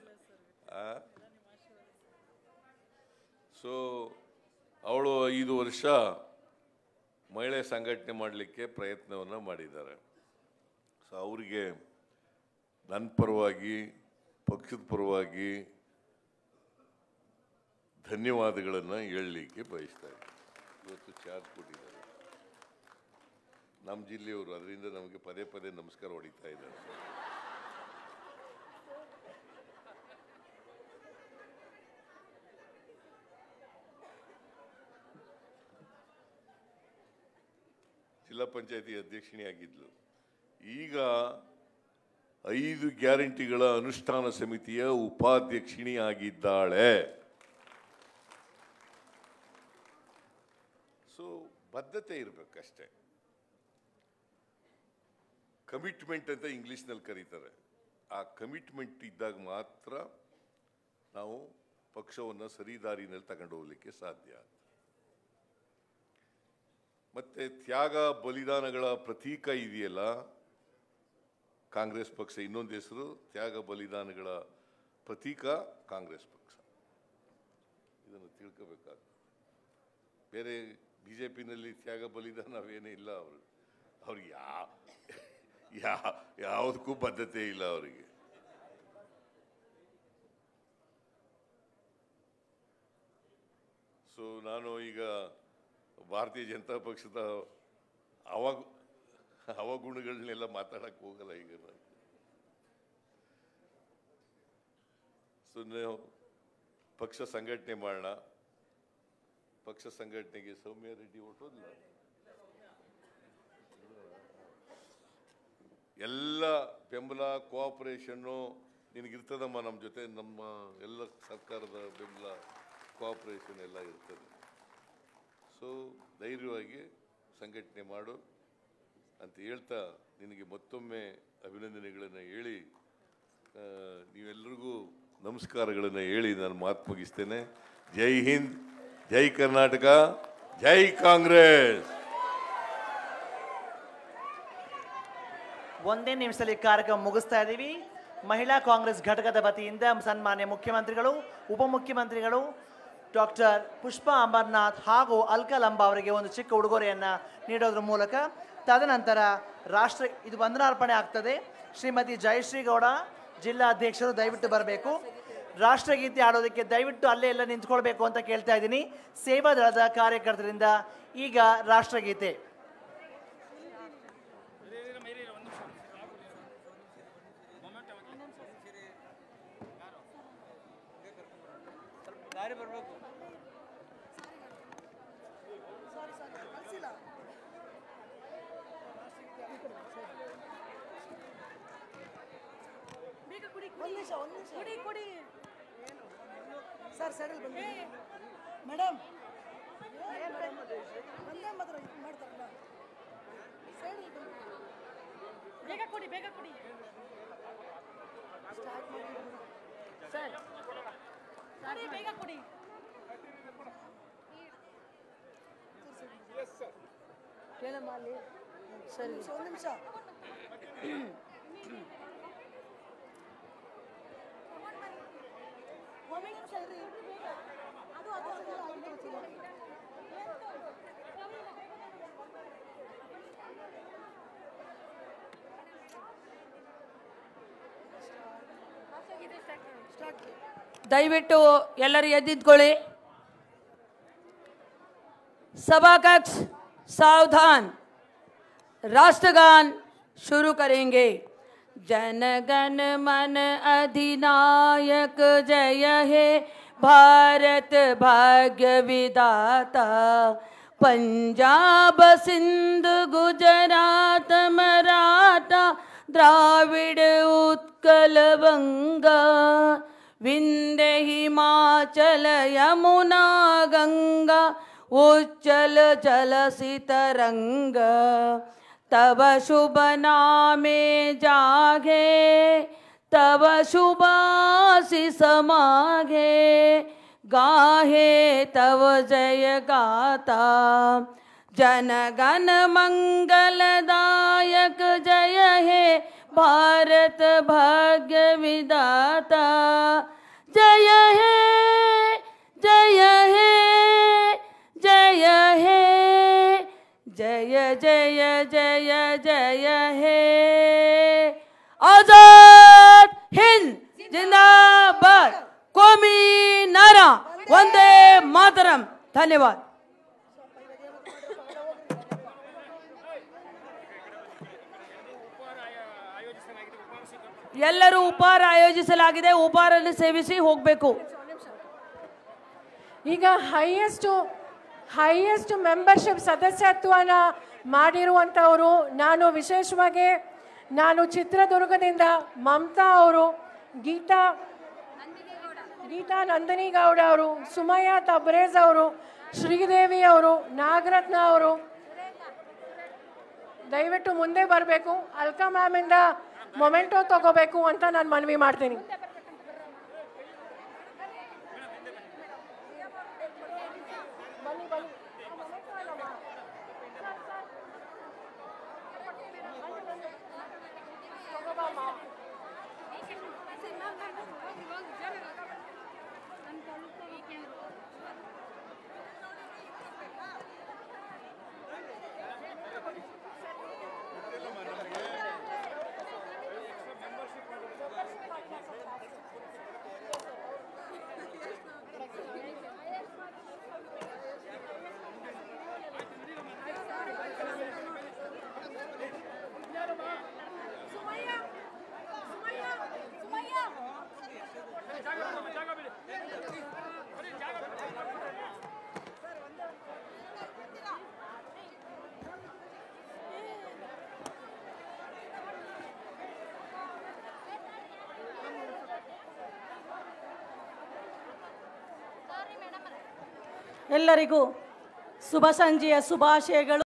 ಸೊ ಅವಳು ಐದು ವರ್ಷ ಮಹಿಳೆ ಸಂಘಟನೆ ಮಾಡಲಿಕ್ಕೆ ಪ್ರಯತ್ನವನ್ನು ಮಾಡಿದ್ದಾರೆ ಸೊ ಅವರಿಗೆ ನನ್ನ ಪರವಾಗಿ ಪಕ್ಷದ ಪರವಾಗಿ ಧನ್ಯವಾದಗಳನ್ನು ಹೇಳಲಿಕ್ಕೆ ಬಯಸ್ತಾ ಇದ್ದೀನಿ ಇವತ್ತು ಚಾರ್ಜ್ ಕೊಟ್ಟಿದ್ದಾರೆ ನಮ್ಮ ಜಿಲ್ಲೆಯವರು ಅದರಿಂದ ನಮಗೆ ಪದೇ ಪದೇ ನಮಸ್ಕಾರ ಹೊಡಿತಾ ಇದ್ದಾರೆ ಜಿಲ್ಲಾ ಪಂಚಾಯತಿ ಅಧ್ಯಕ್ಷಿಣಿಯಾಗಿದ್ಲು ಈಗ ಐದು ಗ್ಯಾರಂಟಿಗಳ ಅನುಷ್ಠಾನ ಸಮಿತಿಯ ಉಪಾಧ್ಯಕ್ಷಿಣಿ ಆಗಿದ್ದಾಳೆ ಸೊ ಬದ್ಧತೆ ಇರಬೇಕಷ್ಟೇ ಕಮಿಟ್ಮೆಂಟ್ ಅಂತ ಇಂಗ್ಲಿಷ್ನಲ್ಲಿ ಕರೀತಾರೆ ಆ ಕಮಿಟ್ಮೆಂಟ್ ಇದ್ದಾಗ ಮಾತ್ರ ನಾವು ಪಕ್ಷವನ್ನು ಸರಿದಾರಿನಲ್ಲಿ ತಗೊಂಡು ಹೋಗ್ಲಿಕ್ಕೆ ಸಾಧ್ಯ ಮತ್ತೆ ತ್ಯಾಗ ಬಲಿದಾನಗಳ ಪ್ರತೀಕ ಇದೆಯಲ್ಲ ಕಾಂಗ್ರೆಸ್ ಪಕ್ಷ ಇನ್ನೊಂದು ಹೆಸರು ತ್ಯಾಗ ಬಲಿದಾನಗಳ ಪ್ರತೀಕ ಕಾಂಗ್ರೆಸ್ ಪಕ್ಷ ಇದನ್ನು ತಿಳ್ಕೋಬೇಕಾಗ್ತದೆ ಬೇರೆ ಬಿ ಜೆ ಪಿನಲ್ಲಿ ತ್ಯಾಗ ಬಲಿದಾನವೇನೇ ಇಲ್ಲ ಅವರು ಅವ್ರಿಗೆ ಯಾ ಯಾ ಯಾವುದಕ್ಕೂ ಬದ್ಧತೆ ಇಲ್ಲ ಅವರಿಗೆ ಸೊ ನಾನು ಈಗ ಭಾರತೀಯ ಜನತಾ ಪಕ್ಷದ ಅವಾಗ ಅವಗುಣಗಳನ್ನೆಲ್ಲ ಮಾತಾಡಕ್ಕೆ ಹೋಗಲ್ಲ ಈಗ ನಾನು ಸೊ ನಾವು ಪಕ್ಷ ಸಂಘಟನೆ ಮಾಡೋಣ ಪಕ್ಷ ಸಂಘಟನೆಗೆ ಸೌಮ್ಯ ರೆಡ್ಡಿ ಹೊಟ್ಟೋದ್ಲ ಎಲ್ಲ ಬೆಂಬಲ ಕೋಆಪರೇಷನ್ನು ನಿನಗಿರ್ತದಮ್ಮ ನಮ್ಮ ಜೊತೆ ನಮ್ಮ ಎಲ್ಲ ಸರ್ಕಾರದ ಬೆಂಬಲ ಕೋಆಪರೇಷನ್ ಎಲ್ಲ ಇರ್ತದೆ ಸೊ ಧೈರ್ಯವಾಗಿ ಸಂಘಟನೆ ಮಾಡು ಅಂತ ಹೇಳ್ತಾ ನಿನಗೆ ಮತ್ತೊಮ್ಮೆ ಅಭಿನಂದನೆಗಳನ್ನು ಹೇಳಿ ಆ, ನೀವೆಲ್ಲರಿಗೂ ನಮಸ್ಕಾರಗಳನ್ನು ಹೇಳಿ ನಾನು ಮಾತು ಮುಗಿಸ್ತೇನೆ ಜೈ ಹಿಂದ್ ಜೈ ಕರ್ನಾಟಕ ಜೈ ಕಾಂಗ್ರೆಸ್ ಒಂದೇ ನಿಮಿಷದಲ್ಲಿ ಕಾರ್ಯಕ್ರಮ ಮುಗಿಸ್ತಾ ಇದ್ದೀವಿ ಮಹಿಳಾ ಕಾಂಗ್ರೆಸ್ ಘಟಕದ ವತಿಯಿಂದ ಸನ್ಮಾನ್ಯ ಮುಖ್ಯಮಂತ್ರಿಗಳು ಉಪಮುಖ್ಯಮಂತ್ರಿಗಳು ಡಾಕ್ಟರ್ ಪುಷ್ಪಾ ಅಮರ್ನಾಥ್ ಹಾಗೂ ಅಲ್ಕಲಂಬ ಅವರಿಗೆ ಒಂದು ಚಿಕ್ಕ ಉಡುಗೊರೆಯನ್ನು ನೀಡೋದ್ರ ಮೂಲಕ ತದನಂತರ ರಾಷ್ಟ್ರ ಇದು ವಂದನಾರ್ಪಣೆ ಆಗ್ತದೆ ಶ್ರೀಮತಿ ಜಯಶ್ರೀ ಗೌಡ ಜಿಲ್ಲಾಧ್ಯಕ್ಷರು ದಯವಿಟ್ಟು ಬರಬೇಕು ರಾಷ್ಟ್ರಗೀತೆ ಆಡೋದಕ್ಕೆ ದಯವಿಟ್ಟು ಅಲ್ಲೇ ಎಲ್ಲ ನಿಂತ್ಕೊಳ್ಬೇಕು ಅಂತ ಕೇಳ್ತಾ ಇದ್ದೀನಿ ಸೇವಾ ದಳದ ಕಾರ್ಯಕರ್ತರಿಂದ ಈಗ ರಾಷ್ಟ್ರಗೀತೆ ಒಂದು ನಿಮಿಷ ಒಂದು ನಿಮಿಷ ಕೊಡಿ ಕೊಡಿ ಸರ್ ಸೈಡಲ್ಲಿ ಬಂದು ಮೇಡಮ್ ಒಂದೇ ಮಾತ್ರ ಇದು ಮಾಡ್ತಾರಲ್ಲ ಸೈಡಲ್ಲಿ ಬಂದು ಬೇಗ ಕೊಡಿ ಬೇಗ ಕೊಡಿ ಸ್ಟಾರ್ಟ್ ಮಾಡಿ ಸರ್ ಕೊಡಿ ಬೇಗ ಕೊಡಿ ಕೇಳಮ್ಮ ಅಲ್ಲಿ ಸರಿ ಒಂದು ನಿಮಿಷ ಒಂದು ನಿಮಿಷ ಇರ್ರಿ ಅದು ಅದು ಅದು ಅದು ತೋರಿಸಿಲ್ಲ. ಸ್ಟಾರ್ಟ್ ದಯವಿಟ್ಟು ಎಲ್ಲರೂ ಎದ್ದಿದ್ಕೊಳ್ಳಿ सभा कक्ष सावधान राष्ट्रगान शुरू करेंगे जन गण मन अधिनायक जय हे भारत भाग्य विदाता पंजाब सिंध गुजरात मराठा द्राविड उत्कल बंगा विंध्य हिमाचल यमुना गंगा उच्चल जलसि तरंग तब शुभ नामे जागे तब शुभासि समागे गाहे तव जय गाता जन गण मंगलदायक जय हे भारत भाग्य विदाता जय हे जय हे जय हे जय जय जय जय हे आजाद हिंद जिंदाबाद कौमी नारा वंदे मातरम धन्यवाद ಎಲ್ಲರೂ ಉಪಹಾರ ಆಯೋಜಿಸಲಾಗಿದೆ ಉಪಹಾರವನ್ನು ಸೇವಿಸಿ ಹೋಗಬೇಕು ಈಗ ಹೈಯೆಸ್ಟು ಹೈಯೆಸ್ಟ್ ಮೆಂಬರ್ಶಿಪ್ ಸದಸ್ಯತ್ವನ ಮಾಡಿರುವಂಥವರು ನಾನು ವಿಶೇಷವಾಗಿ ನಾನು ಚಿತ್ರದುರ್ಗದಿಂದ ಮಮತಾ ಅವರು ಗೀತಾ ಗೀತಾ ನಂದಿನಿಗೌಡ ಅವರು ಸುಮಯ್ಯ ತಬ್ರೇಜ್ ಅವರು ಶ್ರೀದೇವಿ ಅವರು ನಾಗರತ್ನ ಅವರು ದಯವಿಟ್ಟು ಮುಂದೆ ಬರಬೇಕು ಅಲ್ಕಾ ಮ್ಯಾಮಿಂದ ಮೊಮೆಂಟೋ ತಗೋಬೇಕು ಅಂತ ನಾನು ಮನವಿ ಮಾಡ್ತೀನಿ ಎಲ್ಲರಿಗೂ ಶುಭ ಸಂಜೆಯ ಶುಭಾಶಯಗಳು